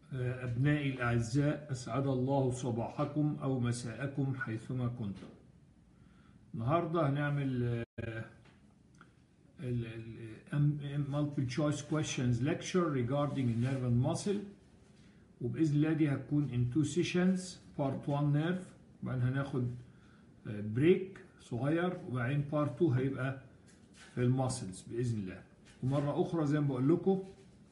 أبنائي الأعزاء أسعد الله صباحكم أو مساءكم حيثما كنتم النهاردة هنعمل multiple choice questions lecture regarding nerve and muscle وبإذن الله دي هتكون in two sessions part 1 nerve وبعدين هناخد بريك صغير وبعدين part 2 هيبقى في الماسلز بإذن الله ومرة أخرى زي ما بقول لكم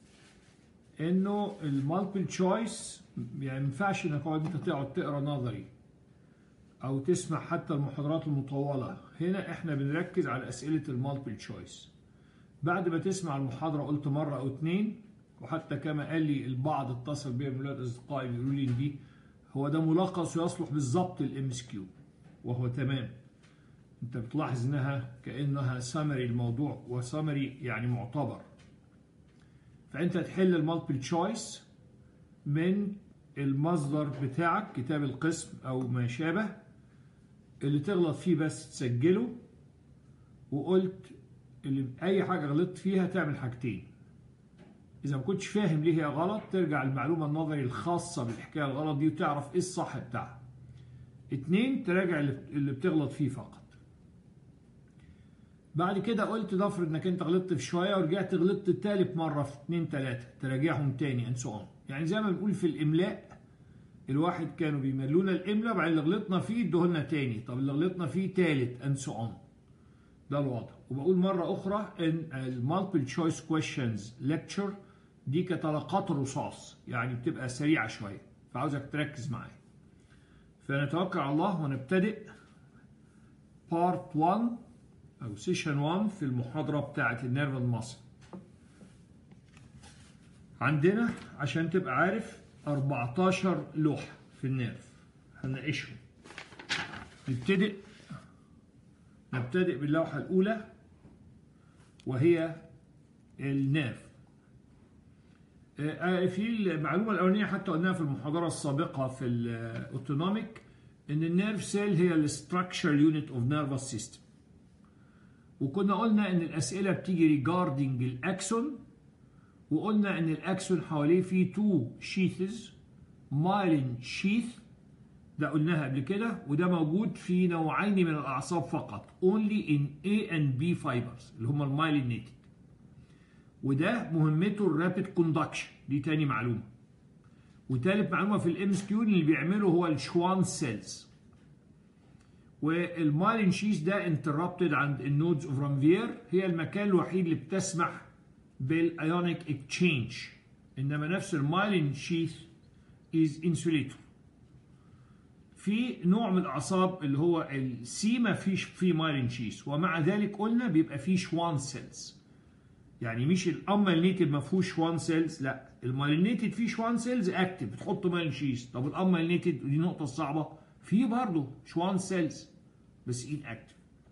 انه المالتيبل تشويس يعني ما ينفعش انك تقعد انت تقعد تقرا نظري او تسمع حتى المحاضرات المطوله هنا احنا بنركز على اسئله المالتيبل تشويس بعد ما تسمع المحاضره قلت مره او اتنين وحتى كما قال لي البعض اتصل بيا من ولاد اصدقائي بيقولوا لي دي هو ده ملخص ويصلح بالظبط الام اس كيو وهو تمام انت بتلاحظ انها كانها سمري الموضوع وسمري يعني معتبر فانت تحل المالتيبل تشويس من المصدر بتاعك كتاب القسم او ما شابه اللي تغلط فيه بس تسجله وقلت اللي اي حاجه غلطت فيها تعمل حاجتين اذا ما كنتش فاهم ليه هي غلط ترجع المعلومه النظري الخاصه بالحكايه الغلط دي وتعرف ايه الصح بتاعها اتنين تراجع اللي بتغلط فيه فقط بعد كده قلت نفرض انك انت غلطت في شويه ورجعت غلطت تالت مره في اتنين تلاته تراجعهم تاني اند سو يعني زي ما بنقول في الاملاء الواحد كانوا بيملونا الاملاء بعدين اللي غلطنا فيه ادوهولنا تاني طب اللي غلطنا فيه تالت اند سو ده الوضع وبقول مره اخرى ان المالتيبل تشويس كويشنز ليكتشر دي كطلقات الرصاص يعني بتبقى سريعه شويه فعاوزك تركز معايا فنتوكل على الله ونبتدئ بارت 1 او سيشن 1 في المحاضره بتاعه النيرف المصري عندنا عشان تبقى عارف 14 لوحه في النيرف هنناقشهم نبتدئ نبتدئ باللوحه الاولى وهي النيرف في المعلومه الاولانيه حتى قلناها في المحاضره السابقه في الاوتونوميك ان النيرف سيل هي الاستراكشر يونت اوف نيرفس سيستم وكنا قلنا ان الاسئله بتيجي ريجاردنج الاكسون وقلنا ان الاكسون حواليه فيه تو شيثز مايلين شيث ده قلناها قبل كده وده موجود في نوعين من الاعصاب فقط only in A and B fibers اللي هم المايلينيتد وده مهمته الرابيد كوندكشن دي تاني معلومه وتالت معلومه في الام اس كيو اللي بيعمله هو الشوان سيلز والمايلين شيث ده انتربتد عند النودز اوف رانفير هي المكان الوحيد اللي بتسمح بالايونيك اكتشينج انما نفس المايلين شيث از انسوليتور في نوع من الاعصاب اللي هو السي ما فيش فيه مايلين شيث ومع ذلك قلنا بيبقى فيه شوان سيلز يعني مش الامالينيتد ما فيهوش شوان سيلز لا المالينيتد فيه شوان سيلز اكتف بتحط مايلين شيث طب الامالينيتد ودي النقطه الصعبه في برضه شوان سيلز بس ان اكتف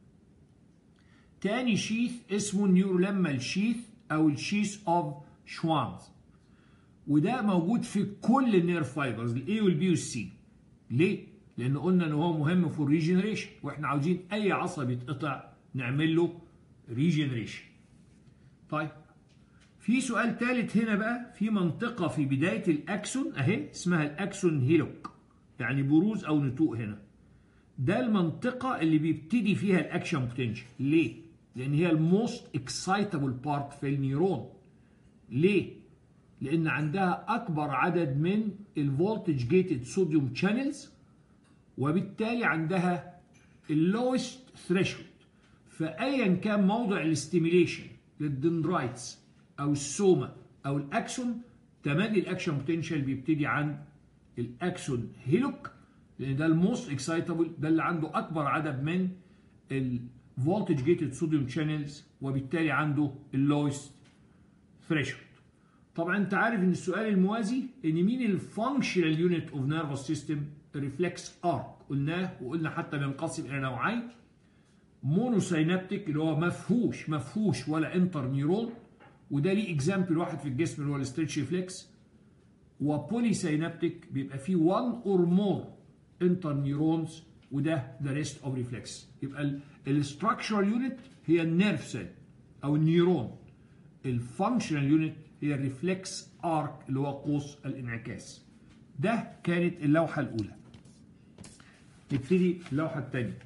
تاني شيث اسمه نيورولمال شيث او الشيث اوف شوانز وده موجود في كل النيرف فايبرز الاي والبي والسي ليه؟ لان قلنا ان هو مهم في الريجنريشن واحنا عاوزين اي عصب يتقطع نعمل له ريجنريشن طيب في سؤال ثالث هنا بقى في منطقة في بداية الأكسون أهي اسمها الأكسون هيلوك يعني بروز او نتوء هنا ده المنطقة اللي بيبتدي فيها الاكشن بوتنشال ليه؟ لان هي الموست اكسايتابل بارت في النيرون ليه؟ لان عندها اكبر عدد من الفولتج جيتد صوديوم شانلز وبالتالي عندها اللوست ثريشولد فايا كان موضع الاستيميليشن للدندرايتس او السوما او الاكسون تملي الاكشن بوتنشال بيبتدي عند الاكسون هيلوك لان ده الموست اكسايتابل ده اللي عنده اكبر عدد من الفولتج جيتد صوديوم شانلز وبالتالي عنده اللويست ثريشولد طبعا انت عارف ان السؤال الموازي ان مين الفانكشنال يونت اوف نيرفس سيستم ريفلكس ارك قلناه وقلنا حتى بينقسم الى نوعين مونوساينابتيك اللي هو مفهوش مفهوش ولا انتر نيرون وده ليه اكزامبل واحد في الجسم اللي هو الستريتش ريفلكس وبولي ساينابتيك بيبقى فيه 1 اور مور انتر نيورونز وده ذا ريست اوف ريفلكس يبقى الاستراكشرال يونت هي النيرف سيل او النيورون الفانكشنال يونت هي الريفلكس ارك اللي هو قوس الانعكاس ده كانت اللوحه الاولى نبتدي اللوحه الثانيه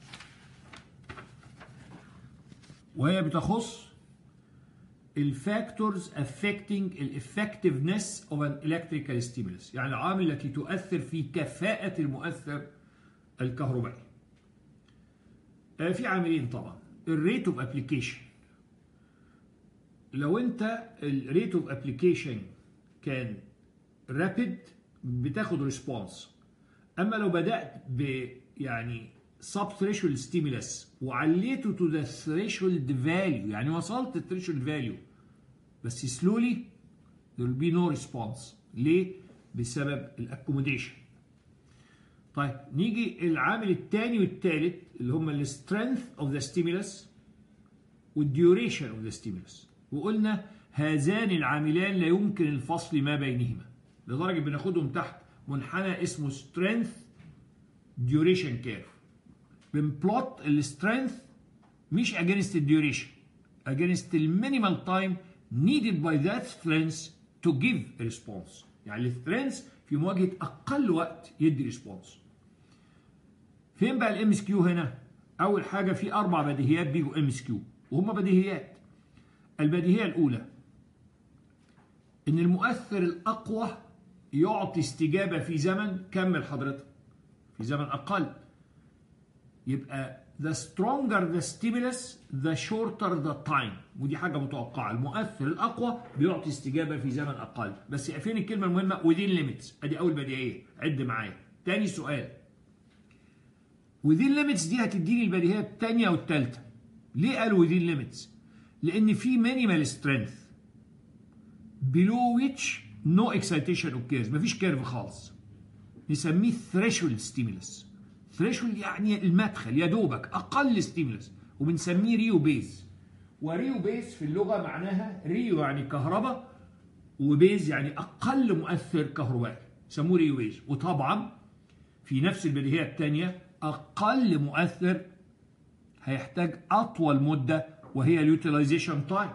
وهي بتخص الفاكتورز affecting الافكتفنس of an electrical stimulus يعني العوامل التي تؤثر في كفاءة المؤثر الكهربائي آه، في عاملين طبعا الريت اوف ابلكيشن لو انت الريت اوف ابلكيشن كان رابيد بتاخد ريسبونس اما لو بدات ب يعني سب ثريشولد ستيمولس وعليته تو ذا ثريشولد فاليو يعني وصلت الثريشولد فاليو بس سلولي there will be no response ليه؟ بسبب الاكوموديشن طيب نيجي العامل الثاني والثالث اللي هم السترينث اوف ذا ستيمولس والديوريشن اوف ذا ستيمولس وقلنا هذان العاملان لا يمكن الفصل ما بينهما لدرجه بناخدهم تحت منحنى اسمه سترينث ديوريشن كيرف بنبلوت السترينث مش against الديوريشن against المينيمال تايم needed by that strength to give a response يعني السترينث في مواجهه اقل وقت يدي ريسبونس فين بقى الام اس كيو هنا اول حاجه في اربع بديهيات بيجوا ام اس كيو وهم بديهيات البديهيه الاولى ان المؤثر الاقوى يعطي استجابه في زمن كمل حضرتك في زمن اقل يبقى the stronger the stimulus the shorter the time ودي حاجه متوقعه المؤثر الاقوى بيعطي استجابه في زمن اقل بس فين الكلمه المهمه within limits ادي اول بديهيه عد معايا تاني سؤال within limits دي هتديني البديهيه الثانيه والثالثه ليه قال within limits لان في minimal strength below which no excitation occurs مفيش كيرف خالص نسميه threshold stimulus threshold يعني المدخل يا دوبك اقل ستيمولس وبنسميه ريو بيز وريو بيز في اللغه معناها ريو يعني كهرباء وبيز يعني اقل مؤثر كهربائي سموه ريو بيز وطبعا في نفس البديهيه الثانيه اقل مؤثر هيحتاج اطول مده وهي اليوتيلايزيشن تايم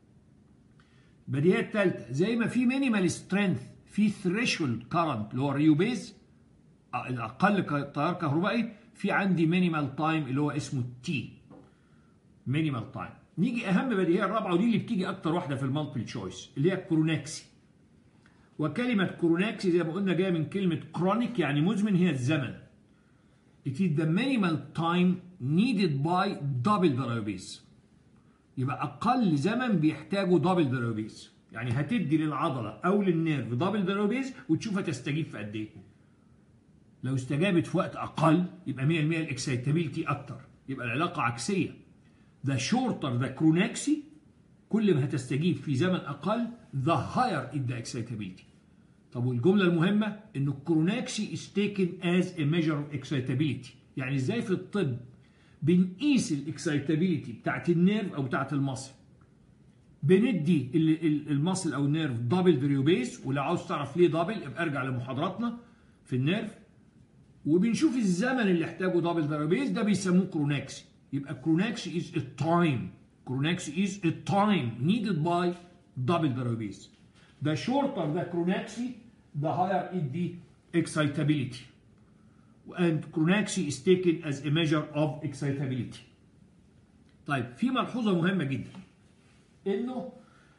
البديهيه الثالثه زي ما في مينيمال سترينث في ثريشولد كارنت اللي هو الريو بيز الاقل تيار كهربائي في عندي مينيمال تايم اللي هو اسمه تي مينيمال تايم نيجي اهم بديهيه الرابعه ودي اللي بتيجي اكتر واحده في المالتيبل تشويس اللي هي الكروناكسي وكلمه كروناكسي زي ما قلنا جايه من كلمه كرونيك يعني مزمن هي الزمن it is the minimal time needed by double the يبقى اقل زمن بيحتاجه دبل ذا يعني هتدي للعضله او للنيرف دبل ذا وتشوفها تستجيب في قد ايه لو استجابت في وقت اقل يبقى 100% الاكسيتابيلتي اكتر يبقى العلاقه عكسيه ذا شورتر ذا كروناكسي كل ما هتستجيب في زمن اقل ذا هاير ان ذا اكسيتابيلتي طب والجمله المهمه ان الكروناكسي is taken as a measure of excitability يعني ازاي في الطب بنقيس الاكسيتابيلتي بتاعت النيرف او بتاعت المصل بندي المصل او النيرف دبل دريوبيس ولو عاوز تعرف ليه دبل ابقى ارجع لمحاضراتنا في النيرف وبنشوف الزمن اللي احتاجه دبل داتابيز ده بيسموه كروناكسي يبقى كروناكسي از التايم كروناكسي از التايم needed by double database the shorter the chronaxy the higher is the excitability and chronaxy is taken as a measure of excitability طيب في ملحوظة مهمة جدا انه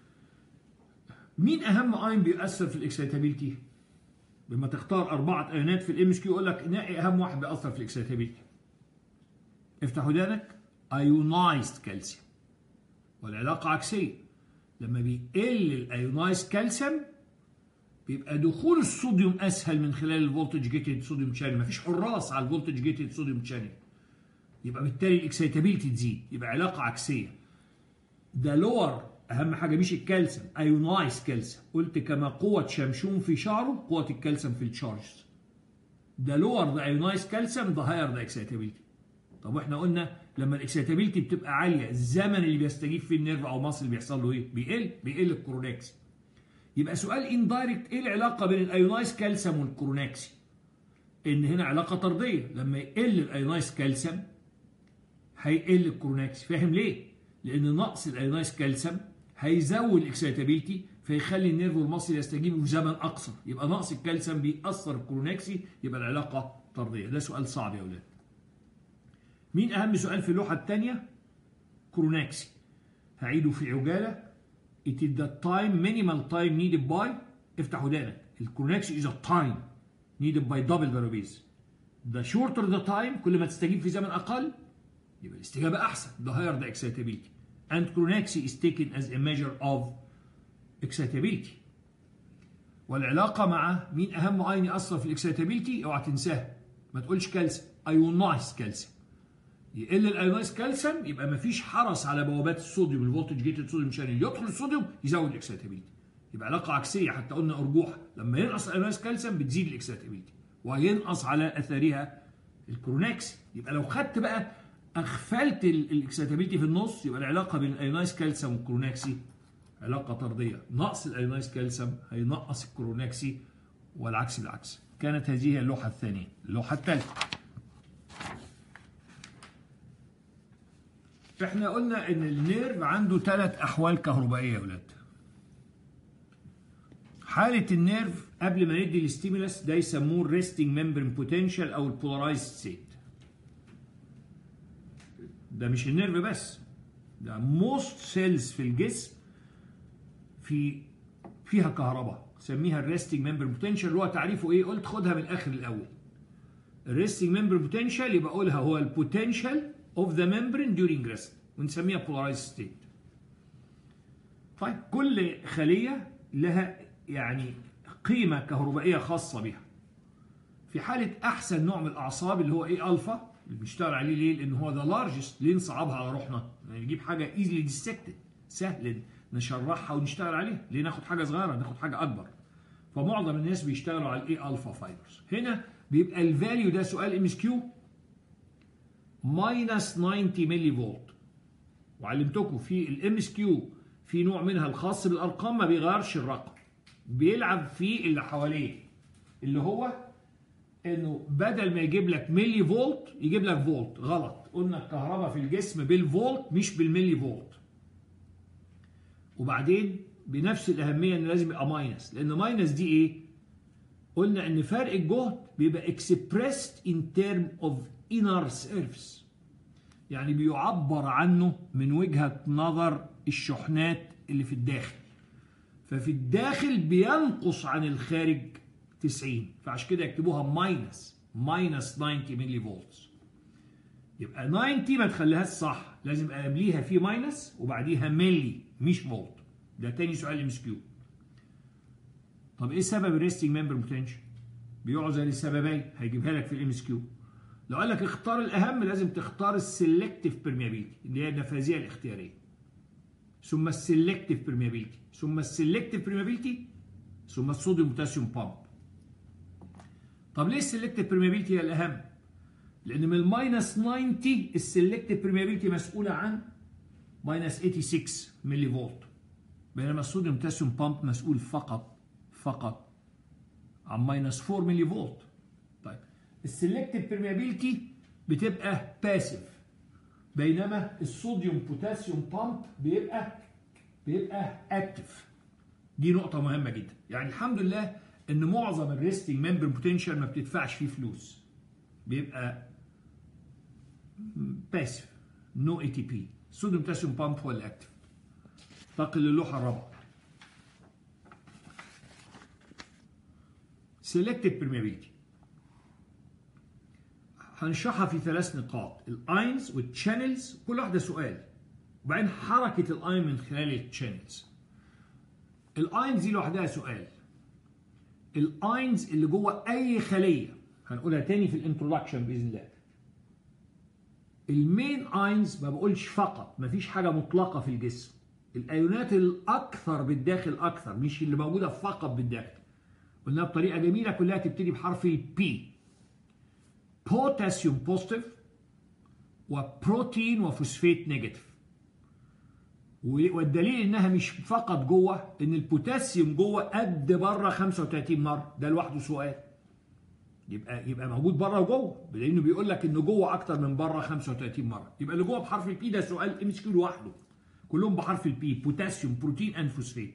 مين اهم اين بيؤثر في الاكسيتابيلتي لما تختار أربعة أيونات في الام اس كيو يقول لك نقي أهم واحد بيأثر في الإكسيتابيلتي افتح ودانك ايونايزد كالسيوم والعلاقة عكسية لما بيقل الايونايزد كالسيوم بيبقى دخول الصوديوم اسهل من خلال الفولتج جيتد صوديوم شانل مفيش حراس على الفولتج جيتد صوديوم شانل يبقى بالتالي الاكسيتابيلتي تزيد يبقى علاقه عكسيه ده لور اهم حاجه مش الكالسيوم ايونايز كالسيوم قلت كما قوه شمشون في شعره قوه الكالسيوم في التشارجز ده لور ذا ايونايز كالسيوم ذا هاير ذا اكسيتابيلتي طب واحنا قلنا لما الاكسيتابيلتي بتبقى عاليه الزمن اللي بيستجيب فيه النيرف او مصل بيحصل له ايه بيقل بيقل الكورونكسي يبقى سؤال اندايركت ايه العلاقه بين الايونايز كالسيوم والكورونكسي ان هنا علاقه طرديه لما يقل الايونايز كالسيوم هيقل الكورونكسي فاهم ليه لان نقص الايونايز كالسيوم هيزود الاكسيتابيلتي فيخلي النيرف والمصل يستجيبوا في زمن اقصر يبقى نقص الكالسيوم بيأثر الكرونكسي يبقى العلاقه طرديه ده سؤال صعب يا اولاد مين اهم سؤال في اللوحه الثانيه كرونكسي هعيده في عجاله it is the time minimal time needed by افتح ودانك الكرونكسي is a time needed by double variables the shorter the time كل ما تستجيب في زمن اقل يبقى الاستجابه احسن the higher the excitability and chronexy is taken as a measure of excitability والعلاقه مع مين اهم عين ياثر في الاكسيتابيلتي اوعى تنساها ما تقولش كالسيوم ايونايز كالسيوم يقل الايونايز كالسيوم يبقى ما فيش حرس على بوابات الصوديوم الفولتج جيتد صوديوم شانل يدخل الصوديوم يزود الاكسيتابيلتي يبقى علاقه عكسيه حتى قلنا ارجوح لما ينقص الايونايز كالسيوم بتزيد الاكسيتابيلتي وينقص على اثارها الكرونكس يبقى لو خدت بقى اغفلت الاكسيتابيلتي في النص يبقى العلاقه بين الايونايز كالسيوم والكرونكسي علاقه طرديه نقص الايونايز كالسيوم هينقص الكرونكسي والعكس بالعكس كانت هذه هي اللوحه الثانيه اللوحه الثالثه احنا قلنا ان النيرف عنده ثلاث احوال كهربائيه يا ولاد حاله النيرف قبل ما ندي الاستيمولاس ده يسموه الريستنج ممبرين بوتنشال او البولارايزد ستيت ده مش النيرف بس ده موست سيلز في الجسم في فيها كهرباء سميها الريستنج ممبرين بوتنشال اللي هو تعريفه ايه قلت خدها من الاخر الاول الريستنج ممبرين بوتنشال يبقى اقولها هو البوتنشال اوف ذا ممبرين during ريست ونسميها بولارايزد ستيت طيب كل خليه لها يعني قيمه كهربائيه خاصه بها في حاله احسن نوع من الاعصاب اللي هو ايه الفا اللي بنشتغل عليه ليه لان هو ذا لارجست ليه نصعبها على روحنا يعني نجيب حاجه ايزلي ديستكتد سهل نشرحها ونشتغل عليها ليه ناخد حاجه صغيره ناخد حاجه اكبر فمعظم الناس بيشتغلوا على الاي الفا فايبرز هنا بيبقى الفاليو ده سؤال ام اس كيو ماينس 90 ملي فولت وعلمتكم في الام اس كيو في نوع منها الخاص بالارقام ما بيغيرش الرقم بيلعب في اللي حواليه اللي هو انه بدل ما يجيب لك ملي فولت يجيب لك فولت غلط قلنا الكهرباء في الجسم بالفولت مش بالملي فولت وبعدين بنفس الاهميه ان لازم يبقى ماينس لان ماينس دي ايه قلنا ان فرق الجهد بيبقى expressed in term of inner surface يعني بيعبر عنه من وجهه نظر الشحنات اللي في الداخل ففي الداخل بينقص عن الخارج 90 فعشان كده يكتبوها ماينس ماينس 90 ملي فولتس يبقى 90 ما تخليهاش صح لازم قبليها في ماينس وبعديها ملي مش فولت ده تاني سؤال ام اس كيو طب ايه سبب الريستنج ممبر بوتنشال بيقعد زي السببين هيجيبها لك في الام اس كيو لو قال لك اختار الاهم لازم تختار السلكتيف بيرميابيلتي اللي هي النفاذيه الاختياريه ثم السلكتيف بيرميابيلتي ثم السلكتيف بيرميابيلتي ثم الصوديوم بوتاسيوم بامب طب ليه السلكتيف بيرميابيلتي هي الاهم لان من الماينس 90 السلكتيف بيرميابيلتي مسؤوله عن ماينس 86 ملي فولت بينما الصوديوم بوتاسيوم بامب مسؤول فقط فقط عن ماينس 4 ملي فولت طيب السلكتيف بيرميابيلتي بتبقى باسيف بينما الصوديوم بوتاسيوم بامب بيبقى بيبقى اكتف دي نقطة مهمة جدا يعني الحمد لله ان معظم الريستنج ممبر بوتنشال ما بتدفعش فيه فلوس بيبقى باسيف نو اي تي بي الصوديوم بوتاسيوم بامب هو الاكتف انتقل للوحة الرابعة سيلكتيف بيرميابيلتي هنشرحها في ثلاث نقاط الاينز والتشانلز كل واحدة سؤال وبعدين حركة الاين من خلال التشانلز الاينز دي لوحدها سؤال الاينز اللي جوه اي خلية هنقولها تاني في الانترودكشن باذن الله المين اينز ما بقولش فقط ما فيش حاجة مطلقة في الجسم الايونات الاكثر بالداخل اكثر مش اللي موجودة فقط بالداخل قلناها بطريقة جميلة كلها تبتدي بحرف البي بوتاسيوم بوزيتيف وبروتين وفوسفيت نيجاتيف والدليل انها مش فقط جوه ان البوتاسيوم جوه قد بره 35 مره ده لوحده سؤال يبقى يبقى موجود بره وجوه لانه بيقول لك انه جوه اكتر من بره 35 مره يبقى اللي جوه بحرف البي ده سؤال ام اس كيو لوحده كلهم بحرف البي بوتاسيوم بروتين اند فوسفيت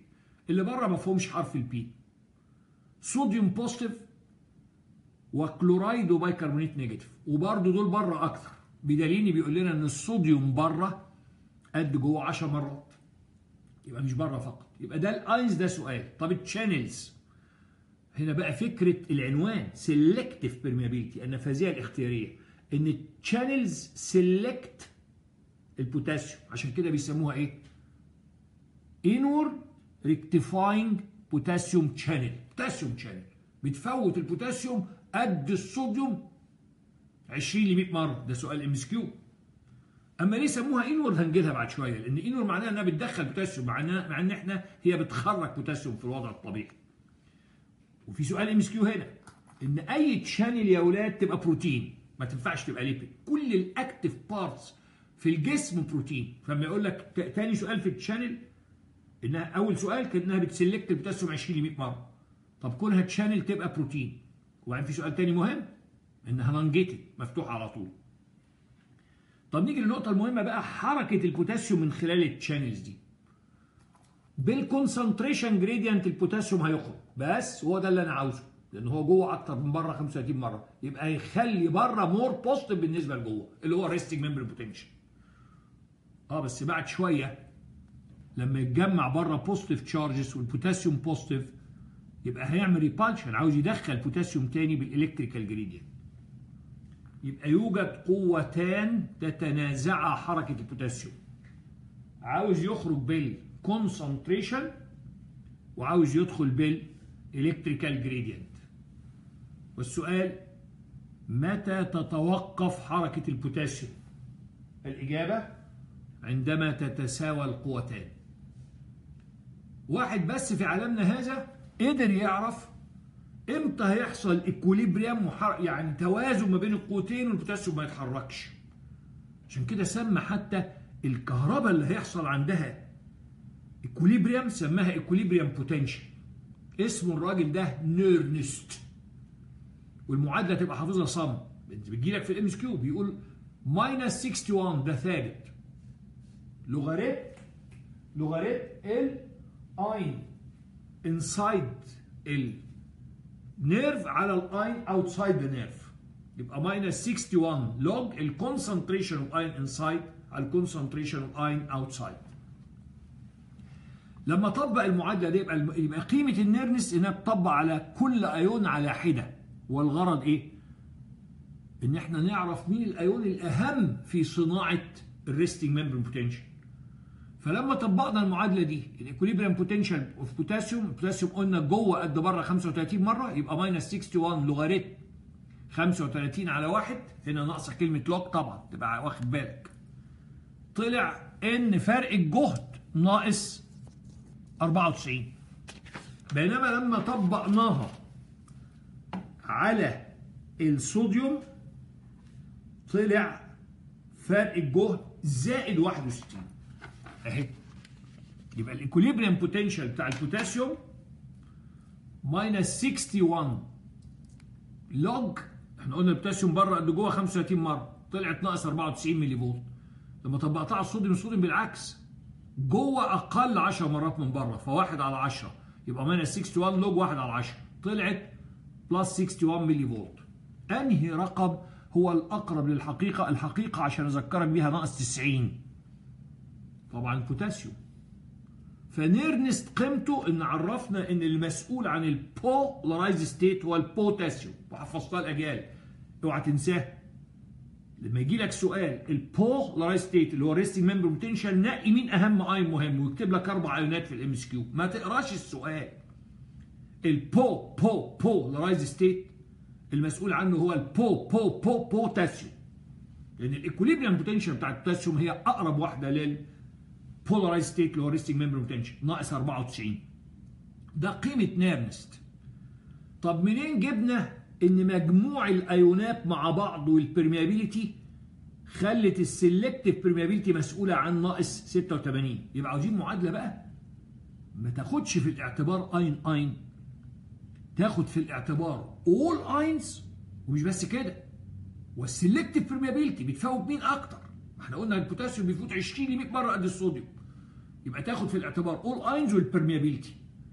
اللي بره ما فيهمش حرف البي صوديوم بوزيتيف وكلورايد وبايكربونات نيجاتيف وبرده دول بره اكتر بدليل بيقول لنا ان الصوديوم بره قد جوه 10 مرات يبقى مش بره فقط يبقى ده الاينز ده سؤال طب التشانلز هنا بقى فكره العنوان سيلكتيف بيرميابيلتي النفاذيه الاختياريه ان التشانلز سيلكت البوتاسيوم عشان كده بيسموها ايه انور ريكتيفاينج بوتاسيوم تشانل بوتاسيوم تشانل بتفوت البوتاسيوم قد الصوديوم 20 ل 100 مره ده سؤال ام اس كيو اما ليه سموها انور هنجي لها بعد شويه لان انور معناها انها بتدخل بوتاسيوم معناها مع ان احنا هي بتخرج بوتاسيوم في الوضع الطبيعي وفي سؤال ام اس كيو هنا ان اي تشانل يا اولاد تبقى بروتين ما تنفعش تبقى ليبيد كل الاكتف بارتس في الجسم بروتين فلما يقول لك تاني سؤال في التشانل انها اول سؤال كان انها بتسلكت البوتاسيوم 20 ل 100 مره طب كونها تشانل تبقى بروتين وبعدين في سؤال تاني مهم انها نانجيتد مفتوحه على طول طب نيجي للنقطه المهمه بقى حركه البوتاسيوم من خلال التشانلز دي بالكونسنتريشن جريدينت البوتاسيوم هيخرج بس هو ده اللي انا عاوزه لان هو جوه اكتر من بره 35 مره يبقى هيخلي بره مور بوزيتيف بالنسبه لجوه اللي هو ريستنج ممبر بوتنشال اه بس بعد شويه لما يتجمع بره بوزيتيف تشارجز والبوتاسيوم بوزيتيف يبقى هيعمل ريبالشن عاوز يدخل بوتاسيوم تاني بالالكتريكال جريدينت يبقى يوجد قوتان تتنازعا حركه البوتاسيوم عاوز يخرج بالكونسنتريشن وعاوز يدخل بالالكتريكال جريدينت والسؤال متى تتوقف حركه البوتاسيوم الاجابه عندما تتساوى القوتان واحد بس في عالمنا هذا قدر يعرف امتى هيحصل اكوليبريم يعني توازن ما بين القوتين والبوتاسيوم ما يتحركش عشان كده سمى حتى الكهرباء اللي هيحصل عندها اكوليبريم سماها اكوليبريم بوتنشال اسم الراجل ده نيرنست والمعادله تبقى حافظها صم بتجي لك في الام اس كيو بيقول ماينس 61 ده ثابت لوغاريت لوغاريت ال اين انسايد النيرف على الاين اوتسايد ذا نيرف يبقى ماينس 61 لوج الكونسنتريشن اوف اين انسايد على الكونسنتريشن اوف اين اوتسايد لما طبق المعادله دي يبقى يبقى قيمه النيرنس انها تطبق على كل ايون على حده والغرض ايه؟ ان احنا نعرف مين الايون الاهم في صناعه الريستنج ممبرين بوتنشال فلما طبقنا المعادله دي الاكوليبريم بوتنشال اوف بوتاسيوم البوتاسيوم قلنا جوه قد بره 35 مره يبقى ماينس 61 لوغاريتم 35 على واحد هنا ناقصه كلمه لوج طبعا تبقى واخد بالك طلع ان فرق الجهد ناقص 94 بينما لما طبقناها على الصوديوم طلع فرق الجهد زائد 61 اهي يبقى الايكوليبريم بوتنشال بتاع البوتاسيوم ماينس 61 لوج احنا قلنا البوتاسيوم بره قد جوه 35 مره طلعت ناقص 94 ملي فولت لما طبقتها على الصوديوم الصوديوم بالعكس جوه اقل 10 مرات من بره فواحد على 10 يبقى ماينس 61 لوج 1 على 10 طلعت بلس 61 ملي فولت انهي رقم هو الاقرب للحقيقه الحقيقه عشان اذكرك بيها ناقص 90 طبعا البوتاسيوم فنيرنست قيمته ان عرفنا ان المسؤول عن البولارايز ستيت هو البوتاسيوم وحفظتها الاجيال اوعى تنساه لما يجي لك سؤال البولارايز ستيت اللي هو ريستنج ممبر بوتنشال نقي مين اهم اين مهم ويكتب لك اربع ايونات في الام اس كيو ما تقراش السؤال البو بو بولارايز ستيت المسؤول عنه هو البو بو بو بوتاسيوم لان الايكوليبريم بوتنشال بتاع البوتاسيوم هي اقرب واحده لل بولارايز ستيت اللي هو ريستنج ممبر بوتنشال ناقص 94 ده قيمه نيرنست طب منين جبنا ان مجموع الايونات مع بعض والبرميابيليتي خلت السلكتيف برميابيليتي مسؤوله عن ناقص 86 يبقى عاوزين معادله بقى ما تاخدش في الاعتبار اين اين تاخد في الاعتبار اول اينز ومش بس كده والسلكتيف برميابيليتي بتفوت مين اكتر ما احنا قلنا البوتاسيوم بيفوت 20 ل 100 مره قد الصوديوم يبقى تاخد في الاعتبار اول اينز والبرميابيليتي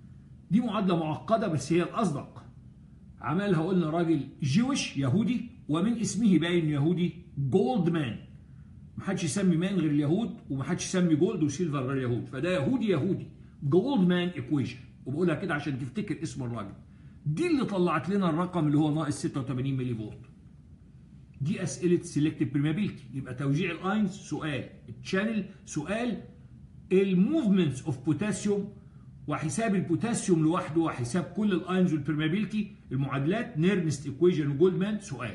دي معادله معقده بس هي الاصدق عملها قلنا راجل جويش يهودي ومن اسمه باين يهودي جولد مان محدش يسمي مان غير اليهود ومحدش يسمي جولد وسيلفر غير اليهود فده يهودي يهودي جولد مان ايكويشن وبقولها كده عشان تفتكر اسم الراجل دي اللي طلعت لنا الرقم اللي هو ناقص 86 ملي فولت دي اسئله سيلكتيف بريمابيلتي يبقى توزيع الاينز سؤال التشانل سؤال الموفمنتس اوف بوتاسيوم وحساب البوتاسيوم لوحده وحساب كل الاينز والبرمابيلتي المعادلات نيرنست ايكويشن وجولدمان سؤال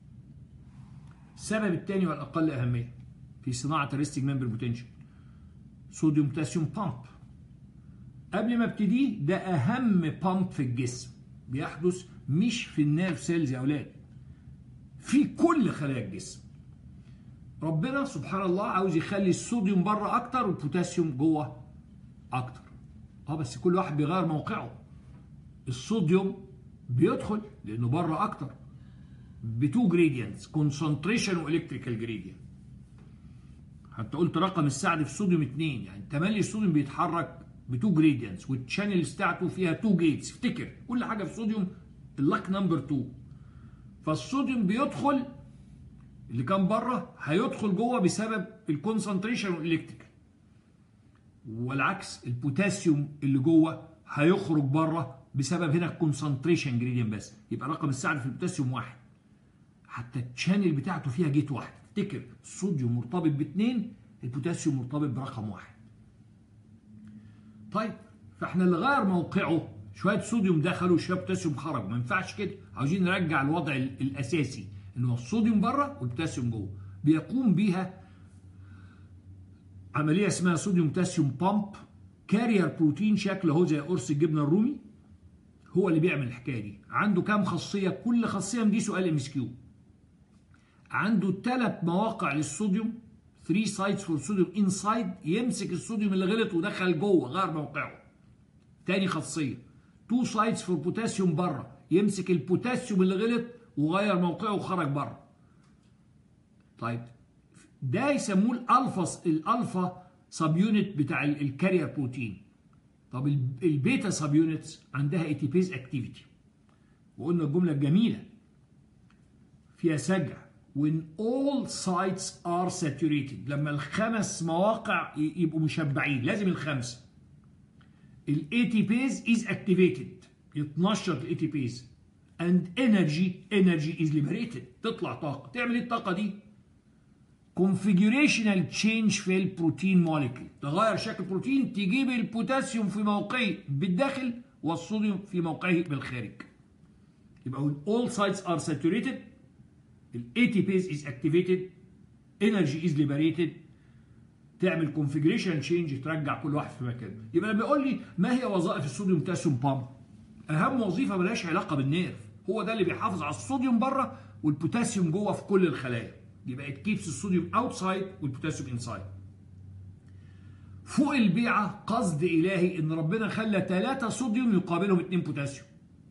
السبب الثاني والاقل اهميه في صناعه الريستنج ممبر بوتنشال صوديوم بوتاسيوم بامب قبل ما ابتديه ده اهم بامب في الجسم بيحدث مش في النيرف سيلز يا اولاد في كل خلايا الجسم ربنا سبحان الله عاوز يخلي الصوديوم بره اكتر والبوتاسيوم جوه اكتر اه بس كل واحد بيغير موقعه الصوديوم بيدخل لانه بره اكتر بتو جريدينتس كونسنتريشن والكتريكال جريدينت حتى قلت رقم السعد في الصوديوم 2 يعني تملي الصوديوم بيتحرك بتو جريدينتس والتشانلز بتاعته فيها تو جيتس افتكر كل حاجه في الصوديوم اللاك نمبر 2 فالصوديوم بيدخل اللي كان بره هيدخل جوه بسبب الكونسنتريشن والالكتريكال والعكس البوتاسيوم اللي جوه هيخرج بره بسبب هنا الكونسنتريشن جريدينت بس يبقى رقم السعر في البوتاسيوم واحد حتى الشانل بتاعته فيها جيت واحد افتكر الصوديوم مرتبط باثنين البوتاسيوم مرتبط برقم واحد طيب فاحنا اللي غير موقعه شويه صوديوم دخلوا وشويه بوتاسيوم خرجوا ما ينفعش كده عاوزين نرجع الوضع الاساسي ان هو الصوديوم بره والبوتاسيوم جوه بيقوم بيها عمليه اسمها صوديوم بوتاسيوم بامب كارير بروتين شكله هو زي قرص الجبنه الرومي هو اللي بيعمل الحكايه دي عنده كام خاصيه كل خاصيه من دي سؤال ام اس كيو عنده ثلاث مواقع للصوديوم 3 سايتس فور صوديوم انسايد يمسك الصوديوم اللي غلط ودخل جوه غير موقعه تاني خاصيه 2 سايتس فور بوتاسيوم بره يمسك البوتاسيوم اللي غلط وغير موقعه وخرج بره طيب ده يسموه الالفا الالفا سب يونت بتاع الكارير بروتين طب البيتا سب يونتس عندها اي تي بيز اكتيفيتي وقلنا الجمله الجميله فيها سجع when all sites are saturated لما الخمس مواقع يبقوا مشبعين لازم الخمسه ال ATPase is activated يتنشط ال ATPase and energy energy is liberated تطلع طاقه تعمل ايه الطاقه دي configurational change في البروتين موليكيول تغير شكل البروتين تجيب البوتاسيوم في موقعه بالداخل والصوديوم في موقعه بالخارج يبقى when all sites are saturated ال ATPase is activated energy is liberated تعمل configuration change ترجع كل واحد في مكانه يبقى لما يقول لي ما هي وظائف الصوديوم بوتاسيوم بامب اهم وظيفه ملهاش علاقه بالنيرف هو ده اللي بيحافظ على الصوديوم بره والبوتاسيوم جوه في كل الخلايا يبقى it keeps الصوديوم outside والبوتاسيوم inside فوق البيعة قصد إلهي إن ربنا خلى ثلاثة صوديوم يقابلهم اثنين بوتاسيوم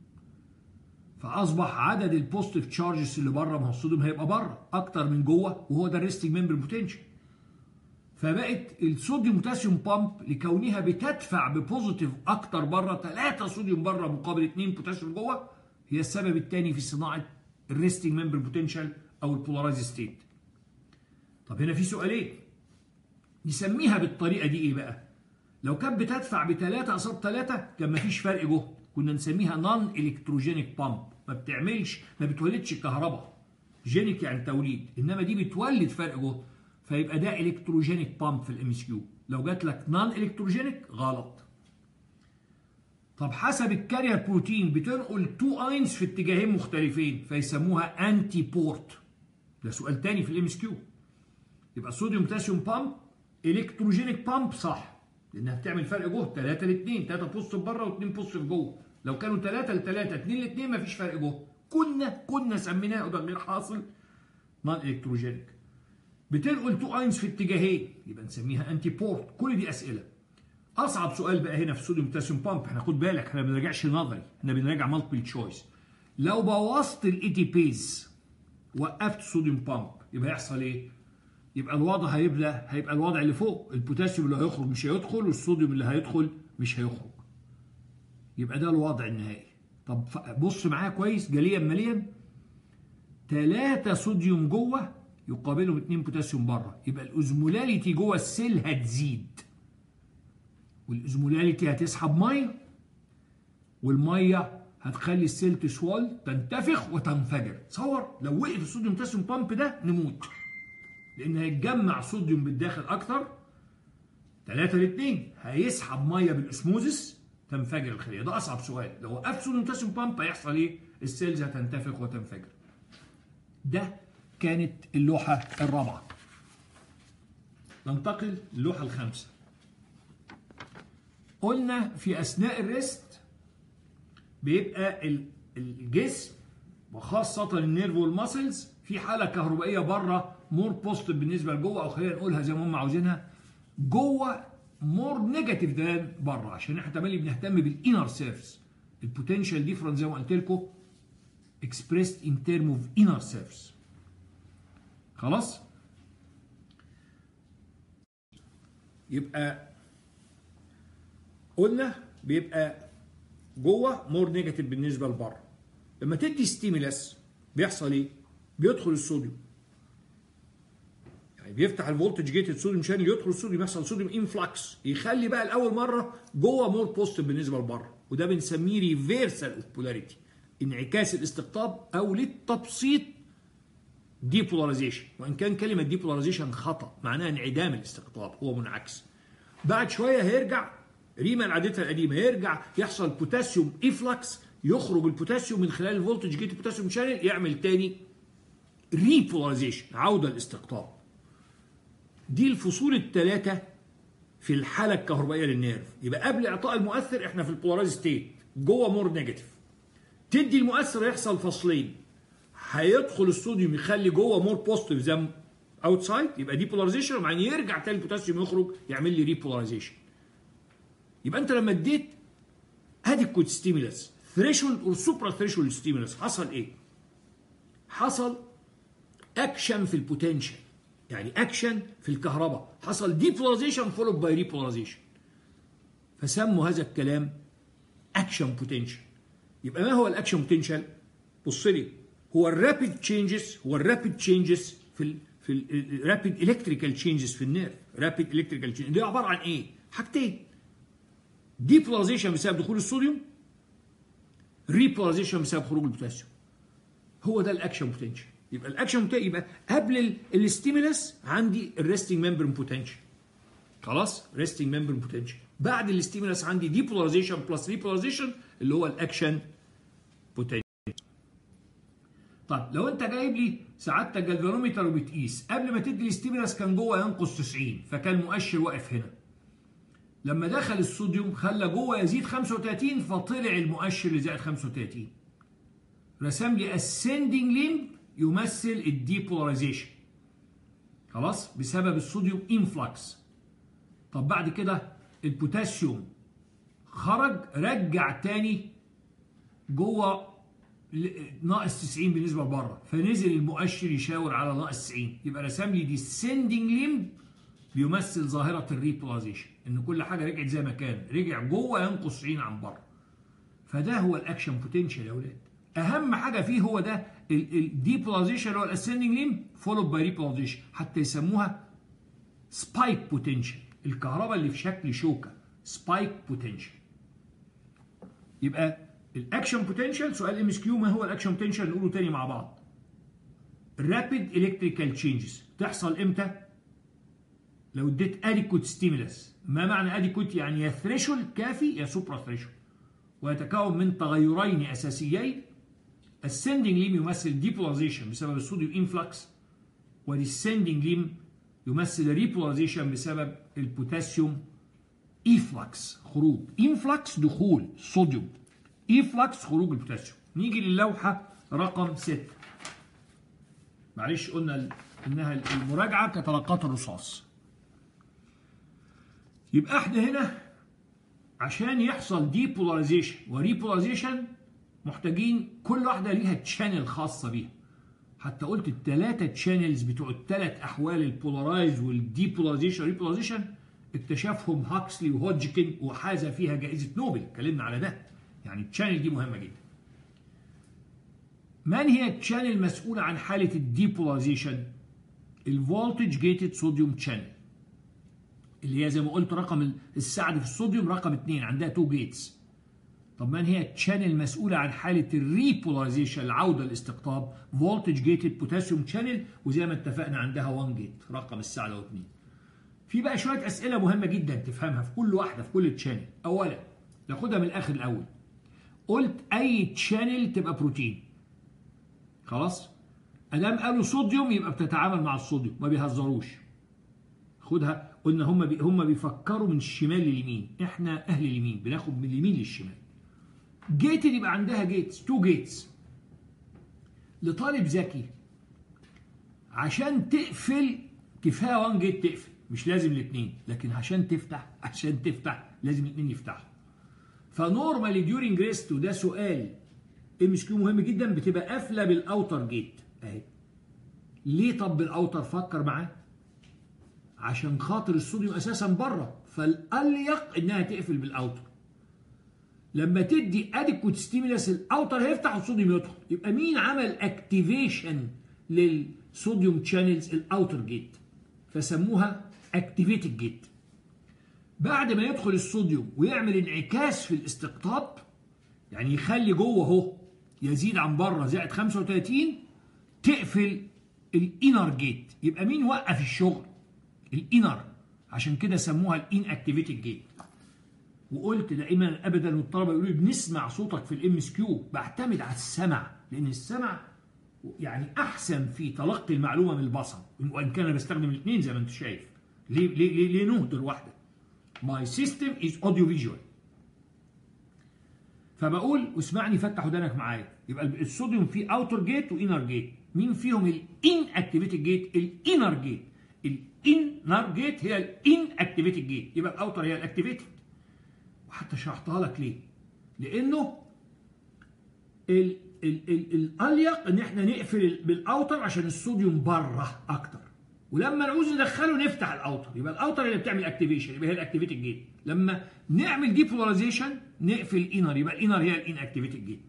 فأصبح عدد البوزيتيف تشارجز اللي بره ما هو الصوديوم هيبقى بره أكتر من جوه وهو ده الريستنج ممبر بوتنشال فبقت الصوديوم بوتاسيوم بامب لكونها بتدفع ببوزيتيف أكتر بره ثلاثة صوديوم بره مقابل اثنين بوتاسيوم جوه هي السبب الثاني في صناعة الريستنج ممبر بوتنشال او البولارايز ستيت طب هنا في سؤالين نسميها بالطريقه دي ايه بقى لو كانت بتدفع بثلاثة قصاد ثلاثة كان مفيش فرق جهد كنا نسميها نون الكتروجينيك بامب ما بتعملش ما بتولدش كهرباء جينيك يعني توليد انما دي بتولد فرق جهد فيبقى ده الكتروجينيك بامب في الام اس كيو لو جات لك نون الكتروجينيك غلط طب حسب الكارير بروتين بتنقل تو اينز في اتجاهين مختلفين فيسموها انتي بورت ده سؤال تاني في الام اس كيو يبقى الصوديوم بوتاسيوم بامب الكتروجينيك بامب صح لانها بتعمل فرق جهد 3 ل 2 3 بوزيتيف بره و2 بوزيتيف جوه لو كانوا 3 ل 3 2 ل 2 مفيش فرق جهد كنا كنا سميناه وده غير حاصل نون الكتروجينيك بتنقل تو اينز في اتجاهين يبقى نسميها انتي بورت كل دي اسئله اصعب سؤال بقى هنا في الصوديوم بوتاسيوم بامب احنا خد بالك احنا ما بنراجعش نظري احنا بنراجع مالتيبل تشويس لو بوظت الاي تي بيز وقفت الصوديوم بامب يبقى هيحصل ايه؟ يبقى الوضع هيبدا هيبقى الوضع اللي فوق البوتاسيوم اللي هيخرج مش هيدخل والصوديوم اللي هيدخل مش هيخرج يبقى ده الوضع النهائي طب بص معايا كويس جليا مليا 3 صوديوم جوه يقابلهم 2 بوتاسيوم بره يبقى الاوزمولاليتي جوه السيل هتزيد والاوزمولاليتي هتسحب ميه والميه هتخلي السيل تسول تنتفخ وتنفجر تصور لو وقف الصوديوم بوتاسيوم بامب ده نموت لان هيتجمع صوديوم بالداخل اكتر 3 ل 2 هيسحب ميه بالاسموزس تنفجر الخليه ده اصعب سؤال لو وقفت صوديوم بوتاسيوم بامب هيحصل ايه السيلز هتنتفخ وتنفجر ده كانت اللوحه الرابعه ننتقل للوحه الخامسه قلنا في اثناء الريست بيبقى الجسم وخاصة النيرف والماسلز في حالة كهربائية بره مور بوزيتيف بالنسبة لجوه أو خلينا نقولها زي ما هم عاوزينها جوه مور نيجاتيف ذان بره عشان احنا تملي بنهتم بالانر سيرفس البوتنشال ديفرنس زي ما قلت لكم expressed in term of inner surface خلاص يبقى قلنا بيبقى جوه مور نيجاتيف بالنسبه لبره لما تدي ستيمولاس بيحصل ايه بيدخل الصوديوم يعني بيفتح الفولتج جيت الصوديوم شانل يدخل الصوديوم يحصل صوديوم انفلكس يخلي بقى لاول مره جوه مور بوزيتيف بالنسبه لبره وده بنسميه ريفيرسال اوف بولاريتي انعكاس الاستقطاب او للتبسيط ديبولاريزيشن وان كان كلمه ديبولاريزيشن خطا معناها انعدام الاستقطاب هو منعكس بعد شويه هيرجع ريما عادتها القديمه يرجع يحصل بوتاسيوم افلكس يخرج البوتاسيوم من خلال الفولتج جيت البوتاسيوم شانل يعمل تاني ريبولاريزيشن عوده الاستقطاب دي الفصول الثلاثه في الحاله الكهربائيه للنيرف يبقى قبل اعطاء المؤثر احنا في البولارايز ستيت جوه مور نيجاتيف تدي المؤثر يحصل فصلين هيدخل الصوديوم يخلي جوه مور بوزيتيف زي اوتسايد يبقى دي بولاريزيشن وبعدين يرجع تاني البوتاسيوم يخرج يعمل لي ريبولاريزيشن يبقى انت لما اديت اديكوت ستيمولس ثريشولد اور سوبرا ثريشولد ستيمولس حصل ايه؟ حصل اكشن في البوتنشال يعني اكشن في الكهرباء حصل ديبولاريزيشن فولود باي ريبولاريزيشن فسموا هذا الكلام اكشن بوتنشال يبقى ما هو الاكشن بوتنشال؟ بص لي هو الرابيد تشينجز هو الرابيد تشينجز في ال في الرابيد الكتريكال تشينجز في النيرف رابيد الكتريكال تشينجز دي عباره عن ايه؟ حاجتين ديبولاريزيشن بسبب دخول الصوديوم ريبولاريزيشن بسبب خروج البوتاسيوم هو ده الاكشن بوتنشال يبقى الاكشن بوتنشال يبقى قبل الستيمولس عندي الريستنج ممبرين بوتنشال خلاص ريستنج ممبرين بوتنشال بعد الستيمولس عندي ديبولاريزيشن بلس ريبولاريزيشن اللي هو الاكشن بوتنشال طيب لو انت جايب لي سعادتك جالفانومتر وبتقيس قبل ما تدي الستيمولس كان جوه ينقص 90 فكان المؤشر واقف هنا لما دخل الصوديوم خلى جوه يزيد 35 فطلع المؤشر لزائد 35 رسم لي ascending limb يمثل الديبولاريزيشن خلاص بسبب الصوديوم انفلكس طب بعد كده البوتاسيوم خرج رجع تاني جوه ناقص 90 بالنسبه لبره فنزل المؤشر يشاور على ناقص 90 يبقى رسم لي descending limb بيمثل ظاهره الريبولاريزيشن ان كل حاجه رجعت زي ما كان رجع جوه ينقص 90 عن بره فده هو الاكشن بوتنشال يا اولاد اهم حاجه فيه هو ده الديبولاريزيشن اللي هو الاسندنج ليم فولود باي ريبولاريزيشن حتى يسموها سبايك بوتنشال الكهرباء اللي في شكل شوكه سبايك بوتنشال يبقى الاكشن بوتنشال سؤال ام اس كيو ما هو الاكشن بوتنشال نقوله تاني مع بعض الرابيد الكتريكال تشينجز تحصل امتى لو اديت اديكوت ستيمولس ما معنى اديكوت يعني يا ثريشول كافي يا سوبرا ثريشول ويتكون من تغيرين اساسيين ascending ليم يمثل ديبولاريزيشن بسبب الصوديوم انفلكس والديسندنج ليم يمثل ريبولاريزيشن بسبب البوتاسيوم ايفلكس خروج انفلكس دخول صوديوم ايفلكس خروج البوتاسيوم نيجي للوحه رقم 6 معلش قلنا انها المراجعه كتلقات الرصاص يبقى احنا هنا عشان يحصل ديبولاريزيشن وريبولاريزيشن محتاجين كل واحده ليها تشانل خاصه بيها حتى قلت الثلاثه تشانلز بتوع الثلاث احوال البولارايز والديبولاريزيشن والريبولاريزيشن اكتشفهم هاكسلي وهودجكن وحاز فيها جائزه نوبل اتكلمنا على ده يعني التشانل دي مهمه جدا من هي التشانل المسؤوله عن حاله الديبولاريزيشن الفولتج جيتد صوديوم تشانل اللي هي زي ما قلت رقم السعد في الصوديوم رقم 2 عندها 2 جيتس طب من هي التشانل المسؤوله عن حاله الريبولاريزيشن العوده للاستقطاب فولتج جيتد بوتاسيوم تشانل وزي ما اتفقنا عندها 1 جيت رقم السعد و 2 في بقى شويه اسئله مهمه جدا تفهمها في كل واحده في كل تشانل اولا ناخدها من الاخر الاول قلت اي تشانل تبقى بروتين خلاص ادام قالوا صوديوم يبقى بتتعامل مع الصوديوم ما بيهزروش خدها قلنا هم بي هم بيفكروا من الشمال لليمين احنا اهل اليمين بناخد من اليمين للشمال جيتد يبقى عندها جيتس تو جيتس لطالب ذكي عشان تقفل كفايه 1 جيت تقفل مش لازم الاثنين لكن عشان تفتح عشان تفتح لازم الاثنين يفتحوا فنورمالي ديورنج ريست وده سؤال ام اس كيو مهم جدا بتبقى قافله بالاوتر جيت اهي ليه طب بالاوتر فكر معاه عشان خاطر الصوديوم اساسا بره فالاليق انها تقفل بالاوتر لما تدي اديكوت ستيمولاس الاوتر هيفتح والصوديوم يدخل يبقى مين عمل اكتيفيشن للصوديوم شانلز الاوتر جيت فسموها اكتيفيتد جيت بعد ما يدخل الصوديوم ويعمل انعكاس في الاستقطاب يعني يخلي جوه اهو يزيد عن بره زائد 35 تقفل الانر جيت يبقى مين وقف الشغل الانر عشان كده سموها الان اكتيفيتد جيت وقلت دائما ابدا والطلبه يقولوا لي بنسمع صوتك في الام اس كيو بعتمد على السمع لان السمع يعني احسن في تلقي المعلومه من البصر وان كان انا بستخدم الاثنين زي ما انت شايف ليه ليه ليه, ليه نهدر واحده My system is audio visual فبقول واسمعني فتح ودانك معايا يبقى الصوديوم فيه اوتر جيت وانر جيت مين فيهم الان اكتيفيتد جيت الانر جيت الانر جيت هي الان اكتيفيتد جيت يبقى الاوتر هي الاكتيفيتد وحتى شرحتها لك ليه لانه ال ال ال الاليق ان احنا نقفل بالاوتر عشان الصوديوم بره اكتر ولما نعوز ندخله نفتح الاوتر يبقى الاوتر اللي بتعمل اكتيفيشن يبقى هي الاكتيفيتد جيت لما نعمل ديبولاريزيشن نقفل الانر يبقى الانر هي الان اكتيفيتد جيت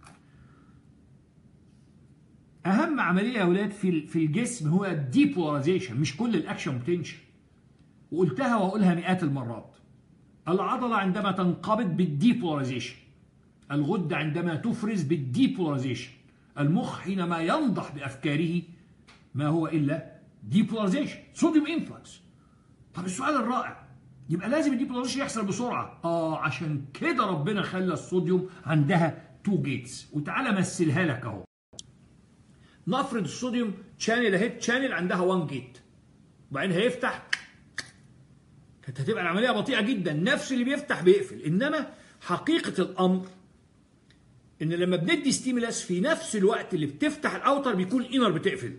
اهم عمليه يا اولاد في في الجسم هو الديبولاريزيشن مش كل الاكشن بوتنشال وقلتها واقولها مئات المرات العضله عندما تنقبض بالديبولاريزيشن الغده عندما تفرز بالديبولاريزيشن المخ حينما ينضح بافكاره ما هو الا ديبولاريزيشن صوديوم انفلكس طب السؤال الرائع يبقى لازم الديبولاريزيشن يحصل بسرعه اه عشان كده ربنا خلى الصوديوم عندها تو جيتس وتعالى مثلها لك اهو نفرض الصوديوم شانل اهي شانل عندها 1 جيت وبعدين هيفتح كانت هتبقى العمليه بطيئه جدا نفس اللي بيفتح بيقفل انما حقيقه الامر ان لما بندي ستيمولاس في نفس الوقت اللي بتفتح الاوتر بيكون الانر بتقفل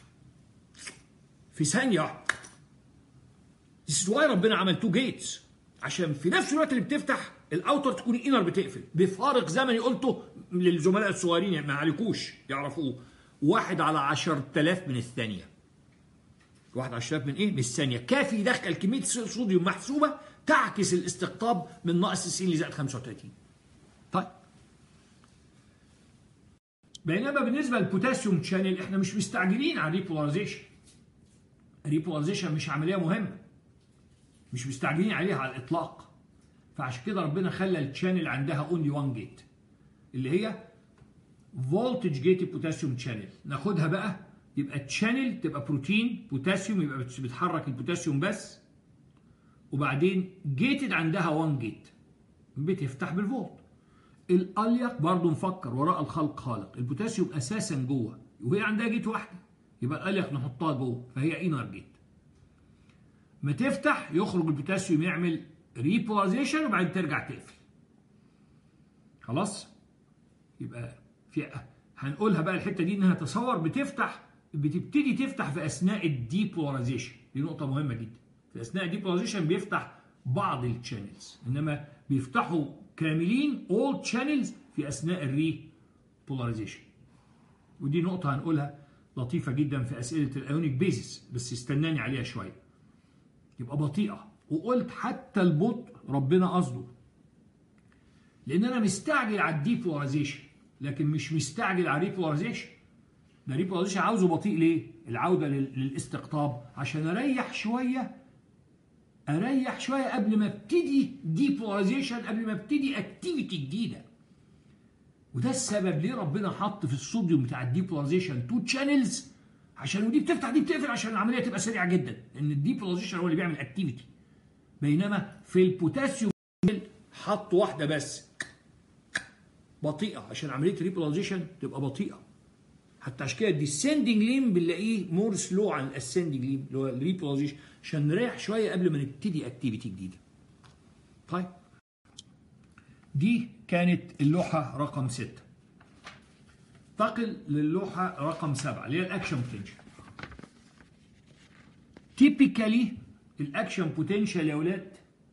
في ثانيه واحده This is why ربنا عمل تو جيتس عشان في نفس الوقت اللي بتفتح الاوتر تكون الانر بتقفل بفارق زمني قلته للزملاء الصغيرين يعني ما عليكوش يعرفوه واحد على 10000 من الثانيه واحد على 10000 من ايه؟ من الثانيه كافي يدخل كميه صوديوم محسوبه تعكس الاستقطاب من ناقص 90 لزائد 35 طيب بينما بالنسبه للبوتاسيوم شانل احنا مش مستعجلين على الريبولاريزيشن الريبولاريزيشن مش عمليه مهمه مش مستعجلين عليها على الاطلاق فعشان كده ربنا خلى الشانل عندها اونلي 1 جيت اللي هي فولتج جيت بوتاسيوم شانل ناخدها بقى يبقى تشانل تبقى بروتين بوتاسيوم يبقى بتحرك البوتاسيوم بس وبعدين جيتد عندها 1 جيت بتفتح بالفولت الاليق برضه نفكر وراء الخلق خالق البوتاسيوم اساسا جوه وهي عندها جيت واحده يبقى الاليق نحطها جوه فهي انر جيت ما تفتح يخرج البوتاسيوم يعمل ريبولاريزيشن وبعدين ترجع تقفل خلاص يبقى في هنقولها بقى الحته دي انها تصور بتفتح بتبتدي تفتح في اثناء الديبولاريزيشن دي نقطه مهمه جدا في اثناء الديبولاريزيشن بيفتح بعض الشانلز انما بيفتحوا كاملين all channels في اثناء الري بولاريزيشن ودي نقطه هنقولها لطيفه جدا في اسئله الايونيك بيزس بس استناني عليها شويه يبقى بطيئه وقلت حتى البطء ربنا قصده لان انا مستعجل على الديبولاريزيشن لكن مش مستعجل على الريبولاريزيشن ده الريبولاريزيشن عاوزه بطيء ليه العوده لل- للاستقطاب عشان اريح شويه اريح شويه قبل ما ابتدي ديبولاريزيشن قبل ما ابتدي اكتيفيتي جديده وده السبب ليه ربنا حط في الصوديوم بتاع الديبولاريزيشن تو تشانلز عشان ودي بتفتح دي بتقفل عشان العمليه تبقى سريعه جدا لان الديبولاريزيشن هو اللي بيعمل اكتيفيتي بينما في البوتاسيوم حط واحده بس بطيئه عشان عمليه الريبولاريزيشن تبقى بطيئه حتى عشان كده الديسندنج ليم بنلاقيه مور سلو عن الاسندنج ليم اللي هو الريبولاريزيشن عشان نريح شويه قبل ما نبتدي اكتيفيتي جديده. طيب دي كانت اللوحه رقم 6 انتقل للوحه رقم 7 اللي هي الاكشن بوتنشال. تيبيكالي الاكشن بوتنشال يا اولاد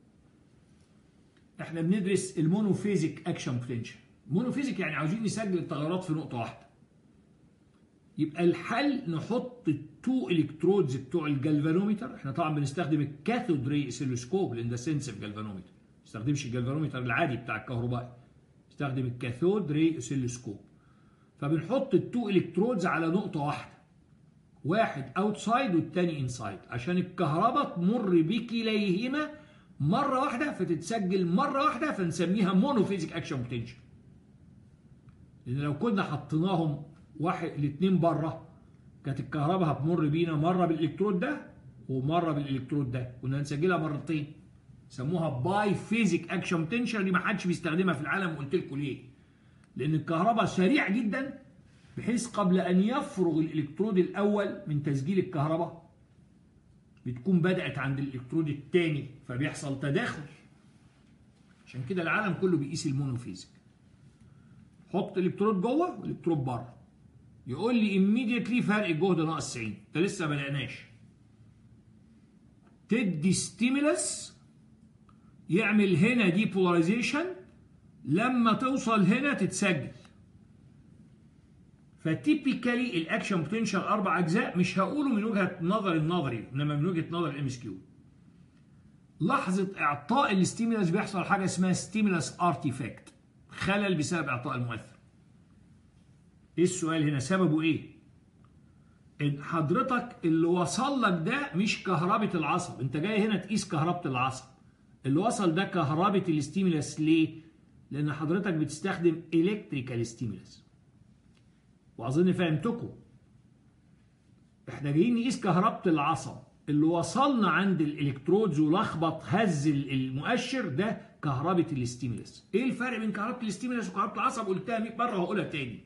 احنا بندرس المونوفيزيك اكشن بوتنشال. مونوفيزيك يعني عاوزين نسجل التغيرات في نقطه واحده. يبقى الحل نحط التو الكترودز بتوع الجلفانومتر احنا طبعا بنستخدم الكاثود ري اسيلوسكوب لان ده سنسيف جلفانومتر ما بنستخدمش الجلفانومتر العادي بتاع الكهربائي بنستخدم الكاثود ري اسيلوسكوب فبنحط التو الكترودز على نقطه واحده واحد اوتسايد والتاني انسايد عشان الكهرباء تمر بكليهما مره واحده فتتسجل مره واحده فنسميها مونوفيزيك اكشن بوتنشال لان لو كنا حطيناهم واحد الاثنين بره كانت الكهرباء هتمر بينا مره بالالكترود ده ومره بالالكترود ده كنا هنسجلها مرتين سموها باي فيزيك اكشن بوتنشال دي ما حدش بيستخدمها في العالم وقلت لكم ليه لان الكهرباء سريع جدا بحيث قبل ان يفرغ الالكترود الاول من تسجيل الكهرباء بتكون بدات عند الالكترود الثاني فبيحصل تداخل عشان كده العالم كله بيقيس المونوفيزيك حط الكترود جوه والكترود بره يقول لي immediately فرق الجهد ناقص 90 انت لسه ما بدأناش تدي ستيمولس يعمل هنا ديبولاريزيشن لما توصل هنا تتسجل فتيبيكالي الاكشن بوتنشال اربع اجزاء مش هقوله من وجهه نظر النظري انما من وجهه نظر الام اس كيو لحظه اعطاء الاستيمولس بيحصل حاجه اسمها ستيمولس ارتيفاكت خلل بسبب اعطاء المؤثر ايه السؤال هنا سببه ايه ان حضرتك اللي وصل لك ده مش كهربة العصب انت جاي هنا تقيس كهربة العصب اللي وصل ده كهربة الاستيمولس ليه لان حضرتك بتستخدم الكتريكال ستيمولس واظن فهمتكم احنا جايين نقيس كهربة العصب اللي وصلنا عند الالكترودز ولخبط هز المؤشر ده كهربة الاستيمولس ايه الفرق بين كهربة الاستيمولس وكهربة العصب قلتها 100 مرة وهقولها تاني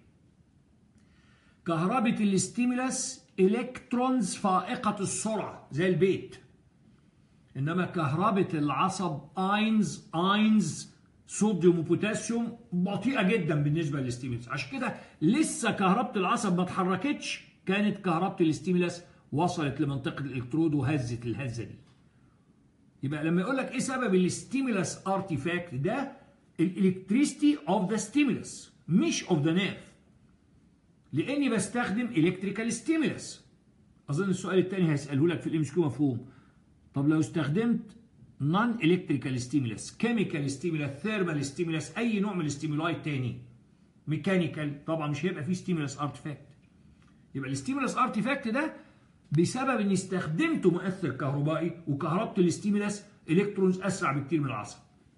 كهربة الاستيمولس الكترونز فائقة السرعة زي البيت انما كهربة العصب اينز اينز صوديوم وبوتاسيوم بطيئة جدا بالنسبة للاستيمولس عشان كده لسه كهربة العصب ما اتحركتش كانت كهربة الاستيمولس وصلت لمنطقة الالكترود وهزت الهزة دي يبقى لما يقول لك ايه سبب الاستيمولس ارتيفاكت ده الالكتريستي اوف ذا ستيمولس مش اوف ذا نيرف لاني بستخدم الكتريكال ستيمولس اظن السؤال الثاني هيساله لك في الام كيو مفهوم طب لو استخدمت نون الكتريكال ستيمولس كيميكال ستيمولس ثيرمال ستيمولس اي نوع من الاستيمولاي الثاني ميكانيكال طبعا مش هيبقى فيه ستيمولس ارتيفاكت يبقى الستيمولس ارتيفاكت ده بسبب اني استخدمته مؤثر كهربائي وكهربت الاستيمولس الكترونز اسرع بكتير من العصب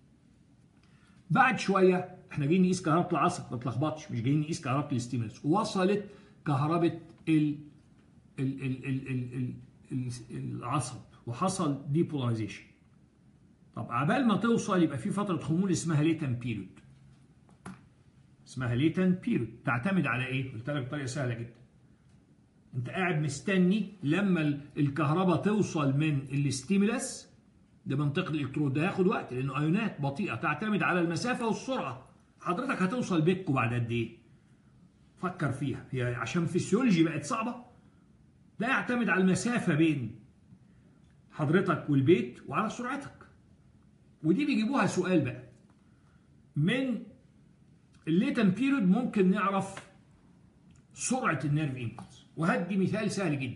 بعد شويه احنا جايين نقيس كهربة العصب ما تلخبطش مش جايين نقيس كهربة الاستيمولس وصلت كهربة ال ال ال ال ال ال العصب وحصل ديبولاريزيشن طب عبال ما توصل يبقى في فترة خمول اسمها ليتن بيريود اسمها ليتن بيريود تعتمد على ايه؟ قلت لك بطريقة سهلة جدا انت قاعد مستني لما الكهرباء توصل من الاستيمولس لمنطقة الالكترود ده هياخد وقت لانه ايونات بطيئة تعتمد على المسافة والسرعة حضرتك هتوصل بيتكو بعد قد ايه؟ فكر فيها هي عشان فيسيولوجي بقت صعبة ده يعتمد على المسافة بين حضرتك والبيت وعلى سرعتك ودي بيجيبوها سؤال بقى من الليتن بيريود ممكن نعرف سرعة النيرف امبلس وهدي مثال سهل جدا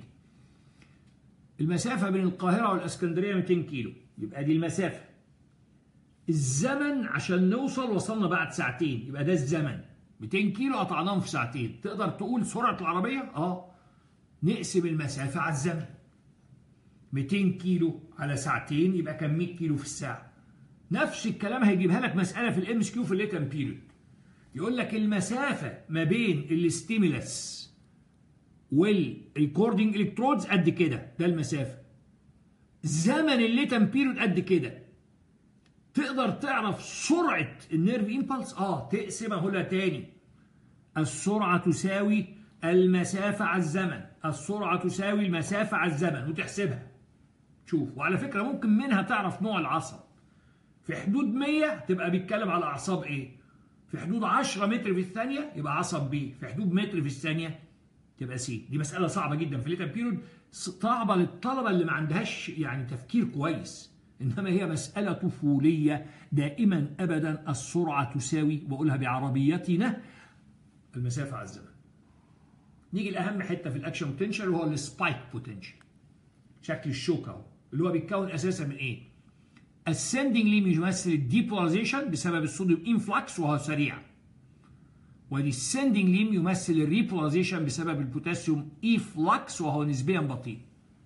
المسافة بين القاهرة والاسكندرية 200 كيلو يبقى دي المسافة الزمن عشان نوصل وصلنا بعد ساعتين يبقى ده الزمن 200 كيلو قطعناهم في ساعتين تقدر تقول سرعة العربية اه نقسم المسافة على الزمن 200 كيلو على ساعتين يبقى كان 100 كيلو في الساعة نفس الكلام هيجيبها لك مسألة في الام اس كيو في الليتن بيريود يقول لك المسافة ما بين الاستيمولس والريكوردنج الكترودز قد كده ده المسافة زمن الليتن بيريود قد كده تقدر تعرف سرعة النيرف امبلس اه تقسم اهو تاني السرعة تساوي المسافة على الزمن السرعة تساوي المسافة على الزمن وتحسبها شوف وعلى فكرة ممكن منها تعرف نوع العصب في حدود 100 تبقى بيتكلم على أعصاب إيه في حدود 10 متر في الثانية يبقى عصب بي في حدود متر في الثانية تبقى سي دي مسألة صعبة جدا في الليتن بيريود صعبة للطلبة اللي ما عندهاش يعني تفكير كويس إنما هي مسألة طفولية دائما أبدا السرعة تساوي بقولها بعربيتنا المسافة على الزمن نيجي لأهم حتة في الأكشن بوتنشال وهو السبايك بوتنشال شكل الشوكة اهو اللي هو بيتكون أساسا من إيه؟ ascending ليم يمثل الديبولاريزيشن بسبب الصوديوم انفلكس وهو سريع والديسندنج ليم يمثل الريبولاريزيشن بسبب البوتاسيوم ايفلكس وهو نسبيا بطيء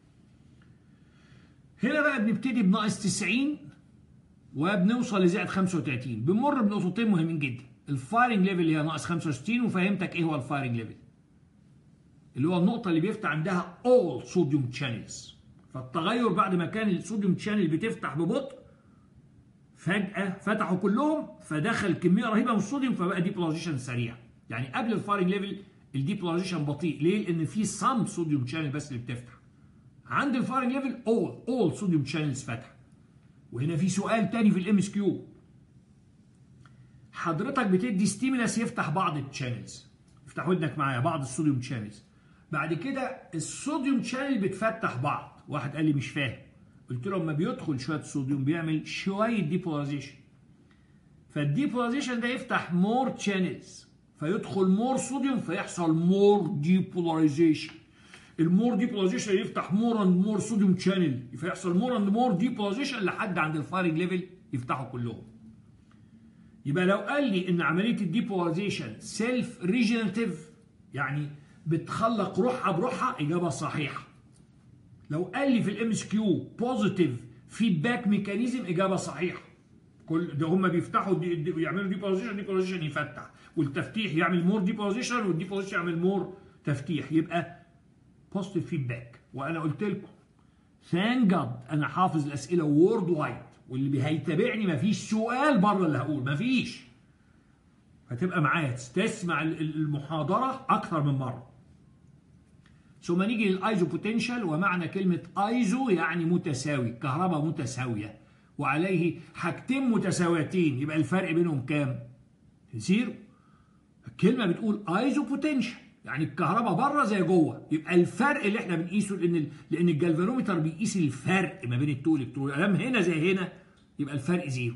هنا بقى بنبتدي بناقص 90 وبنوصل لزائد 35 بنمر بنقطتين مهمين جدا الفايرنج ليفل اللي هي ناقص 65 وفهمتك ايه هو الفايرنج ليفل اللي هو النقطة اللي بيفتح عندها all sodium channels فالتغير بعد ما كان الصوديوم شانل بتفتح ببطء فجأة فتحوا كلهم فدخل كمية رهيبة من الصوديوم فبقى ديبولاريزيشن سريع يعني قبل الفايرنج ليفل الديبولاريزيشن بطيء ليه؟ لأن في سام صوديوم شانل بس اللي بتفتح عند الفايرنج ليفل اول اول صوديوم شانلز فاتحه وهنا في سؤال تاني في الام اس كيو حضرتك بتدي ستيمولاس يفتح بعض الشانلز افتح ودنك معايا بعض الصوديوم شانلز بعد كده الصوديوم شانل بتفتح بعض واحد قال لي مش فاهم قلت له لما بيدخل شويه صوديوم بيعمل شويه ديبولاريزيشن فالديبولاريزيشن ده يفتح مور شانلز فيدخل مور صوديوم فيحصل مور ديبولاريزيشن المور ديبولاريزيشن يفتح مور اند مور صوديوم شانل فيحصل مور اند مور ديبولاريزيشن لحد عند الفايرنج ليفل يفتحوا كلهم يبقى لو قال لي ان عمليه الديبولاريزيشن سيلف ريجنريتيف يعني بتخلق روحها بروحها اجابه صحيحه لو قال لي في الام اس كيو بوزيتيف فيدباك ميكانيزم اجابه صحيحه كل ده هم بيفتحوا دي دي يعملوا ديبولاريزيشن ديبولاريزيشن يفتح والتفتيح يعمل مور ديبولاريزيشن والديبولاريزيشن يعمل مور تفتيح يبقى بوزيتيف فيدباك وانا قلت لكم ثان جاد انا حافظ الاسئله وورد وايد واللي هيتابعني مفيش سؤال بره اللي هقول مفيش هتبقى معايا تسمع المحاضره اكثر من مره ثم نيجي للايزو بوتنشال ومعنى كلمه ايزو يعني متساوي كهرباء متساويه وعليه حاجتين متساويتين يبقى الفرق بينهم كام زيرو الكلمه بتقول ايزو بوتنشال يعني الكهرباء بره زي جوه يبقى الفرق اللي احنا بنقيسه لان لان الجلفانومتر بيقيس الفرق ما بين التو الكترون ادام هنا زي هنا يبقى الفرق زيرو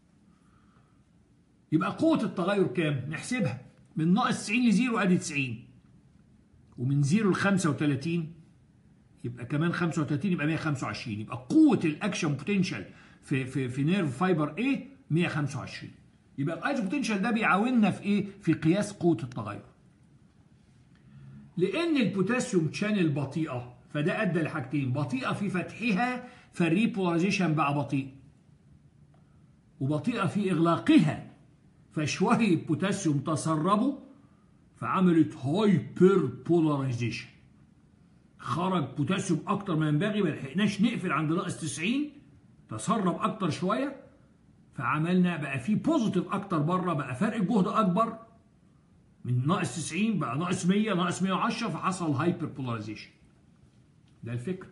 يبقى قوه التغير كام نحسبها من ناقص 90 لزيرو ادي 90 ومن زيرو ل 35 يبقى كمان 35 يبقى 125 يبقى قوه الاكشن بوتنشال في في في نيرف فايبر ايه 125 يبقى الايزو بوتنشال ده بيعاوننا في ايه في قياس قوه التغير لان البوتاسيوم شانل بطيئه فده ادى لحاجتين بطيئه في فتحها فالريبولاريزيشن بقى بطيء وبطيئه في اغلاقها فشويه بوتاسيوم تسربوا فعملت هايبر بولاريزيشن خرج بوتاسيوم اكتر ما ينبغي ما لحقناش نقفل عند ناقص 90 تسرب اكتر شويه فعملنا بقى في بوزيتيف اكتر بره بقى فرق الجهد اكبر من ناقص 90 بقى ناقص 100 ناقص 110 فحصل هايبر بولاريزيشن ده الفكره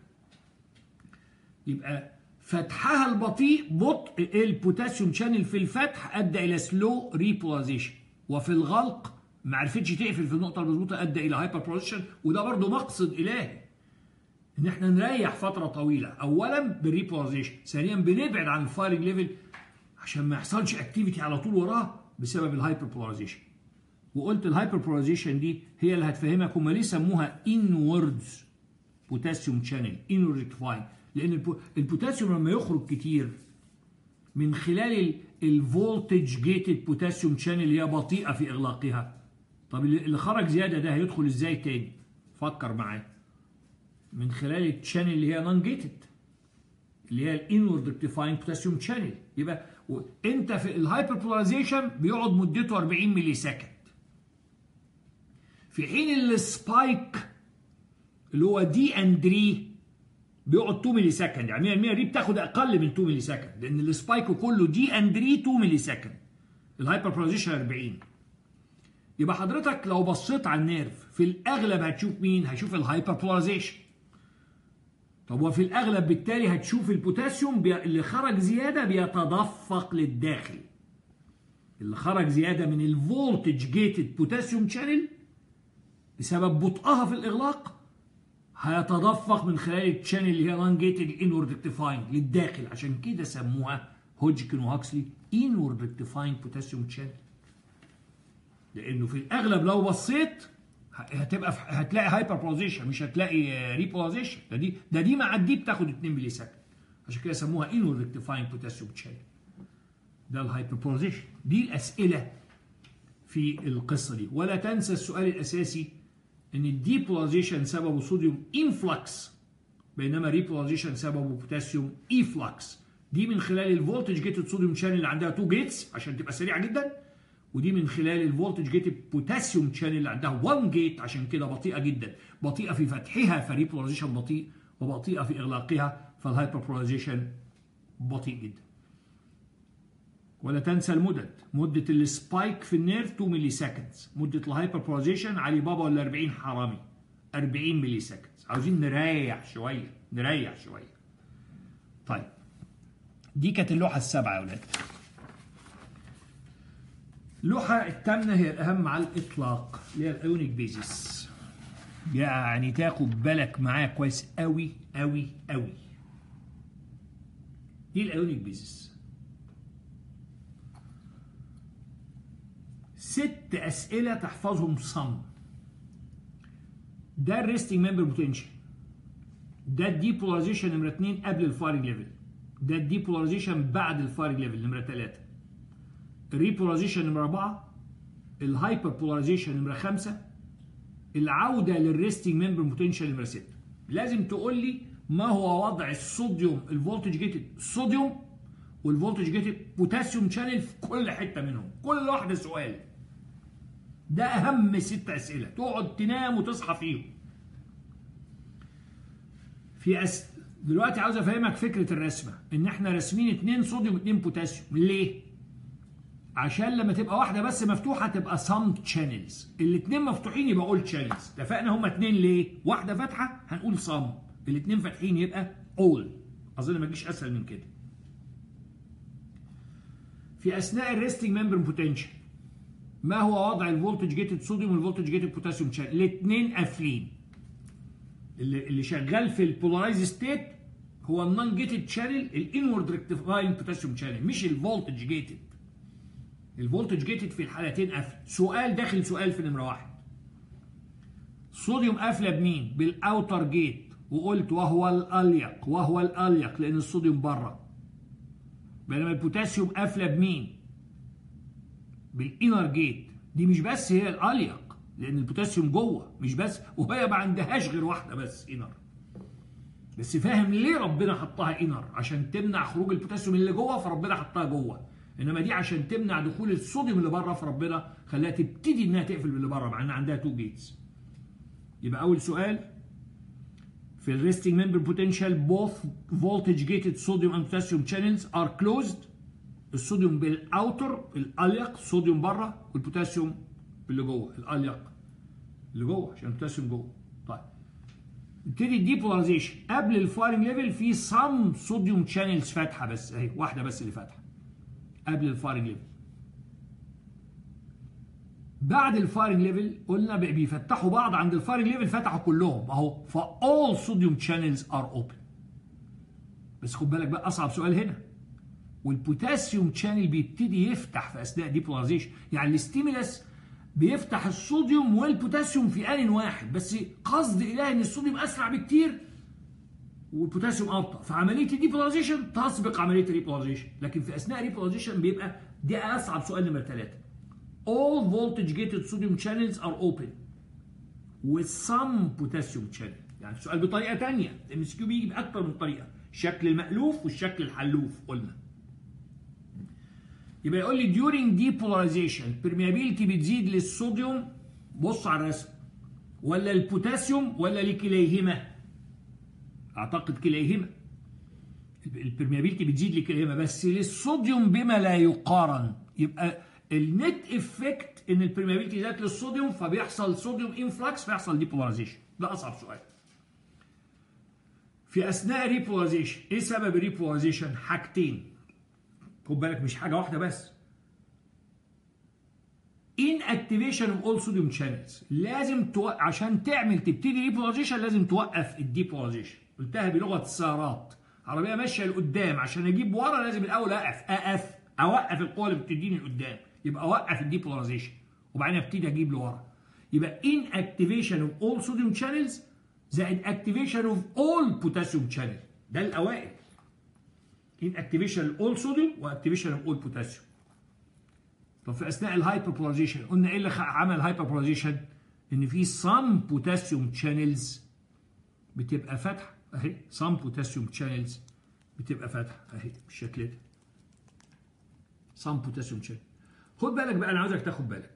يبقى فتحها البطيء بطء البوتاسيوم شانل في الفتح ادى الى سلو ريبولاريزيشن وفي الغلق ما عرفتش تقفل في النقطه المظبوطه ادى الى هايبر بولاريزيشن وده برضه مقصد الهي ان احنا نريح فتره طويله اولا بالريبولاريزيشن ثانيا بنبعد عن الفايرنج ليفل عشان ما يحصلش اكتيفيتي على طول وراه بسبب الهايبر بولاريزيشن وقلت الهايبر بولاريزيشن دي هي اللي هتفهمك هم ليه سموها انوردز بوتاسيوم شانل انورد ريكتيفاين لان البوتاسيوم لما يخرج كتير من خلال الفولتج جيتد بوتاسيوم شانل اللي هي بطيئه في اغلاقها طب اللي خرج زياده ده هيدخل ازاي تاني فكر معايا من خلال التشانل اللي هي نون جيتد اللي هي الانورد ريكتيفاينج بوتاسيوم شانل يبقى انت في الهايبر بولاريزيشن بيقعد مدته 40 ملي سكند في حين السبايك اللي هو دي اند ري بيقعد 2 ملي سكند يعني 100 دي بتاخد اقل من 2 ملي سكند لان السبايك كله دي اند ري 2 ملي سكند الهايبر بولاريزيشن 40 يبقى حضرتك لو بصيت على النيرف في الاغلب هتشوف مين هتشوف الهايبر بولاريزيشن طب وفي الاغلب بالتالي هتشوف البوتاسيوم بي... اللي خرج زياده بيتدفق للداخل اللي خرج زياده من الفولتج جيتد بوتاسيوم شانل بسبب بطئها في الاغلاق هيتدفق من خلال التشانل اللي هي نون جيتد انورد ريكتيفاينج للداخل عشان كده سموها هوجكن وهاكسلي انورد ريكتيفاينج بوتاسيوم شانل لانه في الاغلب لو بصيت هتبقى هتلاقي هايبر بولاريزيشن مش هتلاقي ريبولاريزيشن ده دي ده دي مع دي بتاخد 2 ملي سكند عشان كده سموها انور ريكتيفاينج بوتاسيوم شانل ده الهايبر بولاريزيشن دي الاسئله في القصه دي ولا تنسى السؤال الاساسي ان الديبولاريزيشن سببه صوديوم انفلكس بينما ريبولاريزيشن سببه بوتاسيوم ايفلكس دي من خلال الفولتج جيتد صوديوم شانل اللي عندها 2 جيتس عشان تبقى سريعه جدا ودي من خلال الفولتج جيت بوتاسيوم شانل اللي عندها 1 جيت عشان كده بطيئه جدا بطيئه في فتحها فريبولاريزيشن بطيء وبطيئه في اغلاقها فالهايبربولاريزيشن بطيء جدا ولا تنسى المدد مدة السبايك في النيرف 2 ملي سكندز مدة الهايبربولاريزيشن علي بابا ولا 40 حرامي 40 ملي سكندز عاوزين نريح شوية نريح شوية طيب دي كانت اللوحة السابعة يا ولاد اللوحة الثامنة هي الأهم على الإطلاق اللي هي الأيونيك بيزيس يعني تاخد بالك معايا كويس قوي قوي قوي دي الأيونيك بيزيس ست أسئلة تحفظهم صم ده الريستنج ممبر بوتنشال ده الديبولاريزيشن نمرة 2 قبل الفايرنج ليفل ده الديبولاريزيشن بعد الفايرنج ليفل نمرة 3 الريبولاريزيشن نمرة 4 الهايبر بولاريزيشن نمرة 5 العودة للريستنج ممبر بوتنشال نمرة 6 لازم تقول لي ما هو وضع الصوديوم الفولتج جيتد الصوديوم والفولتج جيتد بوتاسيوم شانل في كل حتة منهم كل واحدة سؤال ده أهم ست أسئلة تقعد تنام وتصحى فيهم في أس... دلوقتي عاوز افهمك فكره الرسمه ان احنا راسمين اتنين صوديوم واتنين بوتاسيوم ليه عشان لما تبقى واحده بس مفتوحه تبقى سام تشانلز الاثنين مفتوحين يبقى اول تشانلز اتفقنا هما اتنين ليه واحده فاتحه هنقول سام الاثنين فاتحين يبقى اول اظن ما تجيش اسهل من كده في اثناء الريستنج ممبر بوتنشال ما هو وضع الفولتج جيتد صوديوم والفولتج جيتد بوتاسيوم شانل الاثنين قافلين اللي اللي شغال في البولارايز ستيت هو النون جيتد شانل الانورد ريكتيفاينج بوتاسيوم شانل مش الفولتج جيتد الفولتج جيتد في الحالتين قافل سؤال داخل سؤال في نمره واحد صوديوم قافله بمين بالاوتر جيت وقلت وهو الاليق وهو الاليق لان الصوديوم بره بينما البوتاسيوم قافله بمين بالانر جيت دي مش بس هي الاليق لان البوتاسيوم جوه مش بس وهي ما عندهاش غير واحده بس انر بس فاهم ليه ربنا حطها انر عشان تمنع خروج البوتاسيوم اللي جوه فربنا حطها جوه انما دي عشان تمنع دخول الصوديوم اللي بره فربنا خلاها تبتدي انها تقفل باللي بره مع ان عندها تو جيتس يبقى اول سؤال في الريستنج ممبر بوتنشال both voltage gated sodium and potassium channels are closed الصوديوم بالاوتر الاليق الصوديوم بره والبوتاسيوم اللي جوه الاليق اللي جوه عشان البوتاسيوم جوه طيب نبتدي الديبولاريزيشن قبل الفايرنج ليفل في سم صوديوم شانلز فاتحه بس اهي واحده بس اللي فاتحه قبل الفايرنج ليفل بعد الفايرنج ليفل قلنا بيفتحوا بعض عند الفايرنج ليفل فتحوا كلهم اهو فاول صوديوم شانلز ار اوبن بس خد بالك بقى اصعب سؤال هنا والبوتاسيوم شانل بيبتدي يفتح في اثناء ديبولاريزيشن يعني الستيمولس بيفتح الصوديوم والبوتاسيوم في ان واحد بس قصد الهي ان الصوديوم اسرع بكتير والبوتاسيوم ابطا فعمليه الديبولاريزيشن تسبق عمليه الريبولاريزيشن لكن في اثناء الريبولاريزيشن بيبقى دي اصعب سؤال نمره ثلاثه all voltage gated sodium channels are open with some potassium channel يعني السؤال بطريقه ثانيه ام اس كيو بيجي باكثر من طريقه الشكل المألوف والشكل الحلوف قلنا يبقى يقول لي during depolarization permeability بتزيد للصوديوم بص على الرسم ولا البوتاسيوم ولا لكليهما اعتقد كليهما البرميابيلتي بتزيد لكليهما بس للصوديوم بما لا يقارن يبقى النت افكت ان البرميابيلتي زادت للصوديوم فبيحصل صوديوم انفلكس فيحصل ديبولاريزيشن ده اصعب سؤال في اثناء الريبولاريزيشن ايه سبب الريبولاريزيشن حاجتين خد بالك مش حاجه واحده بس ان اكتيفيشن اوف اول صوديوم شانلز لازم تو... عشان تعمل تبتدي ريبولاريزيشن لازم توقف الديبولاريزيشن قلتها بلغه السيارات عربيه ماشيه لقدام عشان اجيب ورا لازم الاول اقف اقف اوقف القوه اللي بتديني لقدام يبقى اوقف الديبولاريزيشن وبعدين ابتدي اجيب لورا يبقى ان اكتيفيشن اوف اول صوديوم شانلز زائد اكتيفيشن اوف اول بوتاسيوم شانل ده الاوائل ان اكتيفيشن اول صوديوم واكتيفيشن اوف اول بوتاسيوم طب في اثناء الهايبربولاريزيشن قلنا ايه اللي عمل هايبربولاريزيشن ان في سام بوتاسيوم شانلز بتبقى فاتحه اهي سام بوتاسيوم شانلز بتبقى فاتحه اهي بالشكل ده سام بوتاسيوم شانل خد بالك بقى انا عاوزك تاخد بالك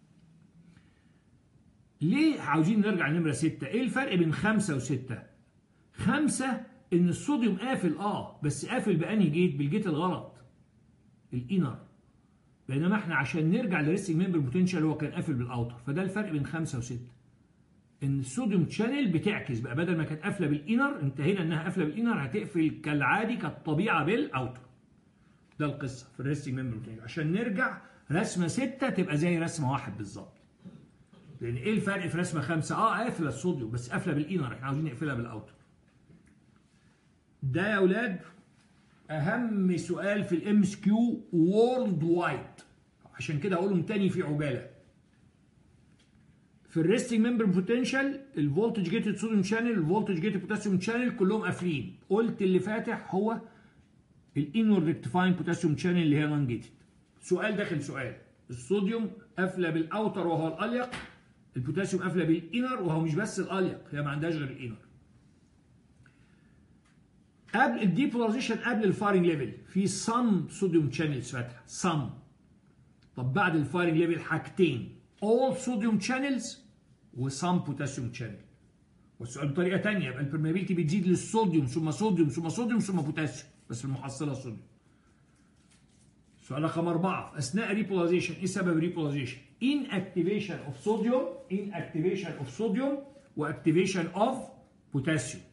ليه عاوزين نرجع لنمره 6 ايه الفرق بين 5 و6 5 ان الصوديوم قافل اه بس قافل بانهي جيت بالجيت الغلط الانر بينما احنا عشان نرجع لريستنج ممبر بوتنشال هو كان قافل بالاوتر فده الفرق بين 5 و6 ان الصوديوم شانل بتعكس بقى بدل ما كانت قافله بالانر انتهينا انها قافله بالانر هتقفل كالعادي كالطبيعه بالاوتر ده القصه في الريستنج ممبر بوتنشال عشان نرجع رسمه 6 تبقى زي رسمه واحد بالظبط لان ايه الفرق في رسمه 5 اه قافله الصوديوم بس قافله بالانر احنا عاوزين نقفلها بالاوتر ده يا اولاد اهم سؤال في الام اس كيو وورلد وايد عشان كده هقولهم تاني في عجاله في الريستنج ممبر بوتنشال الفولتج جيتد صوديوم شانل الفولتج جيتد بوتاسيوم شانل كلهم قافلين قلت اللي فاتح هو الانور ريكتيفاين بوتاسيوم شانل اللي هي نون جيتد سؤال داخل سؤال الصوديوم قافله بالاوتر وهو الاليق البوتاسيوم قافله بالانر وهو مش بس الاليق هي ما عندهاش غير الانر قبل الديبولاريزيشن قبل الفايرنج ليفل في صم صوديوم شانلز فاتحه صم طب بعد الفايرنج ليفل حاجتين all صوديوم شانلز وصم بوتاسيوم شانل والسؤال بطريقه ثانيه يبقى البرميابيلتي بتزيد للصوديوم ثم صوديوم ثم صوديوم ثم بوتاسيوم بس المحصله صوديوم سؤال رقم أربعة أثناء ريبولاريزيشن إيه سبب ريبولاريزيشن؟ inactivation of sodium inactivation of sodium واكتيفيشن of potassium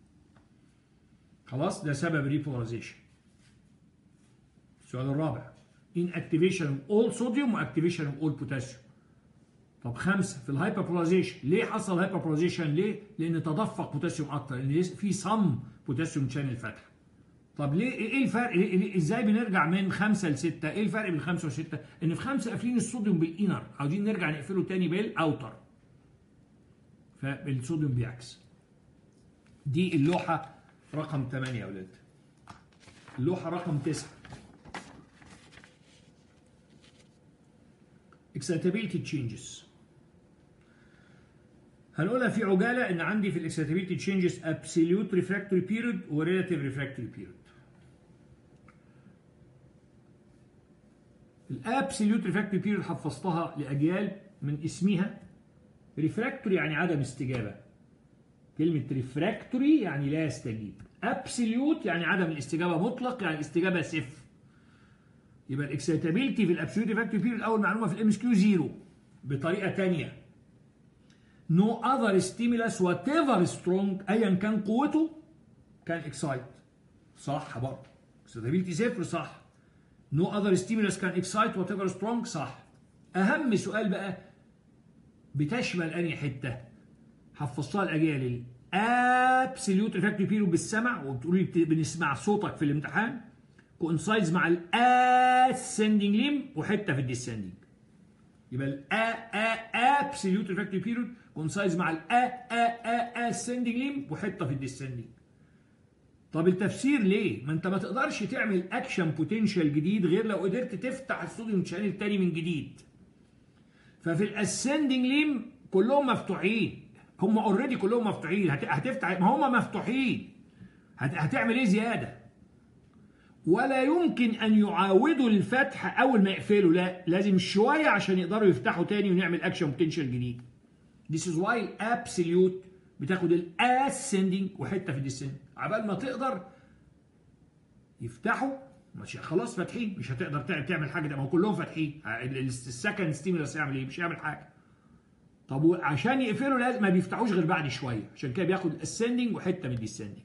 خلاص ده سبب ريبولاريزيشن السؤال الرابع inactivation of all sodium واكتيفيشن of all potassium طب خمسة في الهايبربولاريزيشن ليه حصل هايبربولاريزيشن ليه؟ لأن تدفق بوتاسيوم أكتر لأن في صم بوتاسيوم شانل فاتح طب ليه ايه الفرق ليه ليه ازاي بنرجع من خمسة لستة ايه الفرق بين خمسة وستة ان في خمسة قافلين الصوديوم بالانر عاوزين نرجع نقفله تاني بالاوتر فالصوديوم بيعكس دي اللوحة رقم 8 يا اولاد اللوحة رقم 9 excitability changes هنقولها في عجاله ان عندي في الاكسيتابيلتي تشينجز ابسوليوت ريفراكتوري بيريود وريلاتيف ريفراكتوري بيريود الابسوليوت ريفراكتوري بيريود حفظتها لاجيال من اسمها ريفراكتوري يعني عدم استجابه كلمه ريفراكتوري يعني لا يستجيب ابسوليوت يعني عدم الاستجابه مطلق يعني الاستجابه صفر يبقى الاكسيتابيلتي في الابسوليوت ريفراكتوري بيريود اول معلومه في الام اس كيو زيرو بطريقه ثانيه no other stimulus whatever strong ايا كان قوته كان excite صح برضه excitability صفر صح no other stimulus can excite whatever strong صح اهم سؤال بقى بتشمل انهي حته حفظتها الاجيال الابسوليوت ريفراكتوري بيريود بالسمع وبتقولي بنسمع صوتك في الامتحان كونسايدز مع الاسندنج ليم وحته في الديسندنج يبقى الأ أ absolute refractory period كونسايز مع الأ أ أ ascending limb وحته في الديسندنج طب التفسير ليه؟ ما انت ما تقدرش تعمل اكشن بوتنشال جديد غير لو قدرت تفتح الصوديوم شانل تاني من جديد. ففي الاسندنج ليم كلهم مفتوحين هم اوريدي كلهم مفتوحين هت- هتفتح ما هم مفتوحين هت- هتعمل ايه زياده؟ ولا يمكن ان يعاودوا الفتح اول ما يقفلوا لا لازم شويه عشان يقدروا يفتحوا تاني ونعمل اكشن بوتنشال جديد. This is why الابسوليوت بتاخد الاسندنج وحته في الديسندنج عبال ما تقدر يفتحوا مش خلاص فاتحين مش هتقدر تع- تعمل حاجه ده ما هو كلهم فاتحين ال- ال- السكند ستيمولس يعمل ايه؟ مش هيعمل حاجه. طب وعشان يقفلوا لازم ما بيفتحوش غير بعد شويه عشان كده بياخد الاسندنج وحته من الديسندنج.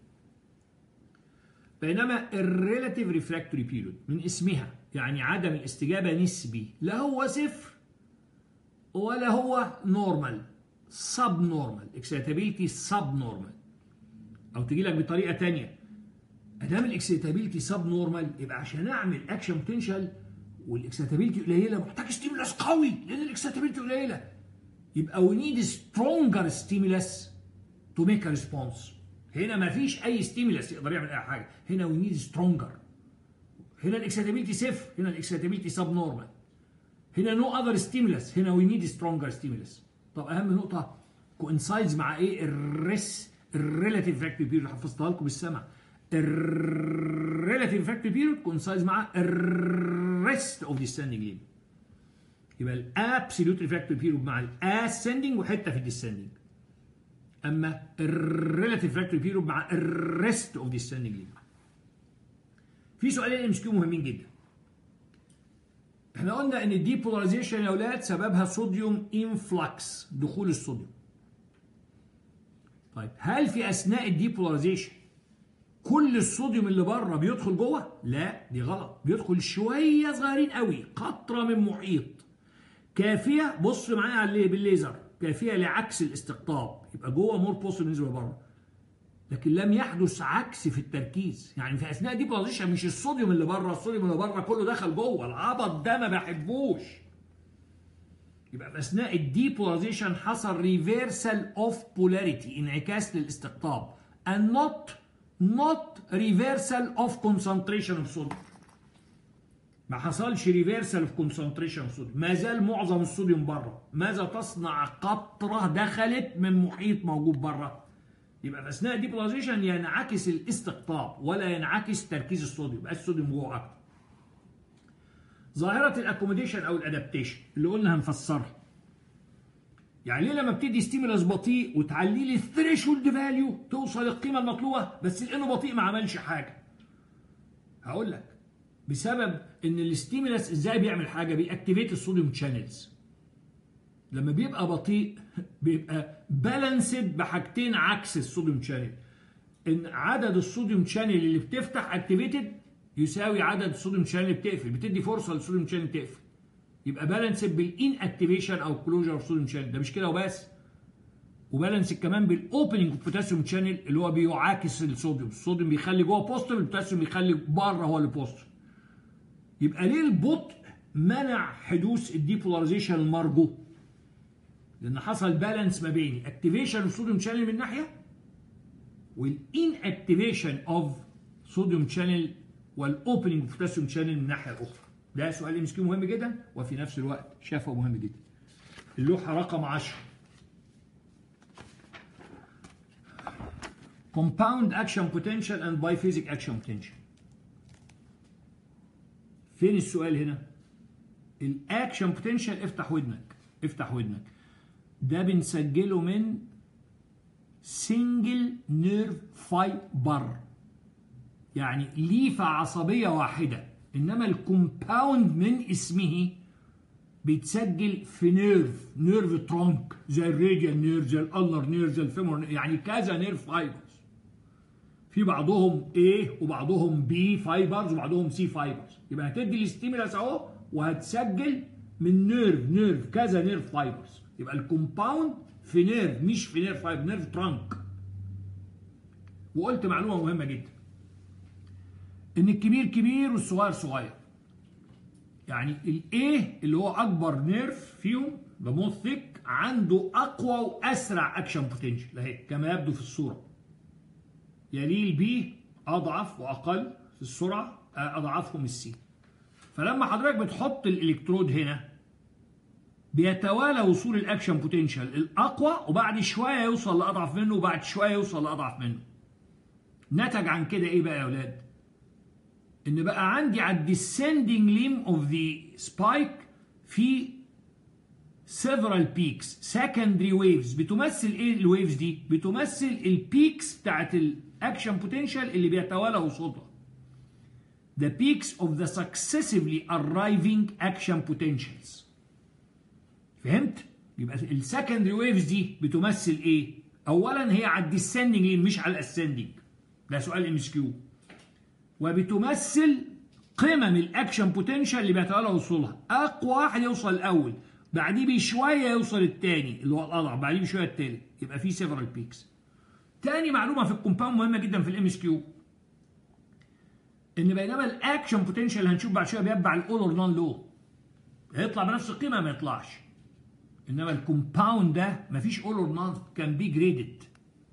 بينما الريلاتيف ريفراكتوري بيريود من اسمها يعني عدم الاستجابه نسبي لا هو صفر ولا هو نورمال سب نورمال اكسيتابيلتي سب نورمال او تجي لك بطريقه ثانيه ادام الاكسيتابيلتي سب نورمال يبقى عشان اعمل اكشن بوتنشال والاكسيتابيلتي قليله محتاج ستيمولاس قوي لان الاكسيتابيلتي قليله يبقى we need stronger stimulus to make a response هنا ما فيش اي ستيمولاس يقدر يعمل اي حاجه هنا we need stronger هنا الاكسيتابيلتي صفر هنا الاكسيتابيلتي سب نورمال هنا نو اذر ستيمولاس هنا وي نيد سترونجر ستيمولاس طب اهم نقطه كوانسايدز مع ايه الريس الريلاتيف فاكتور بيريود حفظتها لكم بالسمع الريلاتيف فاكتور بيريود كوانسايدز مع الريست اوف ديسندنج ليم يبقى الابسوليوت ريفراكتوري بيريود مع الاسندنج وحته في الديسندنج اما الريلاتيف فاكتوري بيريود مع الريست اوف ديسندنج ليم في سؤالين ام كيو مهمين جدا احنا قلنا ان الديبولاريزيشن يا اولاد سببها صوديوم انفلكس دخول الصوديوم طيب هل في اثناء الديبولاريزيشن كل الصوديوم اللي بره بيدخل جوه لا دي غلط بيدخل شويه صغيرين قوي قطره من محيط كافيه بص معايا على بالليزر كافيه لعكس الاستقطاب يبقى جوه مور بوسيبل بالنسبه لبره لكن لم يحدث عكس في التركيز يعني في اثناء دي بوزيشن مش الصوديوم اللي بره الصوديوم اللي بره كله دخل جوه العبط ده ما بحبوش يبقى في اثناء الديبولاريزيشن حصل ريفيرسال اوف بولاريتي انعكاس للاستقطاب and not not reversal of concentration of sodium ما حصلش ريفيرسال اوف كونسنتريشن اوف صوديوم ما زال معظم الصوديوم بره ماذا تصنع قطره دخلت من محيط موجود بره يبقى في اثناء الديبولاريزيشن ينعكس الاستقطاب ولا ينعكس تركيز الصوديوم يبقى الصوديوم جوه اكتر ظاهره الاكوموديشن او الادابتيشن اللي قلنا هنفسرها يعني ليه لما بتدي ستيمولس بطيء وتعلي لي الثريشولد فاليو توصل القيمه المطلوبه بس لانه بطيء ما عملش حاجه هقول لك بسبب ان الستيمولس ازاي بيعمل حاجه بيأكتيفيت الصوديوم شانلز لما بيبقى بطيء بيبقى بالانسد بحاجتين عكس الصوديوم شانل ان عدد الصوديوم شانل اللي بتفتح اكتيفيتد يساوي عدد الصوديوم شانل اللي بتقفل بتدي فرصه للصوديوم شانل تقفل يبقى بالانسد بالان اكتيفيشن او كلوجر اوف صوديوم شانل ده مش كده وبس وبالانس كمان بالاوبننج اوف بوتاسيوم شانل اللي هو بيعاكس الصوديوم الصوديوم بيخلي جوه بوزيتيف البوتاسيوم بيخلي بره هو اللي بوزيتيف يبقى ليه البطء منع حدوث الديبولاريزيشن المرجو لان حصل بالانس ما بين اكتيفيشن الصوديوم شانل من ناحيه والان اكتيفيشن اوف صوديوم شانل والاوبننج اوف بوتاسيوم شانل من الناحيه الاخرى ده سؤال ام كيو مهم جدا وفي نفس الوقت شافه مهم جدا اللوحه رقم 10 compound action potential and biphasic action potential فين السؤال هنا الاكشن بوتنشال افتح ودنك افتح ودنك ده بنسجله من سنجل نيرف فايبر يعني ليفة عصبية واحدة إنما الكومباوند من اسمه بيتسجل في نيرف نيرف ترونك زي الراديال نيرف زي الالنر نيرف زي الفيمور يعني كذا نيرف فايبرز في بعضهم A وبعضهم B فايبرز وبعضهم C فايبرز يبقى هتدي الاستيمولاس اهو وهتسجل من نيرف نيرف كذا نيرف فايبرز يبقى الكومباوند في نيرف مش في نيرف فايبر نيرف ترانك وقلت معلومه مهمه جدا ان الكبير كبير والصغير صغير يعني الايه اللي هو اكبر نيرف فيهم ذا موست ثيك عنده اقوى واسرع اكشن بوتنشال اهي كما يبدو في الصوره يليه البي اضعف واقل في السرعه اضعافهم السي فلما حضرتك بتحط الالكترود هنا بيتوالى وصول الاكشن بوتنشال الاقوى وبعد شويه يوصل لاضعف منه وبعد شويه يوصل لاضعف منه نتج عن كده ايه بقى يا اولاد ان بقى عندي على الديسندنج ليم اوف ذا سبايك في several peaks secondary waves بتمثل ايه الويفز دي بتمثل البيكس بتاعت الاكشن بوتنشال اللي بيتوالى وصولها the peaks of the successively arriving action potentials فهمت يبقى السكندري ويفز دي بتمثل ايه اولا هي على الديسندنج لين مش على الاسندنج ده سؤال ام اس كيو وبتمثل قمم الاكشن بوتنشال اللي بيتوالى وصولها اقوى واحد يوصل الاول بعديه بشويه يوصل الثاني اللي هو الاضعف بعديه بشويه الثالث يبقى في سيفرال بيكس تاني معلومه في الكومباوند مهمه جدا في الام اس كيو ان بينما الاكشن بوتنشال هنشوف بعد شويه بيتبع الاول اور نون لو هيطلع بنفس القيمه ما يطلعش انما الكومباوند ده مفيش اول اور نون كان بي جريدد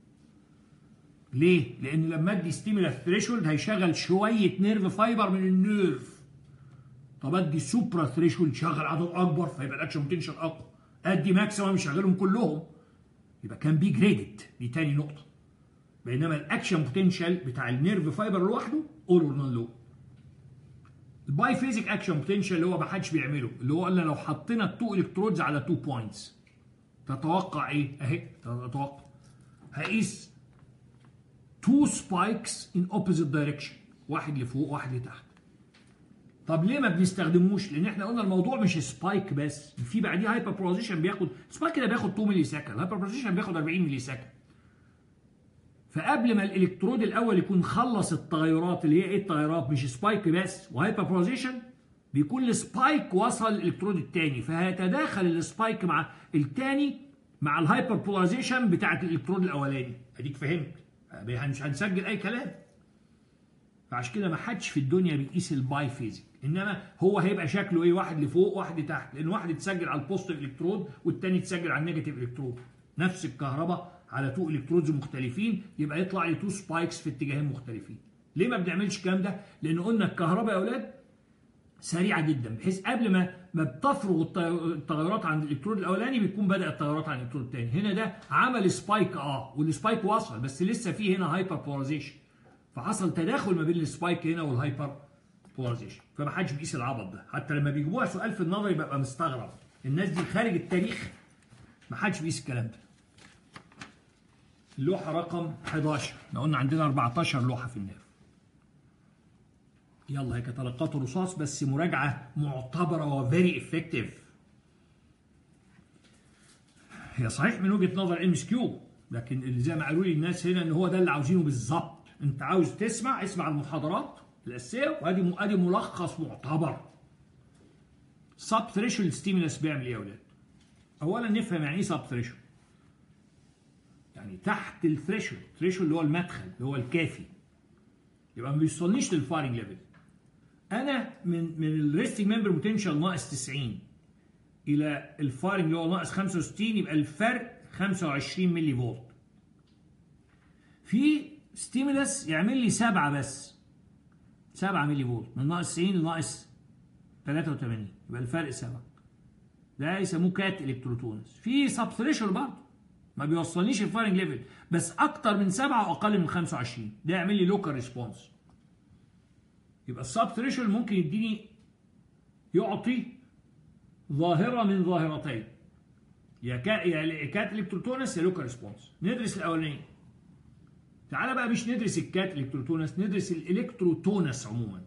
ليه؟ لان لما ادي ستيمولا ثريشولد هيشغل شويه نيرف فايبر من النيرف طب ادي سوبرا ثريشولد شغل عدد اكبر فيبقى الاكشن بوتنشال اقوى ادي ماكسيمم يشغلهم كلهم يبقى كان بي جريدد دي تاني نقطه بينما الاكشن بوتنشال بتاع النيرف فايبر لوحده اول اور نون لو الباي فيزيك اكشن بوتنشال اللي هو ما حدش بيعمله اللي هو قلنا لو حطينا التو الكترودز على تو بوينتس تتوقع ايه اهي تتوقع هقيس تو سبايكس ان اوبوزيت دايركشن واحد لفوق واحد لتحت طب ليه ما بنستخدموش لان احنا قلنا الموضوع مش سبايك بس في بعديه هايبر بوزيشن بياخد سبايك كده بياخد 2 ملي سكند هايبر بوزيشن بياخد 40 ملي سكند فقبل ما الالكترود الاول يكون خلص التغيرات اللي هي ايه التغيرات مش سبايك بس وهايبر بوزيشن بيكون السبايك وصل الالكترود الثاني فهيتداخل السبايك مع الثاني مع الهايبر بولاريزيشن بتاعت الالكترود الاولاني اديك فهمت مش هنسجل اي كلام فعشان كده ما حدش في الدنيا بيقيس الباي فيزيك انما هو هيبقى شكله ايه واحد لفوق واحد لتحت لان واحد يتسجل على البوزيتيف الكترود والتاني يتسجل على النيجاتيف الكترود نفس الكهرباء على تو الكترودز مختلفين يبقى يطلع لي تو سبايكس في اتجاهين مختلفين ليه ما بنعملش الكلام ده لان قلنا الكهرباء يا اولاد سريعه جدا بحيث قبل ما ما بتفرغ التغيرات عند الالكترود الاولاني بيكون بدا التغيرات عند الالكترود الثاني هنا ده عمل سبايك اه والسبايك وصل بس لسه في هنا هايبر بولاريزيشن فحصل تداخل ما بين السبايك هنا والهايبر بولاريزيشن فما حدش بيقيس العبط ده حتى لما بيجيبوها سؤال في النظري ببقى مستغرب الناس دي خارج التاريخ ما حدش بيقيس الكلام ده اللوحه رقم 11 احنا قلنا عندنا 14 لوحه في النيرف يلا هي كتلقات رصاص بس مراجعه معتبره وفيري افكتيف هي صحيح من وجهه نظر ام اس كيو لكن اللي زي ما قالوا لي الناس هنا ان هو ده اللي عاوزينه بالظبط انت عاوز تسمع اسمع المحاضرات الاساسيه وادي ادي ملخص معتبر سب ثريشولد ستيمولس بيعمل ايه يا اولاد؟ اولا نفهم يعني ايه سب ثريشولد يعني تحت الثريشولد الثريشولد اللي هو المدخل اللي هو الكافي يبقى ما بيوصلنيش للفايرنج ليفل انا من من الريستنج ممبر بوتنشال ناقص 90 الى الفايرنج اللي هو ناقص 65 يبقى الفرق 25 ملي فولت في ستيمولس يعمل لي 7 بس 7 ملي فولت من ناقص 90 لناقص 83 يبقى الفرق 7 ده يسموه كات الكتروتونس في سب ثريشولد برضه ما بيوصلنيش الفايرنج ليفل بس اكتر من 7 واقل من 25 ده يعمل لي لوكال ريسبونس يبقى السب ثريشولد ممكن يديني يعطي ظاهره من ظاهرتين يا كا يا كات الكتروتونس يا لوكال ريسبونس ندرس الاولانيه تعالى بقى مش ندرس الكات الكتروتونس ندرس الالكتروتونس عموما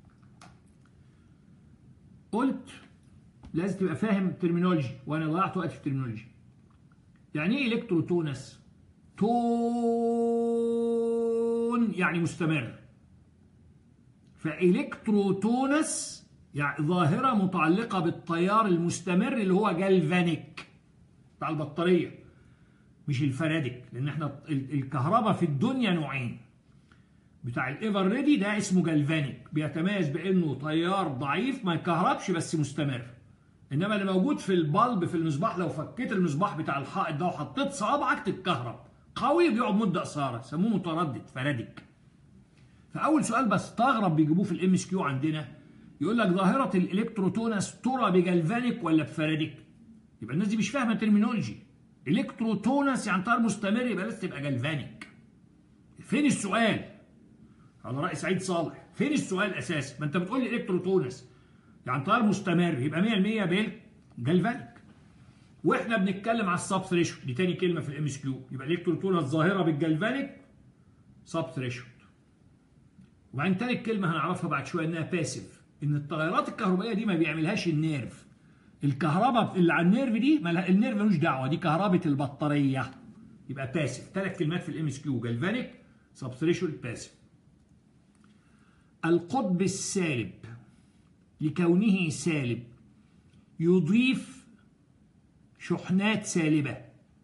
قلت لازم تبقى فاهم ترمينولوجي وانا ضيعت وقت في الترمينولوجي يعني ايه الكتروتونس تون يعني مستمر فالكتروتونس يعني ظاهره متعلقه بالتيار المستمر اللي هو جالفانيك بتاع البطاريه مش الفرادك لان احنا الكهرباء في الدنيا نوعين بتاع الايفر ريدي ده اسمه جالفانيك بيتميز بانه تيار ضعيف ما يكهربش بس مستمر انما اللي موجود في البلب في المصباح لو فكيت المصباح بتاع الحائط ده وحطيت صوابعك تتكهرب قوي بيقعد مده قصيره سموه متردد فرادك فاول سؤال بستغرب بيجيبوه في الام اس كيو عندنا يقول لك ظاهره الالكتروتونس ترى بجلفانيك ولا بفاراديك يبقى الناس دي مش فاهمه ترمينولوجي الكتروتونس يعني تيار مستمر يبقى لازم تبقى جلفانيك فين السؤال على راي سعيد صالح فين السؤال الاساسي ما انت بتقول لي الكتروتونس يعني تيار مستمر يبقى 100% بالجلفانيك واحنا بنتكلم على السب ثريشولد دي تاني كلمه في الام اس كيو يبقى الالكتروتونس ظاهره بالجلفانيك سب ثريشولد وبعدين تالت كلمه هنعرفها بعد شويه انها باسيف ان التغيرات الكهربائيه دي ما بيعملهاش النيرف الكهرباء اللي على النيرف دي مالها النيرف ملوش دعوه دي كهرباء البطاريه يبقى باسيف ثلاث كلمات في الام اس كيو جلفانيك سب ثريشولد باسيف القطب السالب لكونه سالب يضيف شحنات سالبه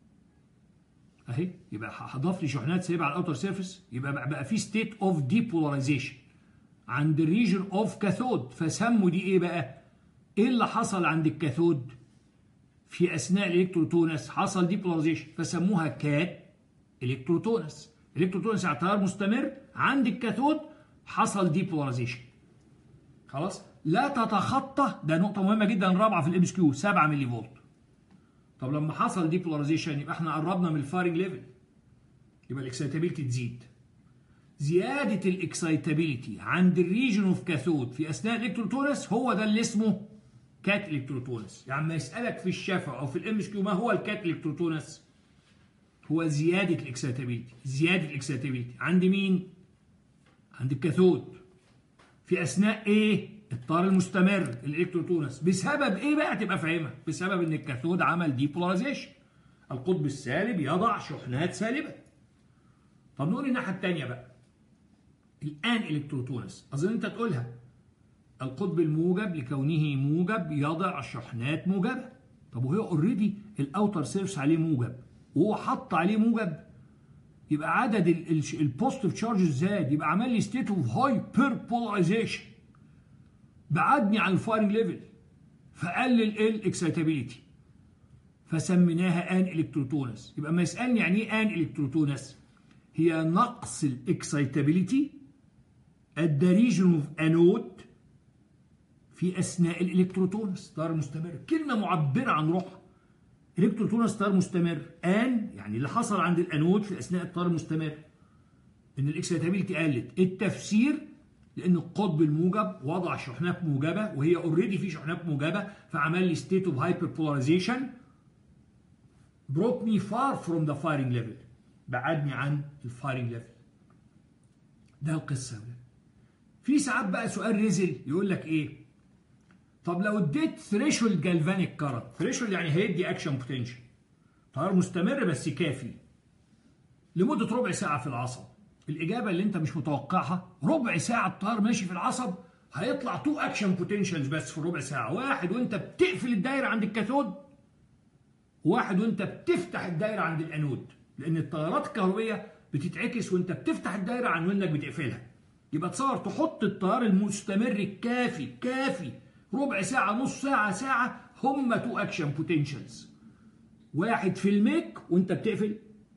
اهي يبقى هضاف لي شحنات سالبه على الاوتر سيرفيس يبقى بقى في ستيت اوف ديبولاريزيشن عند الريجن اوف كاثود فسموا دي ايه بقى؟ ايه اللي حصل عند الكاثود في اثناء الالكتروتونس حصل ديبولاريزيشن فسموها كات الكتروتونس الكتروتونس يعني تيار مستمر عند الكاثود حصل ديبولاريزيشن خلاص لا تتخطى ده نقطة مهمة جدا رابعة في الام اس كيو 7 ملي فولت طب لما حصل ديبولاريزيشن يبقى احنا قربنا من الفايرنج ليفل يبقى الاكسيتابيلتي تزيد زيادة الاكسيتابيلتي عند الريجن اوف كاثود في اثناء الالكتروتونس هو ده اللي اسمه كات الكتروتونس يعني ما يسألك في الشفع او في الام اس كيو ما هو الكات الكتروتونس هو زيادة الاكسيتابيلتي زيادة الاكسيتابيلتي عند مين؟ عند الكاثود في اثناء ايه؟ التيار المستمر الالكتروتونس بسبب ايه بقى تبقى فاهمها؟ بسبب ان الكاثود عمل ديبولاريزيشن القطب السالب يضع شحنات سالبه طب نقول الناحيه الثانيه بقى الان الكتروتونس اظن انت تقولها القطب الموجب لكونه موجب يضع شحنات موجبه طب وهي اوريدي الاوتر سيرفس عليه موجب وهو حط عليه موجب يبقى عدد البوزيتيف تشارج زاد يبقى عمل لي ستيت اوف هايبر بولاريزيشن بعدني عن الفايرنج ليفل فقلل الاكسيتابيليتي فسميناها ان الكتروتونس يبقى ما يسالني يعني ايه ان الكتروتونس هي نقص الاكسيتابيليتي at the region of anode في اثناء الالكتروتونس تيار مستمر كلمه معبره عن روحها الكتروتونس تيار مستمر ان يعني اللي حصل عند الانود في اثناء التيار المستمر ان الاكسيتابيلتي قلت التفسير لان القطب الموجب وضع شحنات موجبه وهي اوريدي في شحنات موجبه فعمل لي ستيت اوف هايبر بولاريزيشن brought me far from the firing level بعدني عن الفايرنج ليفل ده القصه في ساعات بقى سؤال ريزل يقول لك ايه طب لو اديت ثريشولد جالفانيك كارنت ثريشولد يعني هيدي اكشن بوتنشال تيار مستمر بس كافي لمده ربع ساعه في العصب الاجابه اللي انت مش متوقعها ربع ساعه التيار ماشي في العصب هيطلع تو اكشن بوتنشالز بس في ربع ساعه واحد وانت بتقفل الدايره عند الكاثود واحد وانت بتفتح الدايره عند الانود لان التيارات الكهربائيه بتتعكس وانت بتفتح الدايره عن وانك بتقفلها يبقى تصور تحط التيار المستمر الكافي كافي ربع ساعه نص ساعه ساعه هم تو اكشن بوتنشالز واحد في الميك وانت بتقفل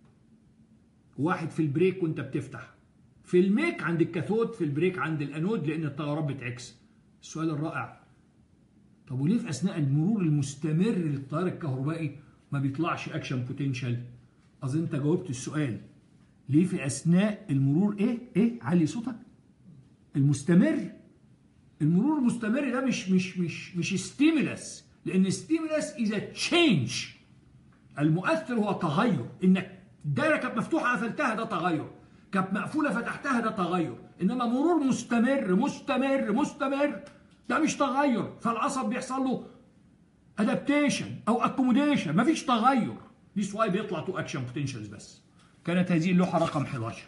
واحد في البريك وانت بتفتح في الميك عند الكاثود في البريك عند الانود لان التيارات بتعكس السؤال الرائع طب وليه في اثناء المرور المستمر للتيار الكهربائي ما بيطلعش اكشن بوتنشال اظن انت جاوبت السؤال ليه في اثناء المرور ايه ايه علي صوتك المستمر المرور المستمر ده مش مش مش مش ستيمولس لان ستيمولس اذا تشينج المؤثر هو تغير انك الدايره كانت مفتوحه قفلتها ده تغير كانت مقفوله فتحتها ده تغير انما مرور مستمر مستمر مستمر ده مش تغير فالعصب بيحصل له ادابتيشن او اكوموديشن مفيش تغير دي واي بيطلع تو اكشن بوتنشالز بس كانت هذه اللوحه رقم 11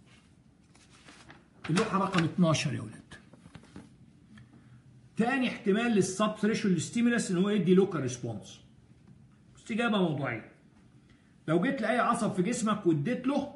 اللوحه رقم 12 يا ولاد تاني احتمال للسب ثريشولد ستيمولس ان هو يدي لوكال ريسبونس استجابه موضوعيه لو جيت لاي عصب في جسمك واديت له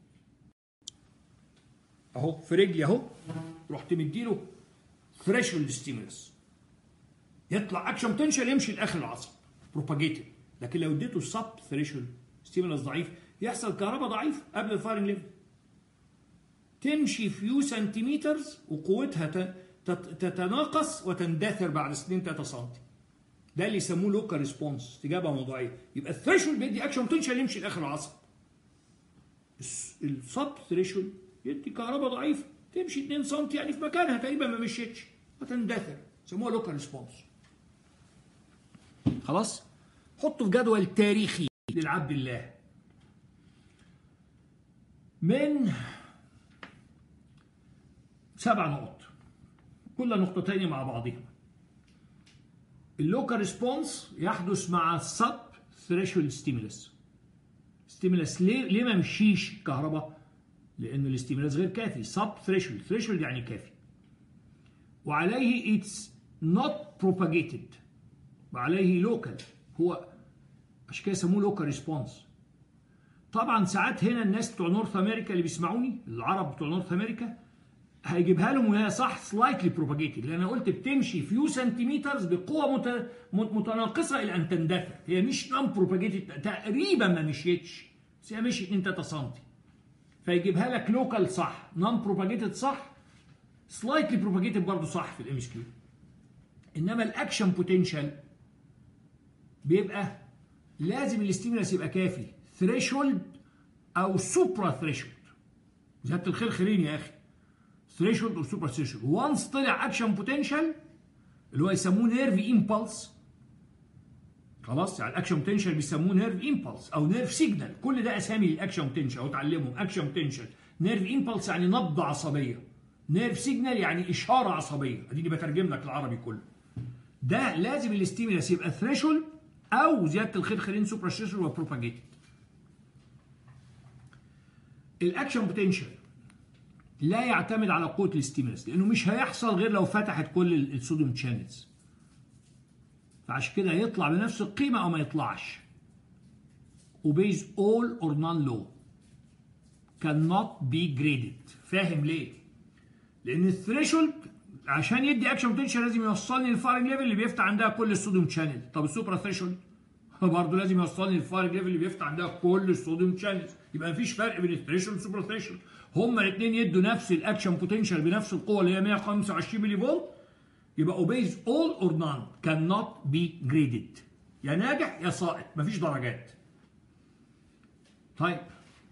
اهو في رجلي اهو رحت مديله ثريشولد ستيمولس يطلع اكشن بوتنشال يمشي لاخر العصب بروباجيتد لكن لو اديته سب ثريشولد ستيمولس ضعيف يحصل كهرباء ضعيف قبل الفايرنج ليفل تمشي فيو سنتيمترز وقوتها ت- تت- تتناقص وتندثر بعد سنين 3 سم ده اللي يسموه لوكال ريسبونس استجابه موضوعيه يبقى الثريشولد بيدي اكشن بوتنشال يمشي لاخر العصب السب ثريشولد يدي كهرباء ضعيفه تمشي 2 سم يعني في مكانها تقريبا ما مشيتش وتندثر يسموها لوكال ريسبونس خلاص حطه في جدول تاريخي للعبد الله من سبع نقط كل نقطتين مع بعضهما اللوكال ريسبونس يحدث مع السب ثريشولد ستيمولس ستيمولس ليه ليه ما مشيش الكهرباء لان الاستيمولس غير كافي سب ثريشولد ثريشولد يعني كافي وعليه اتس نوت propagated وعليه لوكال هو عشان كده يسموه لوكال ريسبونس طبعا ساعات هنا الناس بتوع نورث امريكا اللي بيسمعوني العرب بتوع نورث امريكا هيجيبها لهم وهي صح سلايتلي بروباجيتد لان انا قلت بتمشي فيو سنتيمترز بقوه مت... متناقصه الى ان تندثر هي مش نون بروباجيتد تقريبا ما مشيتش بس هي مشيت 2 3 سم فيجيبها لك لوكال صح نون بروباجيتد صح سلايتلي بروباجيتد برضه صح في الام اس كيو انما الاكشن بوتنشال بيبقى لازم الاستيمولس يبقى كافي ثريشولد او سوبرا ثريشولد زياده الخير خيرين يا اخي ثريشولد او سوبر ثريشولد وانس طلع اكشن بوتنشال اللي هو يسموه نيرف امبلس خلاص يعني الاكشن بوتنشال بيسموه نيرف امبلس او نيرف سيجنال كل ده اسامي الاكشن بوتنشال او اتعلمهم اكشن بوتنشال نيرف امبلس يعني نبضه عصبيه نيرف سيجنال يعني اشاره عصبيه اديني بترجم لك العربي كله ده لازم الاستيمولس يبقى ثريشولد او زياده الخير خيرين سوبر ثريشولد وبروباجيتد الاكشن بوتنشال لا يعتمد على قوه الاستيمولس لانه مش هيحصل غير لو فتحت كل ال- الصوديوم شانلز فعشان كده يطلع بنفس القيمه او ما يطلعش obeys all or none law cannot be graded فاهم ليه؟ لان الثريشولد عشان يدي اكشن بوتنشال لازم يوصلني للفارنج ليفل اللي بيفتح عندها كل الصوديوم شانل طب السوبرا ثريشولد برضه لازم يوصلني للفارنج ليفل اللي بيفتح عندها كل الصوديوم شانلز يبقى مفيش فرق بين الثريشولد والسوبرا ثريشولد هما الاثنين يدوا نفس الاكشن بوتنشال بنفس القوه اللي هي 125 ملي فولت يبقى obeys all or none cannot be graded يا ناجح يا ساقط مفيش درجات طيب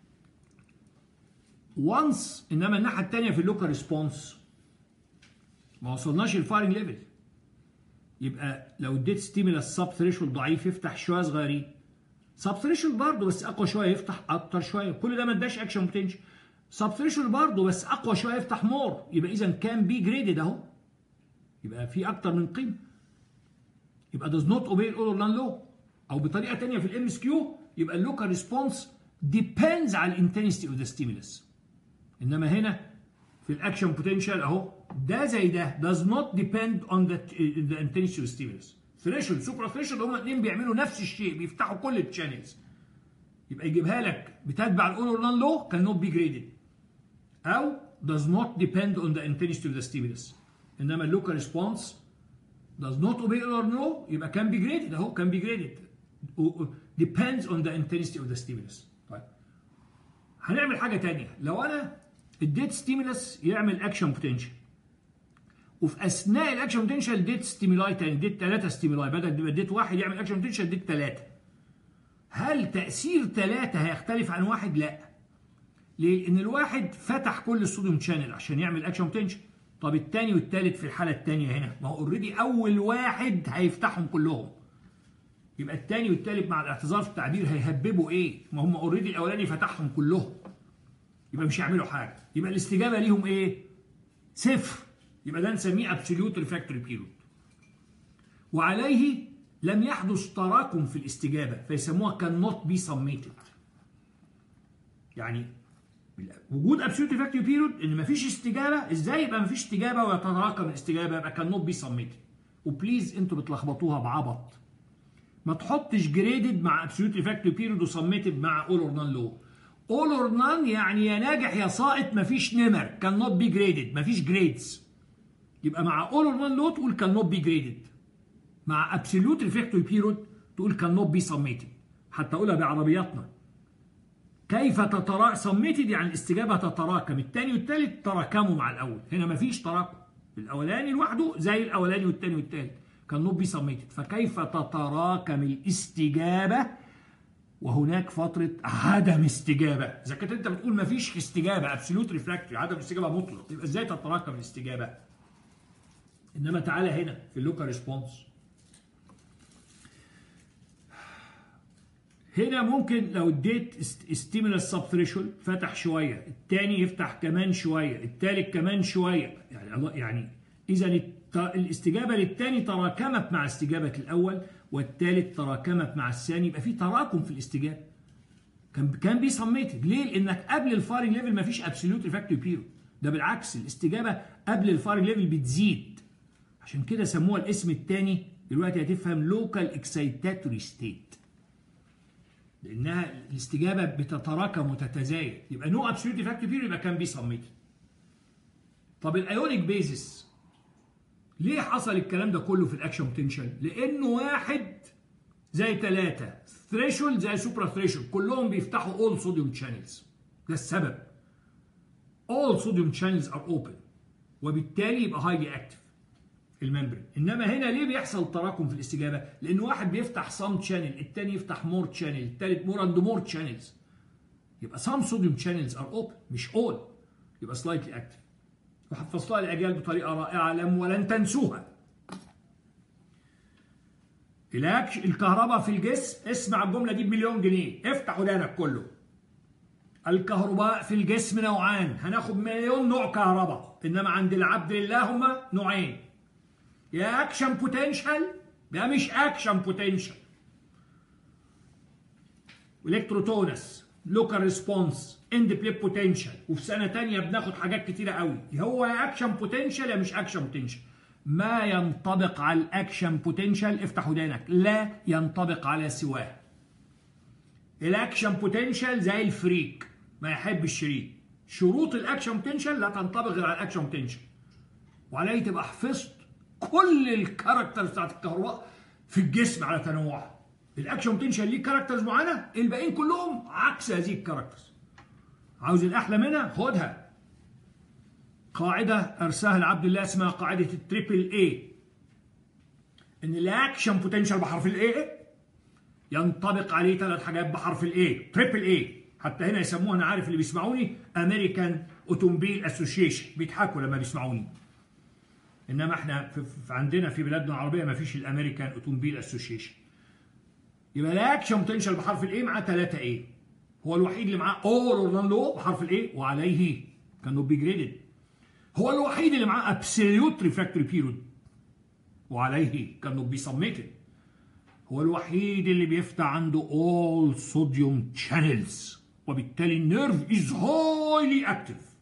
وانس انما الناحيه الثانيه في اللوكال ريسبونس ما وصلناش الفايرنج ليفل يبقى لو اديت ستيمولاس سب ثريشولد ضعيف يفتح شويه صغيرين سب ثريشولد برضه بس اقوى شويه يفتح اكتر شويه كل ده ما اداش اكشن بوتنشال سب ثريشولد برضه بس اقوى شويه يفتح مور يبقى اذا كان بي جريدد اهو يبقى في اكتر من قيمه يبقى does not obey all or none law او بطريقه ثانيه في الام اس كيو يبقى اللوكال ريسبونس depends على الانتنسيتي اوف ذا ستيمولس انما هنا في الاكشن بوتنشال اهو ده زي ده does not depend on the, the intensity of stimulus threshold سوبر threshold هما الاثنين بيعملوا نفس الشيء بيفتحوا كل الشانلز يبقى يجيبها لك بتتبع الاول اور نان لو كان نوت بي جريدد او does not depend on the intensity of the stimulus انما اللوكال ريسبونس does not obey or no يبقى كان بي جريدد اهو كان بي جريدد depends on the intensity of the stimulus طيب هنعمل حاجه تانية لو انا اديت ستيمولس يعمل اكشن بوتنشال وفي اثناء الاكشن بوتنشال اديت ستيمولاي تاني اديت ثلاثه ستيمولاي بدل ما اديت واحد يعمل اكشن بوتنشال اديت ثلاثه هل تاثير ثلاثه هيختلف عن واحد؟ لا ليه؟ لان الواحد فتح كل الصوديوم شانل عشان يعمل اكشن بوتنشال طب الثاني والثالث في الحاله الثانيه هنا ما هو اوريدي اول واحد هيفتحهم كلهم يبقى الثاني والثالث مع الاعتذار في التعبير هيهببوا ايه؟ ما هم اوريدي الاولاني فتحهم كلهم يبقى مش هيعملوا حاجه يبقى الاستجابه ليهم ايه؟ صفر يبقى ده نسميه ابسوليوت ريفراكتوري بيريود وعليه لم يحدث تراكم في الاستجابه فيسموها كان نوت بي سميتد يعني وجود ابسوليوت ريفراكتوري بيريود ان مفيش استجابه ازاي يبقى مفيش استجابه ويتراكم الاستجابه يبقى كان نوت بي سميتد وبليز انتوا بتلخبطوها بعبط ما تحطش جريدد مع ابسوليوت ريفراكتوري بيريود وسميتد مع اول اور نان لو اول اور نان يعني يا ناجح يا ساقط مفيش نمر كان نوت بي جريدد مفيش جريدز يبقى مع اول اور نان لو تقول كان نوت بي جريدد مع ابسوليوت ريفراكتوري بيريود تقول كان نوت بي سميتد حتى اقولها بعربياتنا كيف تتراكم سميتد يعني الاستجابه تتراكم الثاني والثالث تراكموا مع الاول هنا مفيش تراكم الاولاني لوحده زي الاولاني والثاني والثالث كان نوت بي سميتد فكيف تتراكم الاستجابه وهناك فتره عدم استجابه اذا كنت انت بتقول مفيش استجابه ابسولوت ريفراكتوري عدم استجابه مطلق يبقى ازاي تتراكم الاستجابه انما تعالى هنا في اللوكال ريسبونس هنا ممكن لو اديت ستيمولس سب ثريشولد فتح شويه الثاني يفتح كمان شويه الثالث كمان شويه يعني يعني اذا الاستجابه للثاني تراكمت مع استجابه الاول والثالث تراكمت مع الثاني يبقى في تراكم في الاستجابه كان كان بي سميتد ليه؟ لانك قبل الفارنج ليفل ما فيش ابسوليوت ريفاكتوري بيريود ده بالعكس الاستجابه قبل الفارنج ليفل بتزيد عشان كده سموها الاسم الثاني دلوقتي هتفهم لوكال اكسايتاتوري ستيت لانها الاستجابه بتتراكم وتتزايد يبقى نو ابسوليوت ريفاكتوري بيريود يبقى كان بي سميتد طب الايونيك بيزس ليه حصل الكلام ده كله في الاكشن بوتنشال؟ لانه واحد زي ثلاثة ثريشولد زي سوبرا ثريشولد كلهم بيفتحوا اول صوديوم شانلز ده السبب all sodium channels are open وبالتالي يبقى highly active الممبرين انما هنا ليه بيحصل تراكم في الاستجابه لان واحد بيفتح some channel الثاني يفتح more channel الثالث more and more channels يبقى some sodium channels are open مش all يبقى slightly active وحفظتها للاجيال بطريقه رائعه لم ولن تنسوها الأكش الكهرباء في الجسم اسمع الجمله دي بمليون جنيه افتح ودانك كله الكهرباء في الجسم نوعان هناخد مليون نوع كهرباء انما عند العبد لله هما نوعين يا اكشن بوتنشال ده مش اكشن بوتنشال الكتروتونس لوكال ريسبونس اند بليب بوتنشال وفي سنه ثانيه بناخد حاجات كتيره قوي هو يا اكشن بوتنشال يا مش اكشن بوتنشال ما ينطبق على الاكشن بوتنشال افتح ودانك لا ينطبق على سواه الاكشن بوتنشال زي الفريك ما يحب الشريك شروط الاكشن بوتنشال لا تنطبق غير على الاكشن بوتنشال وعليه تبقى حفظت كل الكاركترز بتاعت الكهرباء في الجسم على تنوعها الاكشن بوتنشال ليه كاركترز معينه الباقيين كلهم عكس هذه الكاركترز عاوز الاحلى منها خدها قاعده ارساها لعبد الله اسمها قاعده التريبل اي ان الاكشن بوتنشال بحرف الاي ينطبق عليه ثلاث حاجات بحرف الاي تريبل اي حتى هنا يسموها انا عارف اللي بيسمعوني امريكان اوتومبيل اسوشيشن بيضحكوا لما بيسمعوني انما احنا في في عندنا في بلادنا العربيه ما فيش الامريكان اوتومبيل اسوشيشن يبقى الاكشن بوتنشال بحرف الاي معاه 3 اي هو الوحيد اللي معاه اول اور لو بحرف الاي وعليه كانوا بيجريدد هو الوحيد اللي معاه ابسوليوت ريفراكتوري بيريود وعليه كانوا بيسميتد هو الوحيد اللي بيفتح عنده all sodium channels وبالتالي النيرف is highly active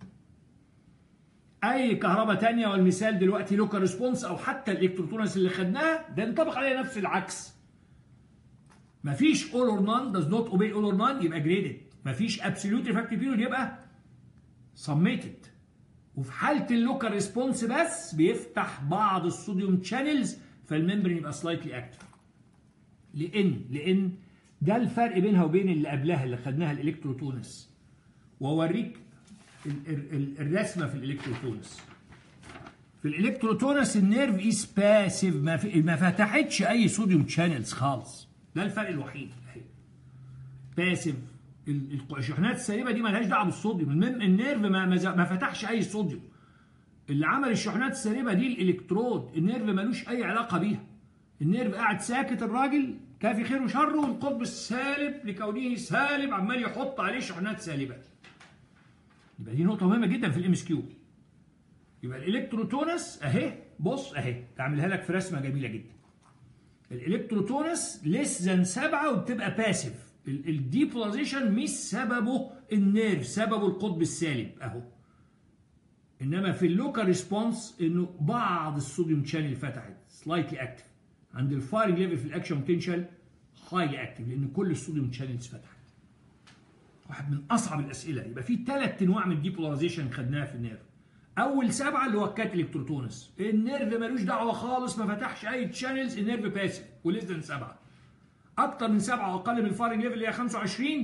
اي كهرباء تانية والمثال دلوقتي لوكال ريسبونس او حتى الالكتروتونس اللي خدناها ده ينطبق عليها نفس العكس مفيش all or none does not obey all or none يبقى graded مفيش absolute refractory period يبقى summated وفي حالة اللوكال ريسبونس بس بيفتح بعض الصوديوم شانلز فالممبرين يبقى سلايتلي اكتف لان لان ده الفرق بينها وبين اللي قبلها اللي خدناها الالكتروتونس واوريك الرسمه في الالكتروتونس في الالكتروتونس النيرف از باسيف ما, في ما فتحتش اي صوديوم شانلز خالص ده الفرق الوحيد باسيف الشحنات السالبه دي مالهاش دعوه بالصوديوم النيرف ما, ما فتحش اي صوديوم اللي عمل الشحنات السالبه دي الالكترود النيرف ملوش اي علاقه بيها النيرف قاعد ساكت الراجل كافي خير وشر والقطب السالب لكونه سالب عمال يحط عليه شحنات سالبه يبقى دي نقطه مهمه جدا في الام اس كيو يبقى الالكتروتونس اهي بص اهي تعملها لك في رسمه جميله جدا الالكتروتونس ليس ذان سبعه وبتبقى باسيف الديبولاريزيشن مش سببه النيرف سببه القطب السالب اهو انما في اللوكال ريسبونس انه بعض الصوديوم شانل فتحت سلايتلي اكتف عند الفايرنج ليفل في الاكشن بوتنشال هايلي اكتف لان كل الصوديوم شانلز فتحت واحد من اصعب الاسئله يبقى في ثلاث انواع من الديبولاريزيشن خدناها في النيرف اول سبعه اللي هو الكات الكتروتونس النيرف ملوش دعوه خالص ما فتحش اي تشانلز النيرف باسف وليس ذان سبعه اكتر من سبعه واقل من الفايرنج ليفل اللي هي 25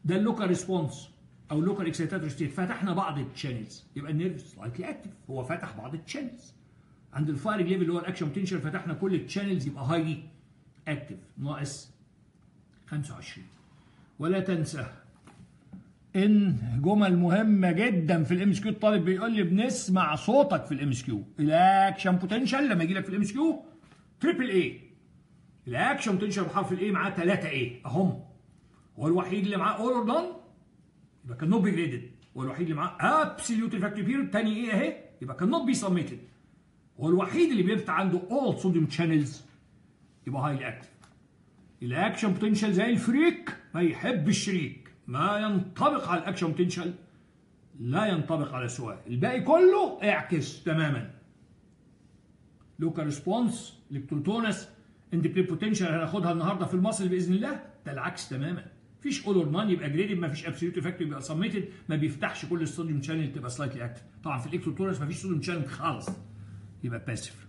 ده اللوكال ريسبونس او اللوكال اكسيتاتور ستيت فتحنا بعض التشانلز يبقى النيرف سلايتلي اكتف هو فتح بعض التشانلز عند الفايرنج ليفل اللي هو الاكشن بوتنشال فتحنا كل التشانلز يبقى هايلي اكتف ناقص 25 ولا تنسى ان جمل مهمه جدا في الام اس كيو الطالب بيقول لي بنسمع صوتك في الام اس كيو الاكشن بوتنشال لما يجي لك في الام اس كيو تريبل اي الاكشن بوتنشال بحرف الاي معاه 3 اي اهم هو الوحيد اللي معاه اول اور نون يبقى كان نوت بي جريدد هو الوحيد اللي معاه ابسوليوت ريفراكتيف بيريود تاني ايه اهي يبقى كان نوت بي سبميتد هو الوحيد اللي بيفتح عنده اول صوديوم شانلز يبقى هايلي اكتف الاكشن بوتنشال زي الفريك ما يحب الشريك ما ينطبق على الاكشن بوتنشال لا ينطبق على سؤال الباقي كله اعكس تماما لوكال ريسبونس الكتروتونس اندبري بوتنشال هناخدها النهارده في المصل باذن الله ده العكس تماما مفيش اول اور نان يبقى جريدد ما فيش ابسوليوت افكت يبقى سميتد ما بيفتحش كل الصوديوم شانل تبقى سلايتلي اكتف طبعا في الالكتروتونس ما فيش صوديوم شانل خالص يبقى باسف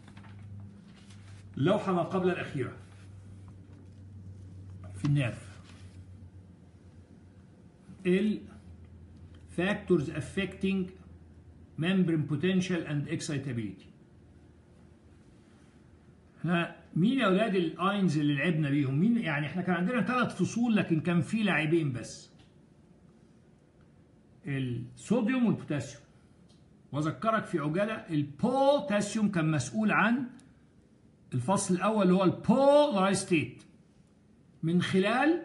اللوحه ما قبل الاخيره في النيرف ال factors affecting membrane potential and excitability ها مين يا اولاد الاينز اللي لعبنا بيهم مين يعني احنا كان عندنا ثلاث فصول لكن كان في لاعبين بس الصوديوم والبوتاسيوم واذكرك في عجاله البوتاسيوم كان مسؤول عن الفصل الاول اللي هو البولارايز ستيت من خلال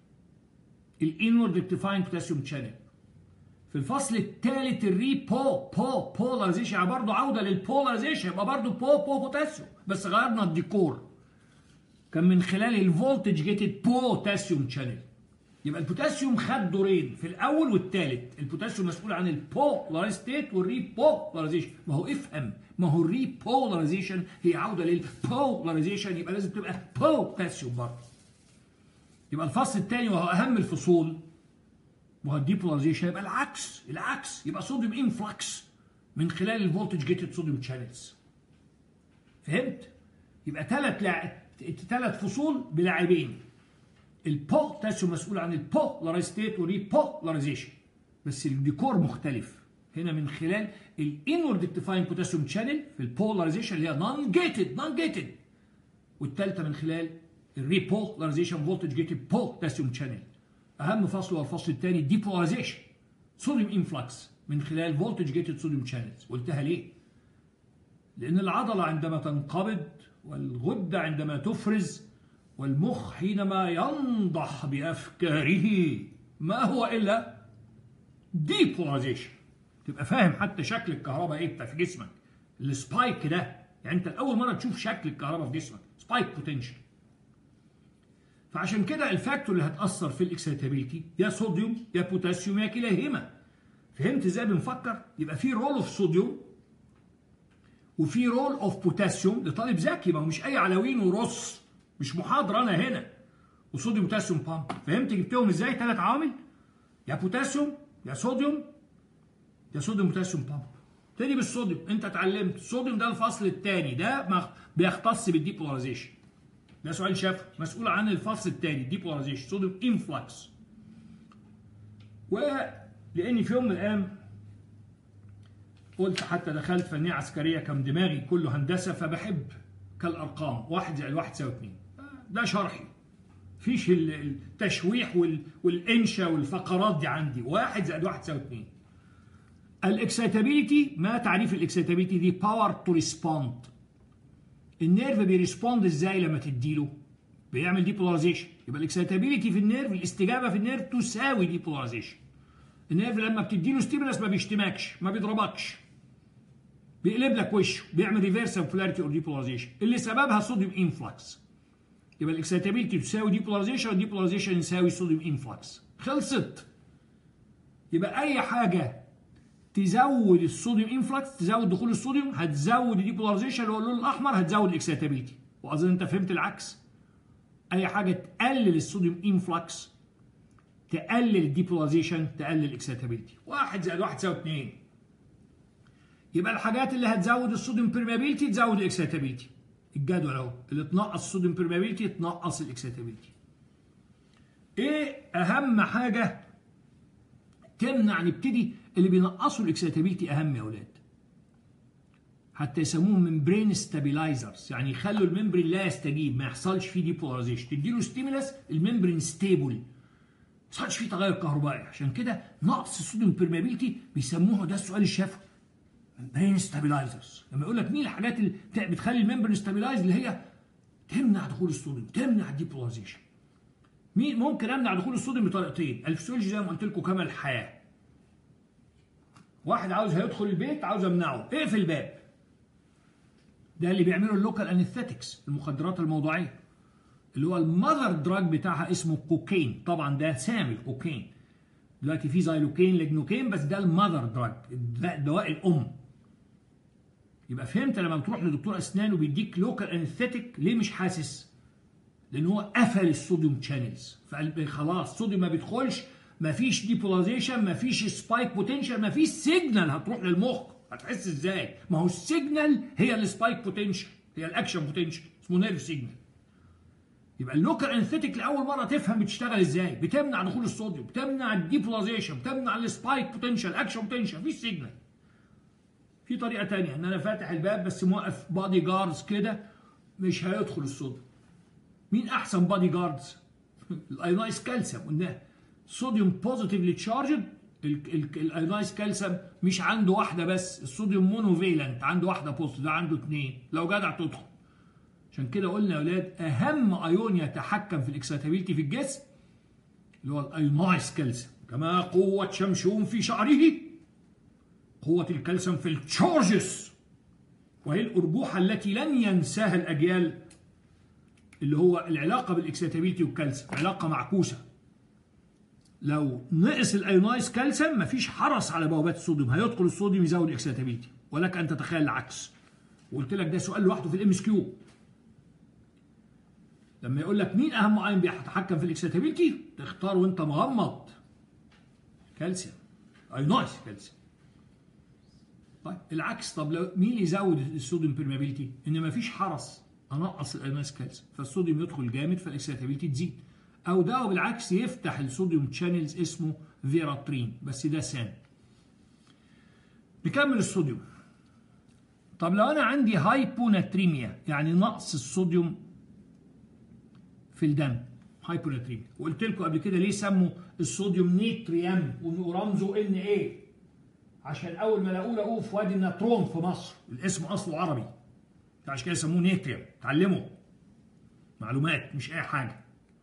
الانورد ريكتيفاينج بوتاسيوم شانل في الفصل الثالث الري بو بو بولاريزيشن يعني برضه عوده للبولاريزيشن يبقى برضه بو بو بوتاسيوم بس غيرنا الديكور كان من خلال الفولتج جيتد بوتاسيوم شانل يبقى البوتاسيوم خد دورين في الاول والثالث البوتاسيوم مسؤول عن البولارايز ستيت والري بولاريزيشن ما هو افهم ما هو الري بولاريزيشن هي عوده للبولاريزيشن يبقى لازم تبقى بوتاسيوم برضه يبقى الفصل الثاني وهو اهم الفصول وهو الديبولاريزيشن يبقى العكس العكس يبقى صوديوم انفلكس من خلال الفولتج جيتد صوديوم شانلز فهمت يبقى ثلاث لع... ثلاث فصول بلاعبين البوتاسيوم مسؤول عن البولارايز ستيت والريبولاريزيشن بس الديكور مختلف هنا من خلال الانورد ديكتيفاينج بوتاسيوم شانل في البولاريزيشن اللي هي نون جيتد نون جيتد والثالثه من خلال الريبولاريزيشن فولتج جيتد بوتاسيوم شانل اهم فصل هو الفصل الثاني الديبولاريزيشن صوديوم انفلكس من خلال فولتج جيتد صوديوم شانلز قلتها ليه؟ لان العضله عندما تنقبض والغده عندما تفرز والمخ حينما ينضح بافكاره ما هو الا ديبولاريزيشن تبقى فاهم حتى شكل الكهرباء ايه بتاع في جسمك السبايك ده يعني انت اول مره تشوف شكل الكهرباء في جسمك سبايك بوتنشال فعشان كده الفاكتور اللي هتاثر في الاكسيتابيلتي يا صوديوم يا بوتاسيوم يا كلاهما فهمت ازاي بنفكر يبقى في رول اوف صوديوم وفي رول اوف بوتاسيوم لطالب ذكي ما هو مش اي عناوين ورص مش محاضره انا هنا وصوديوم بوتاسيوم بامب فهمت جبتهم ازاي ثلاث عوامل يا بوتاسيوم يا صوديوم يا صوديوم بوتاسيوم بامب تاني بالصوديوم انت اتعلمت الصوديوم ده الفصل الثاني ده ما بيختص بالديبولاريزيشن ده سؤال شافه مسؤول عن الفصل الثاني ديبولاريزيشن صوديوم انفلكس ولاني في يوم من الايام قلت حتى دخلت فنيه عسكريه كان دماغي كله هندسه فبحب كالارقام واحد زائد واحد يساوي اثنين ده شرحي فيش التشويح والانشا والفقرات دي عندي واحد زائد واحد يساوي اثنين الاكسيتابيليتي ما تعريف الاكسيتابيليتي دي باور تو ريسبوند النيرف بيريسبوند ازاي لما تديله بيعمل ديبولاريزيشن يبقى الاكسيتابيليتي في النيرف الاستجابه في النيرف تساوي ديبولاريزيشن النيرف لما بتديله ستيمولس ما بيشتمكش ما بيضربكش بيقلب لك وشه بيعمل ريفيرس بولاريتي اور ديبولاريزيشن اللي سببها صوديوم انفلكس يبقى الاكسيتابيليتي تساوي ديبولاريزيشن والديبولاريزيشن يساوي صوديوم انفلكس خلصت يبقى اي حاجه تزود الصوديوم انفلكس تزود دخول الصوديوم هتزود الديبولاريزيشن اللي هو اللون الاحمر هتزود الاكسيتابيليتي واظن انت فهمت العكس اي حاجه تقلل الصوديوم انفلكس تقلل الديبولاريزيشن تقلل الاكسيتابيليتي واحد زائد واحد يساوي اثنين يبقى الحاجات اللي هتزود الصوديوم بيرميابيلتي تزود الاكسيتابيليتي الجدول اهو اللي تنقص الصوديوم بيرميابيلتي تنقص الاكسيتابيليتي ايه اهم حاجه تمنع نبتدي اللي بينقصوا الاكسيتابيلتي اهم يا اولاد حتى يسموهم ممبرين ستابيلايزرز يعني يخلوا الممبرين لا يستجيب ما يحصلش فيه ديبولاريزيشن تديله ستيمولاس الممبرين ستيبل ما يحصلش فيه تغير كهربائي عشان كده نقص الصوديوم بيرميابيلتي بيسموه ده السؤال الشفوي ممبرين ستابيلايزرز لما يقول لك مين الحاجات اللي بتخلي الممبرين ستابيلايز اللي هي تمنع دخول الصوديوم تمنع الديبولاريزيشن مين ممكن امنع دخول الصوديوم بطريقتين الفسيولوجي زي ما قلت لكم كما الحياه واحد عاوز هيدخل البيت عاوز امنعه اقفل الباب ده اللي بيعمله اللوكال انستhetix المخدرات الموضوعيه اللي هو المذر دراج بتاعها اسمه كوكين طبعا ده سامي الكوكين دلوقتي في زايلوكين لجنوكين بس ده المذر دراج دواء الام يبقى فهمت لما بتروح لدكتور اسنان وبيديك لوكال انستhetix ليه مش حاسس لان هو قفل الصوديوم شانلز فخلاص الصوديوم ما بيدخلش مفيش ديبولاريزيشن مفيش سبايك بوتنشال مفيش سيجنال هتروح للمخ هتحس ازاي؟ ما هو السيجنال هي السبايك بوتنشال هي الاكشن بوتنشال اسمه نيرف سيجنال يبقى اللوكال انثيتيك لاول مره تفهم بتشتغل ازاي بتمنع دخول الصوديوم بتمنع الديبولاريزيشن بتمنع السبايك بوتنشال اكشن بوتنشال مفيش سيجنال في طريقه تانية ان انا فاتح الباب بس موقف بادي جاردز كده مش هيدخل الصوديوم مين احسن بادي جاردز الايونايز كالسيوم قلناها صوديوم بوزيتيفلي تشارجد الايونايز كالسيوم مش عنده واحده بس الصوديوم مونوفيلنت عنده واحده بوزيتيف ده عنده اثنين لو جدع تدخل عشان كده قلنا يا اولاد اهم ايون يتحكم في الاكسيتابيلتي في الجسم اللي هو الايونايز كالسيوم كما قوه شمشون في شعره قوه الكالسيوم في التشارجز وهي الاربوحه التي لن ينساها الاجيال اللي هو العلاقه بالاكسيتابيلتي والكالسيوم علاقه معكوسه لو نقص الايونايز كالسيوم مفيش حرس على بوابات الصوديوم هيدخل الصوديوم يزود الاكسيتابيلتي ولك ان تتخيل العكس وقلت لك ده سؤال لوحده في الام اس كيو لما يقول لك مين اهم عين بيتحكم في الاكسيتابيلتي تختار وانت مغمض كالسيوم ايونايز كالسيوم طيب العكس طب لو مين اللي يزود الصوديوم بيرميابيلتي ان مفيش حرس انقص الايونايز كالسيوم فالصوديوم يدخل جامد فالاكسيتابيلتي تزيد او ده بالعكس يفتح الصوديوم تشانلز اسمه فيراترين بس ده سام نكمل الصوديوم طب لو انا عندي هايبوناتريميا يعني نقص الصوديوم في الدم هايبوناتريميا وقلت لكم قبل كده ليه سموا الصوديوم نيتريم ورمزه ان ايه عشان اول ما لقوه لقوه في وادي النطرون في مصر الاسم اصله عربي عشان كده سموه نيتريم اتعلموا معلومات مش اي حاجه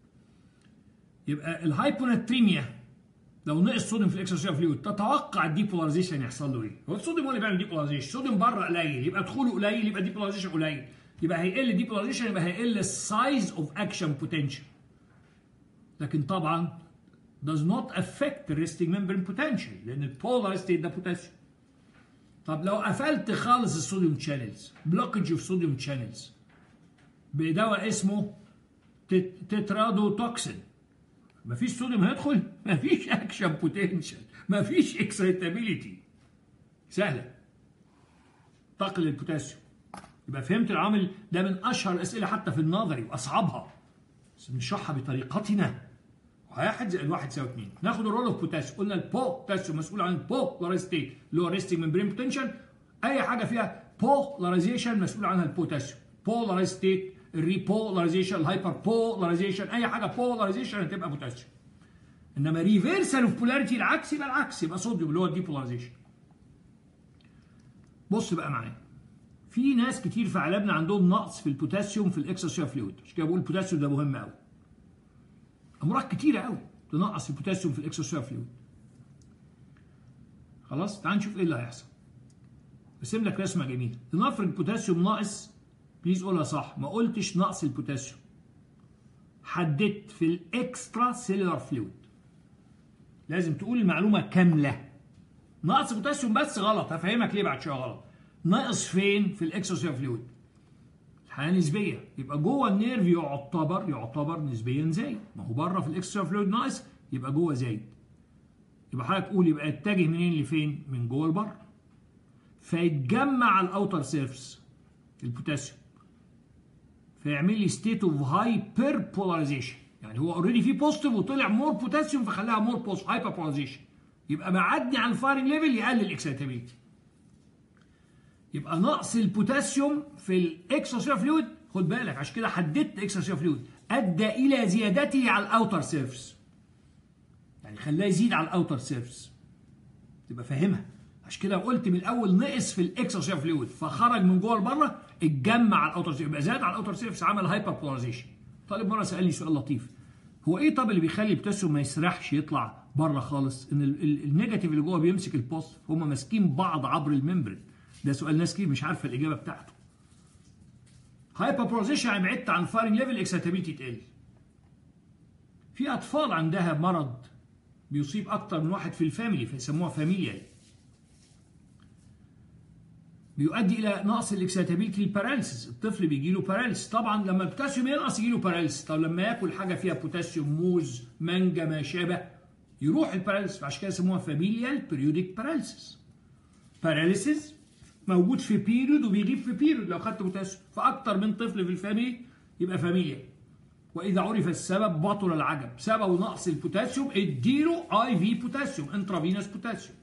يبقى الهايبوناتريميا لو نقص صوديوم في الاكسترا فلويد تتوقع الديبولاريزيشن يحصل له ايه؟ هو الصوديوم هو اللي بيعمل ديبولاريزيشن، الصوديوم بره قليل يبقى دخوله قليل يبقى ديبولاريزيشن قليل، يبقى هيقل الديبولاريزيشن يبقى هيقل السايز اوف اكشن بوتنشال. لكن طبعا does not affect the resting membrane potential لان البولار ستيت ده بوتاسيوم. طب لو قفلت خالص الصوديوم شانلز بلوكج اوف صوديوم شانلز بدواء اسمه تترادو توكسين مفيش صوديوم هيدخل مفيش اكشن بوتنشال مفيش اكسايتابيليتي سهله انتقل للبوتاسيوم يبقى فهمت العامل ده من اشهر الاسئله حتى في النظري واصعبها بس بنشرحها بطريقتنا واحد زائد واحد يساوي اثنين ناخد الرول اوف بوتاسيوم قلنا البوتاسيوم مسؤول عن البولاريزيتي اللي هو ريستنج ممبرين بوتنشال اي حاجه فيها بولاريزيشن مسؤول عنها البوتاسيوم بولاريزيتي الريبولاريزيشن الهايبر بولاريزيشن اي حاجه بولاريزيشن هتبقى بوتاسيوم انما ريفيرسال اوف بولاريتي العكس يبقى العكس يبقى صوديوم اللي هو الديبولاريزيشن بص بقى معايا في ناس كتير في عالمنا عندهم نقص في البوتاسيوم في الاكسترا فلويد عشان كده بقول البوتاسيوم ده مهم قوي امراض كتيره قوي تنقص البوتاسيوم في الاكسترا فلويد خلاص تعال نشوف ايه اللي هيحصل برسم لك رسمه جميله لنفرض البوتاسيوم ناقص بليز قولها صح ما قلتش نقص البوتاسيوم حددت في الاكسترا سيلولار فلويد لازم تقول المعلومه كامله نقص بوتاسيوم بس غلط هفهمك ليه بعد شويه غلط ناقص فين في الاكسترا فلويد الحياه نسبيه يبقى جوه النيرف يعتبر يعتبر نسبيا زايد ما هو بره في الاكسترا فلويد ناقص يبقى جوه زايد يبقى حضرتك تقول يبقى اتجه منين لفين من جوه لبره فيتجمع على الاوتر سيرفس البوتاسيوم فيعمل لي ستيت اوف هايبر بولاريزيشن يعني هو اوريدي في بوزيتيف وطلع مور بوتاسيوم فخلاها مور بوزيتيف هايبر بولاريزيشن يبقى معدي على الفايرنج ليفل يقلل الاكسيتابيلتي يبقى نقص البوتاسيوم في الاكسترا فلويد خد بالك عشان كده حددت اكسترا فلويد ادى الى زيادته على الاوتر سيرفس يعني خلاه يزيد على الاوتر سيرفس تبقى فاهمها عشان كده قلت من الاول نقص في الاكسترا فلويد فخرج من جوه لبره اتجمع على الاوتر سيرفس يبقى زاد على الاوتر سيرفس عمل هايبر بولاريزيشن طالب مره سالني سؤال لطيف هو ايه طب اللي بيخلي البوتاسيوم ما يسرحش يطلع بره خالص ان النيجاتيف اللي جوه بيمسك البوست هم ماسكين بعض عبر الممبرين ده سؤال ناس كتير مش عارفه الاجابه بتاعته هايبر بولاريزيشن يعني بعدت عن الفايرنج ليفل اكسيتابيلتي تقل في اطفال عندها مرض بيصيب اكتر من واحد في الفاميلي فيسموها فاميليا بيؤدي الى نقص الاكسيتابيلتي للباراليسيس الطفل بيجي له باراليسيس طبعا لما البوتاسيوم ينقص يجي له باراليسيس طب لما ياكل حاجه فيها بوتاسيوم موز مانجا ما شابه يروح الباراليسيس فعشان كده يسموها فاميليال بيريودك باراليسيس باراليسيس موجود في بيريود وبيغيب في بيريود لو خدت بوتاسيوم فاكتر من طفل في الفاميلي يبقى فاميليا واذا عرف السبب بطل العجب سبب نقص البوتاسيوم اديله اي في بوتاسيوم انترافينوس بوتاسيوم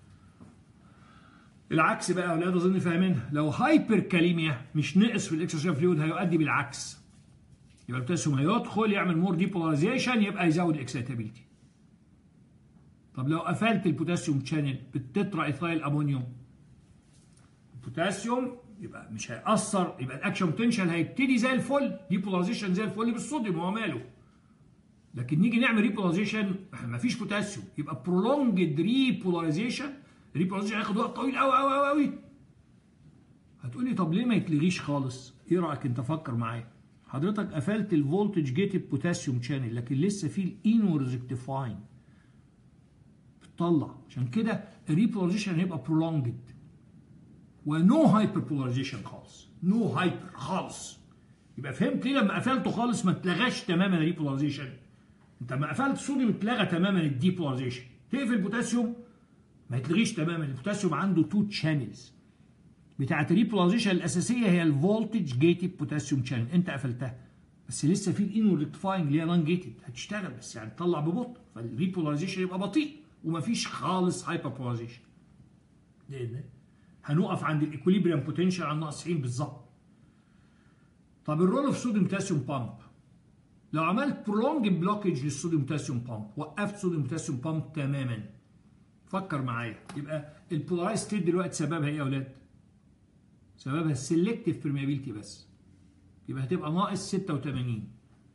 العكس بقى يا اولاد اظن فاهمينها لو هايبر كاليميا مش نقص في الاكسترا فلويد هيؤدي بالعكس يبقى البوتاسيوم هيدخل يعمل مور ديبولاريزيشن يبقى يزود الاكسيتابيلتي طب لو قفلت البوتاسيوم شانل بالتترا ايثايل امونيوم البوتاسيوم يبقى مش هيأثر يبقى الاكشن بوتنشال هيبتدي زي الفل ديبولاريزيشن زي الفل بالصوديوم هو ماله لكن نيجي نعمل ريبولاريزيشن ما فيش بوتاسيوم يبقى برولونجد ريبولاريزيشن ريبولاريزيشن هياخد وقت طويل قوي قوي قوي قوي هتقول لي طب ليه ما يتلغيش خالص ايه رايك انت فكر معايا حضرتك قفلت الفولتج جيتد بوتاسيوم شانل لكن لسه في الانورز ريكتيفاين بتطلع عشان كده الريبولاريزيشن هيبقى برولونجد ونو هايبر بولاريزيشن خالص نو هايبر خالص يبقى فهمت ليه لما قفلته خالص ما اتلغاش تماما الريبولاريزيشن انت لما قفلت الصوديوم اتلغى تماما الديبولاريزيشن تقفل البوتاسيوم ما يتلغيش تماما البوتاسيوم عنده تو تشانلز بتاعت الريبولاريزيشن الاساسيه هي الفولتج جيتد بوتاسيوم شانل انت قفلتها بس لسه في الانو ريكتيفاينج اللي هي نون جيتد هتشتغل بس يعني تطلع ببطء فالريبولاريزيشن يبقى بطيء ومفيش خالص هايبر بولاريزيشن لان هنقف عند الايكوليبريم بوتنشال على ناقص 90 بالظبط طب الرول اوف صوديوم بوتاسيوم بامب لو عملت برولونج بلوكج للصوديوم بوتاسيوم بامب وقفت صوديوم بوتاسيوم بامب تماما فكر معايا يبقى البولارايز ستيت دلوقتي سببها ايه يا اولاد؟ سببها السلكتيف برميابيلتي بس يبقى هتبقى ناقص 86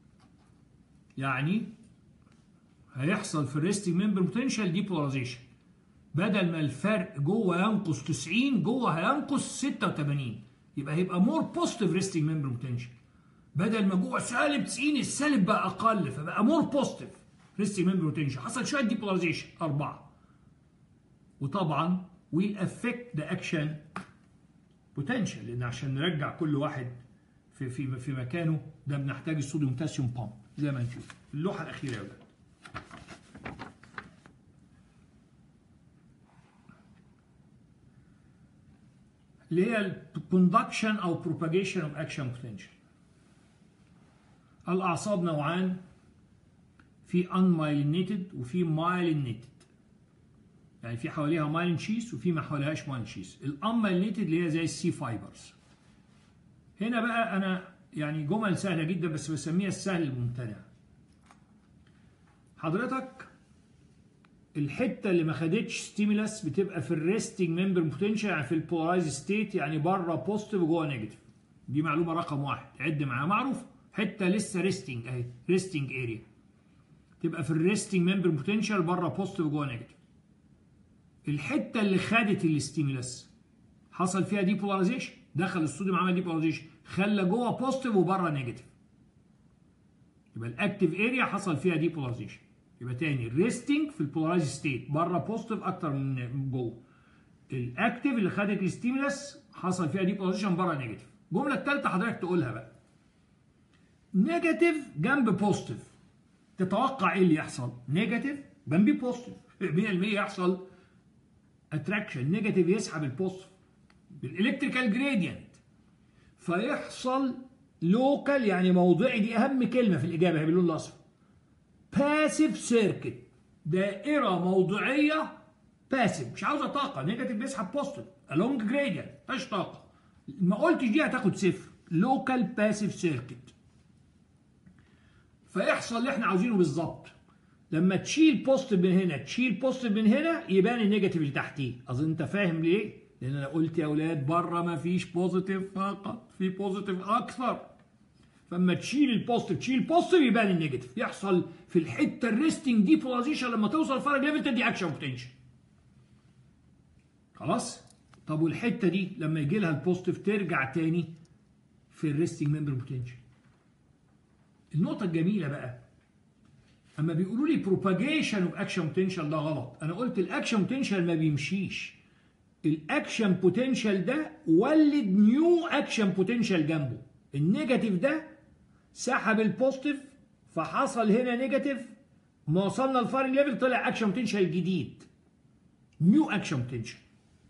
يعني هيحصل في الريستنج ممبر بوتنشال ديبولاريزيشن بدل ما الفرق جوه ينقص 90 جوه هينقص 86 يبقى هيبقى مور بوزيتيف ريستنج ممبر بوتنشال بدل ما جوه سالب 90 السالب بقى اقل فبقى مور بوزيتيف ريستنج ممبر بوتنشال حصل شويه ديبولاريزيشن اربعه وطبعا ويل افكت ذا اكشن بوتنشال لان عشان نرجع كل واحد في في في مكانه ده بنحتاج الصوديوم بوتاسيوم بامب زي ما نشوف اللوحه الاخيره يا ولاد اللي هي الكوندكشن او بروباجيشن اوف اكشن بوتنشال الاعصاب نوعان في unmyelinated وفي myelinated يعني في حواليها مايلين شيس وفي ما حواليهاش مايلين شيس الانمايلينيتد اللي هي زي السي فايبرز هنا بقى انا يعني جمل سهله جدا بس بسميها السهل الممتنع حضرتك الحته اللي ما خدتش ستيمولاس بتبقى في الريستنج ممبر بوتنشال يعني في البولارايز ستيت يعني بره بوزيتيف وجوه نيجاتيف دي معلومه رقم واحد عد معاها معروف حته لسه ريستنج اهي ريستنج اريا تبقى في الريستنج ممبر بوتنشال بره بوزيتيف وجوه نيجاتيف الحته اللي خدت الاستيمولاس حصل فيها ديبولاريزيشن دخل الصوديوم عمل ديبولاريزيشن خلى جوه بوزيتيف وبره نيجاتيف يبقى الاكتيف اريا حصل فيها ديبولاريزيشن يبقى تاني الريستنج في البولارايز ستيت بره بوزيتيف اكتر من جوه الاكتيف اللي خدت الستيمولاس حصل فيها ديبولاريزيشن بره نيجاتيف الجمله الثالثه حضرتك تقولها بقى نيجاتيف جنب بوزيتيف تتوقع ايه اللي يحصل نيجاتيف جنبي بوزيتيف 100% يحصل اتراكشن نيجاتيف يسحب البوزيتيف بالالكتريكال جريدينت فيحصل لوكال يعني موضعي دي اهم كلمه في الاجابه هي باللون الاصفر باسيف سيركت دائره موضوعيه باسيف مش عاوزه طاقه نيجاتيف بيسحب بوزيتيف along جريدينت مفيهاش طاقه ما قلتش دي هتاخد صفر لوكال باسيف سيركت فيحصل اللي احنا عاوزينه بالظبط لما تشيل بوزيتيف من هنا تشيل بوزيتيف من هنا يبان النيجاتيف اللي تحتيه اظن انت فاهم ليه لان انا قلت يا اولاد بره ما فيش بوزيتيف فقط في بوزيتيف اكثر فلما تشيل البوزيتيف تشيل بوزيتيف يبان النيجاتيف يحصل في الحته الريستنج ديبولاريزيشن لما توصل فرق ليفل تدي اكشن بوتنشال خلاص طب والحته دي لما يجي لها البوزيتيف ترجع تاني في الريستنج ممبر بوتنشال النقطه الجميله بقى اما بيقولوا لي بروباجيشن اوف اكشن بوتنشال ده غلط انا قلت الاكشن بوتنشال ما بيمشيش الاكشن بوتنشال ده ولد نيو اكشن بوتنشال جنبه النيجاتيف ده سحب البوزيتيف فحصل هنا نيجاتيف ما وصلنا الفارنج ليفل طلع اكشن بوتنشال جديد نيو اكشن بوتنشال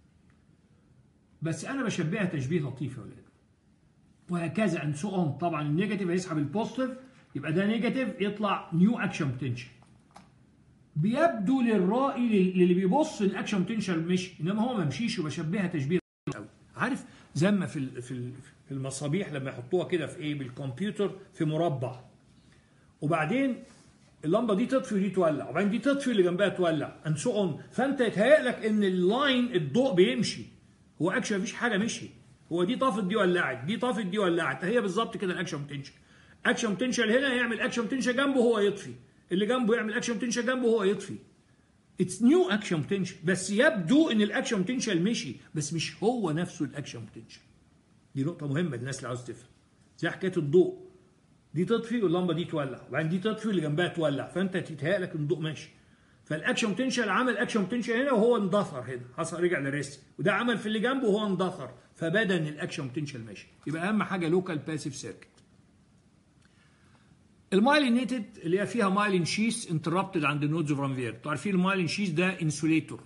بس انا بشبهها تشبيه لطيف يا ولاد وهكذا اند سو اون طبعا النيجاتيف هيسحب البوزيتيف يبقى ده نيجاتيف يطلع نيو اكشن بوتنشال بيبدو للرائي للي بيبص الاكشن بوتنشال مشي انما هو ما مشيش وبشبهها تشبيه قوي عارف زي ما في في في المصابيح لما يحطوها كده في ايه بالكمبيوتر في مربع وبعدين اللمبه دي تطفي ودي تولع وبعدين دي تطفي اللي جنبها تولع اند سو اون فانت يتهيأ لك ان اللاين الضوء بيمشي هو اكشن مفيش حاجه مشي هو دي طافت دي ولعت دي طافت دي ولعت هي بالظبط كده الاكشن بوتنشال اكشن بوتنشال هنا يعمل اكشن بوتنشال جنبه هو يطفي اللي جنبه يعمل اكشن بوتنشال جنبه هو يطفي اتس نيو اكشن بوتنشال بس يبدو ان الاكشن بوتنشال مشي بس مش هو نفسه الاكشن بوتنشال دي نقطه مهمه للناس اللي عاوز تفهم زي حكايه الضوء دي تطفي واللمبه دي تولع وبعدين دي تطفي واللي جنبها تولع فانت تتهيأ لك ان الضوء ماشي فالاكشن بوتنشال عمل اكشن بوتنشال هنا وهو اندثر هنا حصل رجع لريست وده عمل في اللي جنبه وهو اندثر فبدا ان الاكشن بوتنشال ماشي يبقى اهم حاجه لوكال باسيف سيركت المايلينيتد اللي هي فيها مايلين شيس انتربتد عند النودز اوف رانفير انتوا عارفين المايلين شيس ده انسوليتور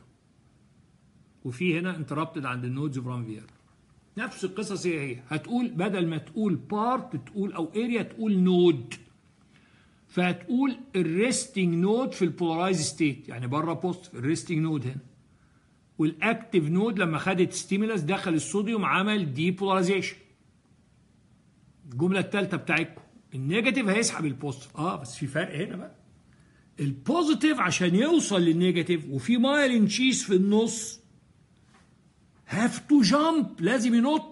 وفي هنا انتربتد عند النودز اوف رانفير نفس القصص هي هي هتقول بدل ما تقول بارت تقول او اريا تقول نود فهتقول الريستنج نود في البولارايز ستيت يعني بره بوست الريستنج نود هنا والاكتيف نود لما خدت ستيمولس دخل الصوديوم عمل دي بولاريزيشن الجمله الثالثه بتاعتكم النيجاتيف هيسحب البوزيتيف اه بس في فرق هنا بقى البوزيتيف عشان يوصل للنيجاتيف وفي مايلين شيس في النص هاف تو جامب لازم ينط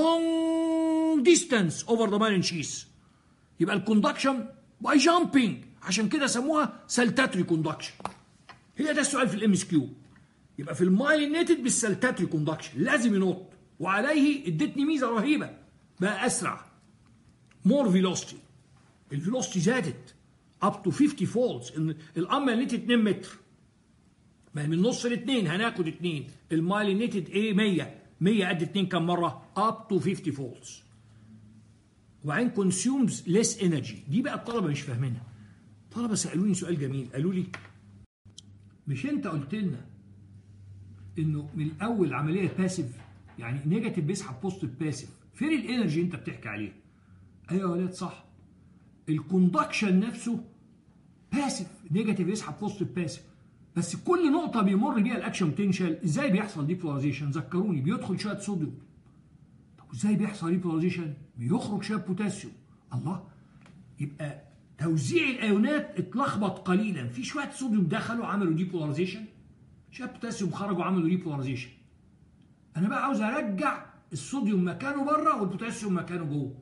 لونج ديستانس اوفر ذا مايلين شيس يبقى الكوندكشن باي جامبينج عشان كده سموها سلتاتري كوندكشن هي ده السؤال في الام اس كيو يبقى في المايلينيتد بالسلتاتري كوندكشن لازم ينط وعليه ادتني ميزه رهيبه بقى اسرع مور فيلوستي الفيلوستي زادت اب تو 50 فولدز ان الامايلينيتد 2 متر ما من نص لاثنين هناخد اثنين المايلينيتد ايه 100 100 قد 2 كم مره اب تو 50 فولدز وبعدين كونسيومز ليس انرجي دي بقى الطلبه مش فاهمينها الطلبه سالوني سؤال جميل قالوا لي مش انت قلت لنا انه من الاول عمليه باسيف يعني نيجاتيف بيسحب بوزيتيف باسيف فين الانرجي انت بتحكي عليها ايوه يا ولاد صح الكوندكشن نفسه باسيف نيجاتيف يسحب بوزيتيف باسيف بس كل نقطه بيمر بيها الاكشن بوتنشال ازاي بيحصل ديبولاريزيشن ذكروني بيدخل شويه صوديوم طب ازاي بيحصل ديبولاريزيشن بيخرج شويه بوتاسيوم الله يبقى توزيع الايونات اتلخبط قليلا في شويه صوديوم دخلوا عملوا ديبولاريزيشن شويه بوتاسيوم خرجوا عملوا ديبولاريزيشن انا بقى عاوز ارجع الصوديوم مكانه بره والبوتاسيوم مكانه جوه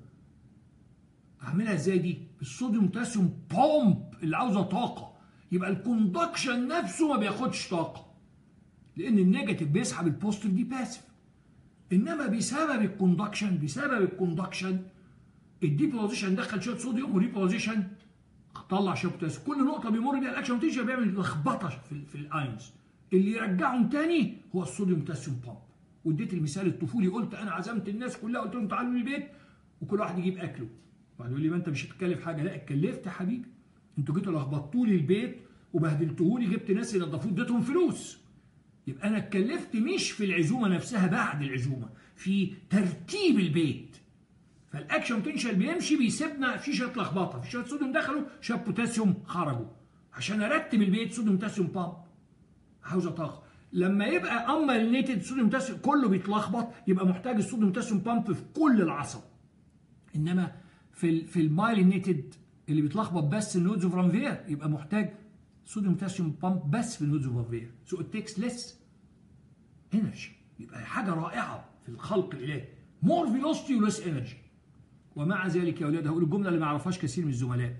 اعملها ازاي دي الصوديوم بوتاسيوم بومب اللي عاوزه طاقه يبقى الكوندكشن نفسه ما بياخدش طاقه لان النيجاتيف بيسحب البوزيتيف دي باسيف انما بسبب الكوندكشن بسبب الكوندكشن الديبولاريزيشن دخل شويه صوديوم وديبولاريزيشن طلع شويه بوتاسيوم كل نقطه بيمر بيها الاكشن بوتنشال بيعمل لخبطه في, في الاينز اللي يرجعهم تاني هو الصوديوم بوتاسيوم بامب واديت المثال الطفولي قلت انا عزمت الناس كلها قلت لهم تعالوا البيت وكل واحد يجيب اكله بعد يقول لي ما انت مش هتكلف حاجه لا اتكلفت يا حبيبي انتوا جيتوا لخبطتوا لي البيت وبهدلتوه لي جبت ناس ينضفوه اديتهم فلوس يبقى انا اتكلفت مش في العزومه نفسها بعد العزومه في ترتيب البيت فالاكشن بوتنشال بيمشي بيسيبنا في شويه لخبطه في شويه صوديوم دخلوا شويه بوتاسيوم خرجوا عشان ارتب البيت صوديوم بوتاسيوم بامب عاوزه طاقه لما يبقى امالينيتد صوديوم بوتاسيوم كله بيتلخبط يبقى محتاج الصوديوم بوتاسيوم بامب في كل العصب انما في ال في المايلينيتد اللي بيتلخبط بس النودز اوف رانفير يبقى محتاج صوديوم بوتاسيوم بامب بس في النودز اوف رانفير سو ات تيكس ليس انرجي يبقى حاجه رائعه في الخلق الالهي مور فيلوستي وليس انرجي ومع ذلك يا اولاد هقول الجمله اللي ما يعرفهاش كثير من الزملاء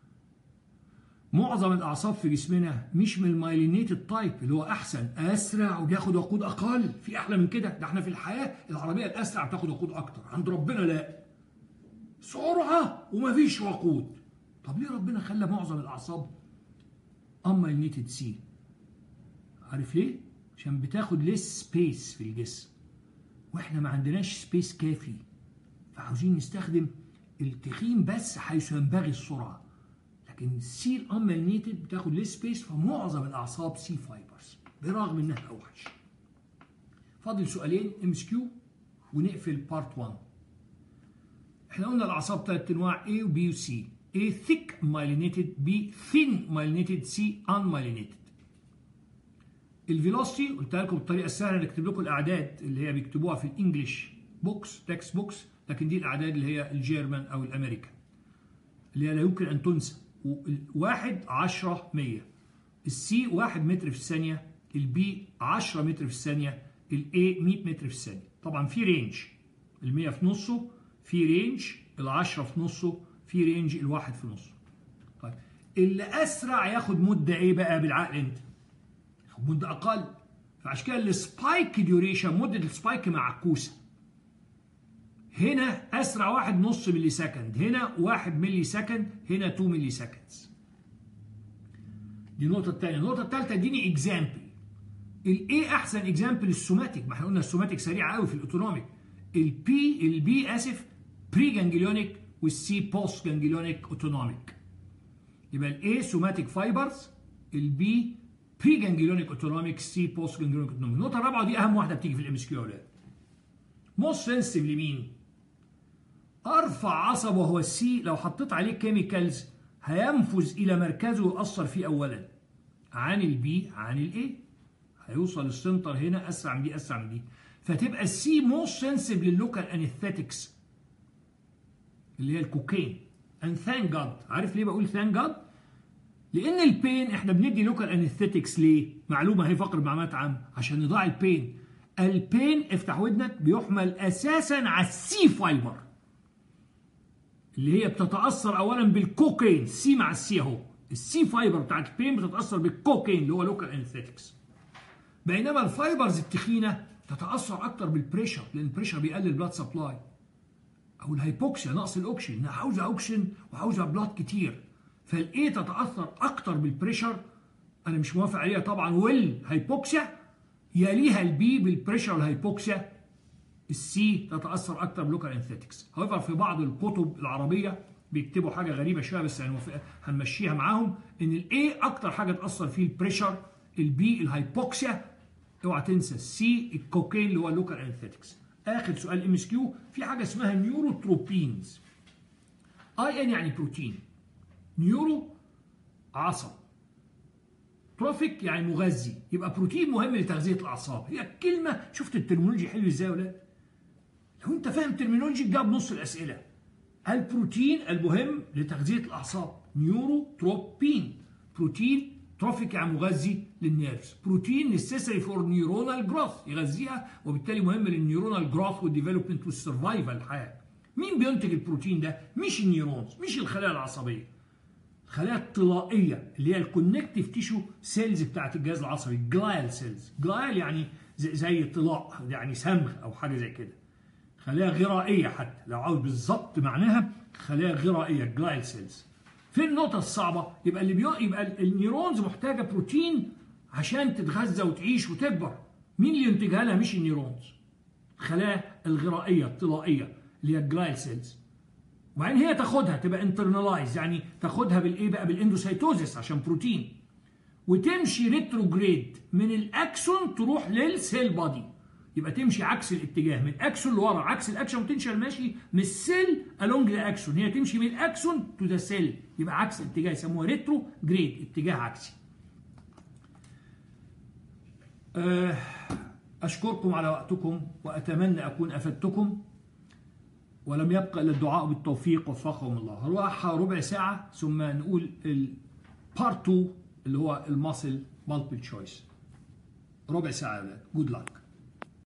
معظم الاعصاب في جسمنا مش من المايلينيتد تايب اللي هو احسن اسرع وبياخد وقود اقل في احلى من كده ده احنا في الحياه العربيه الاسرع بتاخد وقود اكتر عند ربنا لا سرعه ومفيش وقود طب ليه ربنا خلى معظم الاعصاب امايلينيتد سي عارف ليه عشان بتاخد ليس سبيس في الجسم واحنا ما عندناش سبيس كافي فعاوزين نستخدم التخين بس حيث ينبغي السرعه لكن السي الامالينيتد بتاخد ليس سبيس فمعظم الاعصاب سي فايبرز برغم انها اوحش فاضل سؤالين ام اس كيو ونقفل بارت 1 احنا قلنا الاعصاب ثلاث انواع A و B و C A thick myelinated B thin myelinated C unmyelinated الفيلوسيتي قلت لكم الطريقه السهله نكتب لكم الاعداد اللي هي بيكتبوها في الانجليش بوكس تكست بوكس لكن دي الاعداد اللي هي الجيرمان او الامريكان اللي هي لا يمكن ان تنسى واحد 10 100 السي 1 متر في الثانيه البي 10 متر في الثانيه الاي 100 متر في الثانيه طبعا في رينج ال 100 في نصه في رينج ال 10 في نصه في رينج الواحد في نصه طيب اللي اسرع ياخد مده ايه بقى بالعقل انت ياخد مده اقل فعشان كده السبايك ديوريشن مده السبايك معكوسه هنا اسرع واحد نص ملي سكند هنا واحد ملي سكند هنا 2 ملي سكندز دي النقطة الثانية النقطة الثالثة اديني اكزامبل الايه احسن اكزامبل السوماتيك ما احنا قلنا السوماتيك سريع قوي في الاوتونوميك البي البي اسف بري جانجليونيك والسي بوست جانجليونيك اوتونوميك يبقى الاي سوماتيك فايبرز البي بري جانجليونيك اوتونوميك سي بوست جانجليونيك اوتونوميك النقطة الرابعة دي اهم واحدة بتيجي في الام اس كيو يا اولاد موست سنسيتيف لمين؟ ارفع عصب وهو السي لو حطيت عليه كيميكالز هينفذ الى مركزه ويأثر فيه اولا عن البي عن الاي هيوصل السنتر هنا اسرع من دي اسرع من دي فتبقى السي موست سنسيف لللوكال انستاتكس اللي هي الكوكين and thank God عارف ليه بقول thank God لان البين احنا بندي لوكال انستاتكس ليه معلومه هي فقر معلومات عامه عشان نضاع البين البين افتح ودنك بيحمل اساسا على السي فايبر اللي هي بتتاثر اولا بالكوكين سي مع السي اهو السي فايبر بتاعت البين بتتاثر بالكوكين اللي هو لوكال انستاتكس بينما الفايبرز التخينه تتاثر اكتر بالبريشر لان البريشر بيقلل بلاد سبلاي او الهيبوكسيا نقص الاكسجين انها عاوزه اوكسجين وعاوزه بلاد كتير فالايه تتاثر اكتر بالبريشر انا مش موافق عليها طبعا والهيبوكسيا يليها البي بالبريشر والهيبوكسيا السي تتاثر اكتر بلوكال انثيتكس هويفر في بعض الكتب العربيه بيكتبوا حاجه غريبه شويه بس هنمشيها معاهم ان الاي اكتر حاجه تاثر فيه البريشر البي الهيبوكسيا اوعى تنسى السي الكوكين اللي هو اللوكال انثيتكس اخر سؤال ام اس كيو في حاجه اسمها نيوروتروبينز اي ان يعني بروتين نيورو عصب تروفيك يعني مغذي يبقى بروتين مهم لتغذيه الاعصاب هي الكلمه شفت الترمينولوجي حلو ازاي يا ولاد لو انت فاهم ترمينولوجي جاب نص الاسئله البروتين المهم لتغذيه الاعصاب نيورو تروبين بروتين تروفيك يعني مغذي للنيرفز بروتين نسيسري فور نيورونال جروث يغذيها وبالتالي مهم للنيورونال جروث والديفلوبمنت والسرفايفل الحياه مين بينتج البروتين ده مش النيورونز مش الخلايا العصبيه الخلايا الطلائيه اللي هي الكونكتيف تيشو سيلز بتاعت الجهاز العصبي جلايل سيلز جلايل يعني زي طلاء يعني صمغ او حاجه زي كده خلايا غرائيه حتى لو عاوز بالظبط معناها خلايا غرائيه جلايل سيلز في النقطه الصعبه يبقى اللي بيو... يبقى النيورونز محتاجه بروتين عشان تتغذى وتعيش وتكبر مين اللي ينتجها لها مش النيورونز الخلايا الغرائيه الطلائيه اللي هي الجلايل سيلز وبعدين هي تاخدها تبقى انترنالايز يعني تاخدها بالايه بقى بالاندوسيتوزيس عشان بروتين وتمشي ريتروجريد من الاكسون تروح للسيل بادي يبقى تمشي عكس الاتجاه من اكسون لورا عكس الاكشن وتنشل ماشي من السيل الونج ذا اكسون هي تمشي من الاكسون تو ذا سيل يبقى عكس الاتجاه يسموها ريترو جريد اتجاه عكسي آه، اشكركم على وقتكم واتمنى اكون افدتكم ولم يبقى الا الدعاء بالتوفيق وفقهم الله هروح ربع ساعه ثم نقول البارت 2 اللي هو الماسل مالتيبل تشويس ربع ساعه يا ولاد جود لك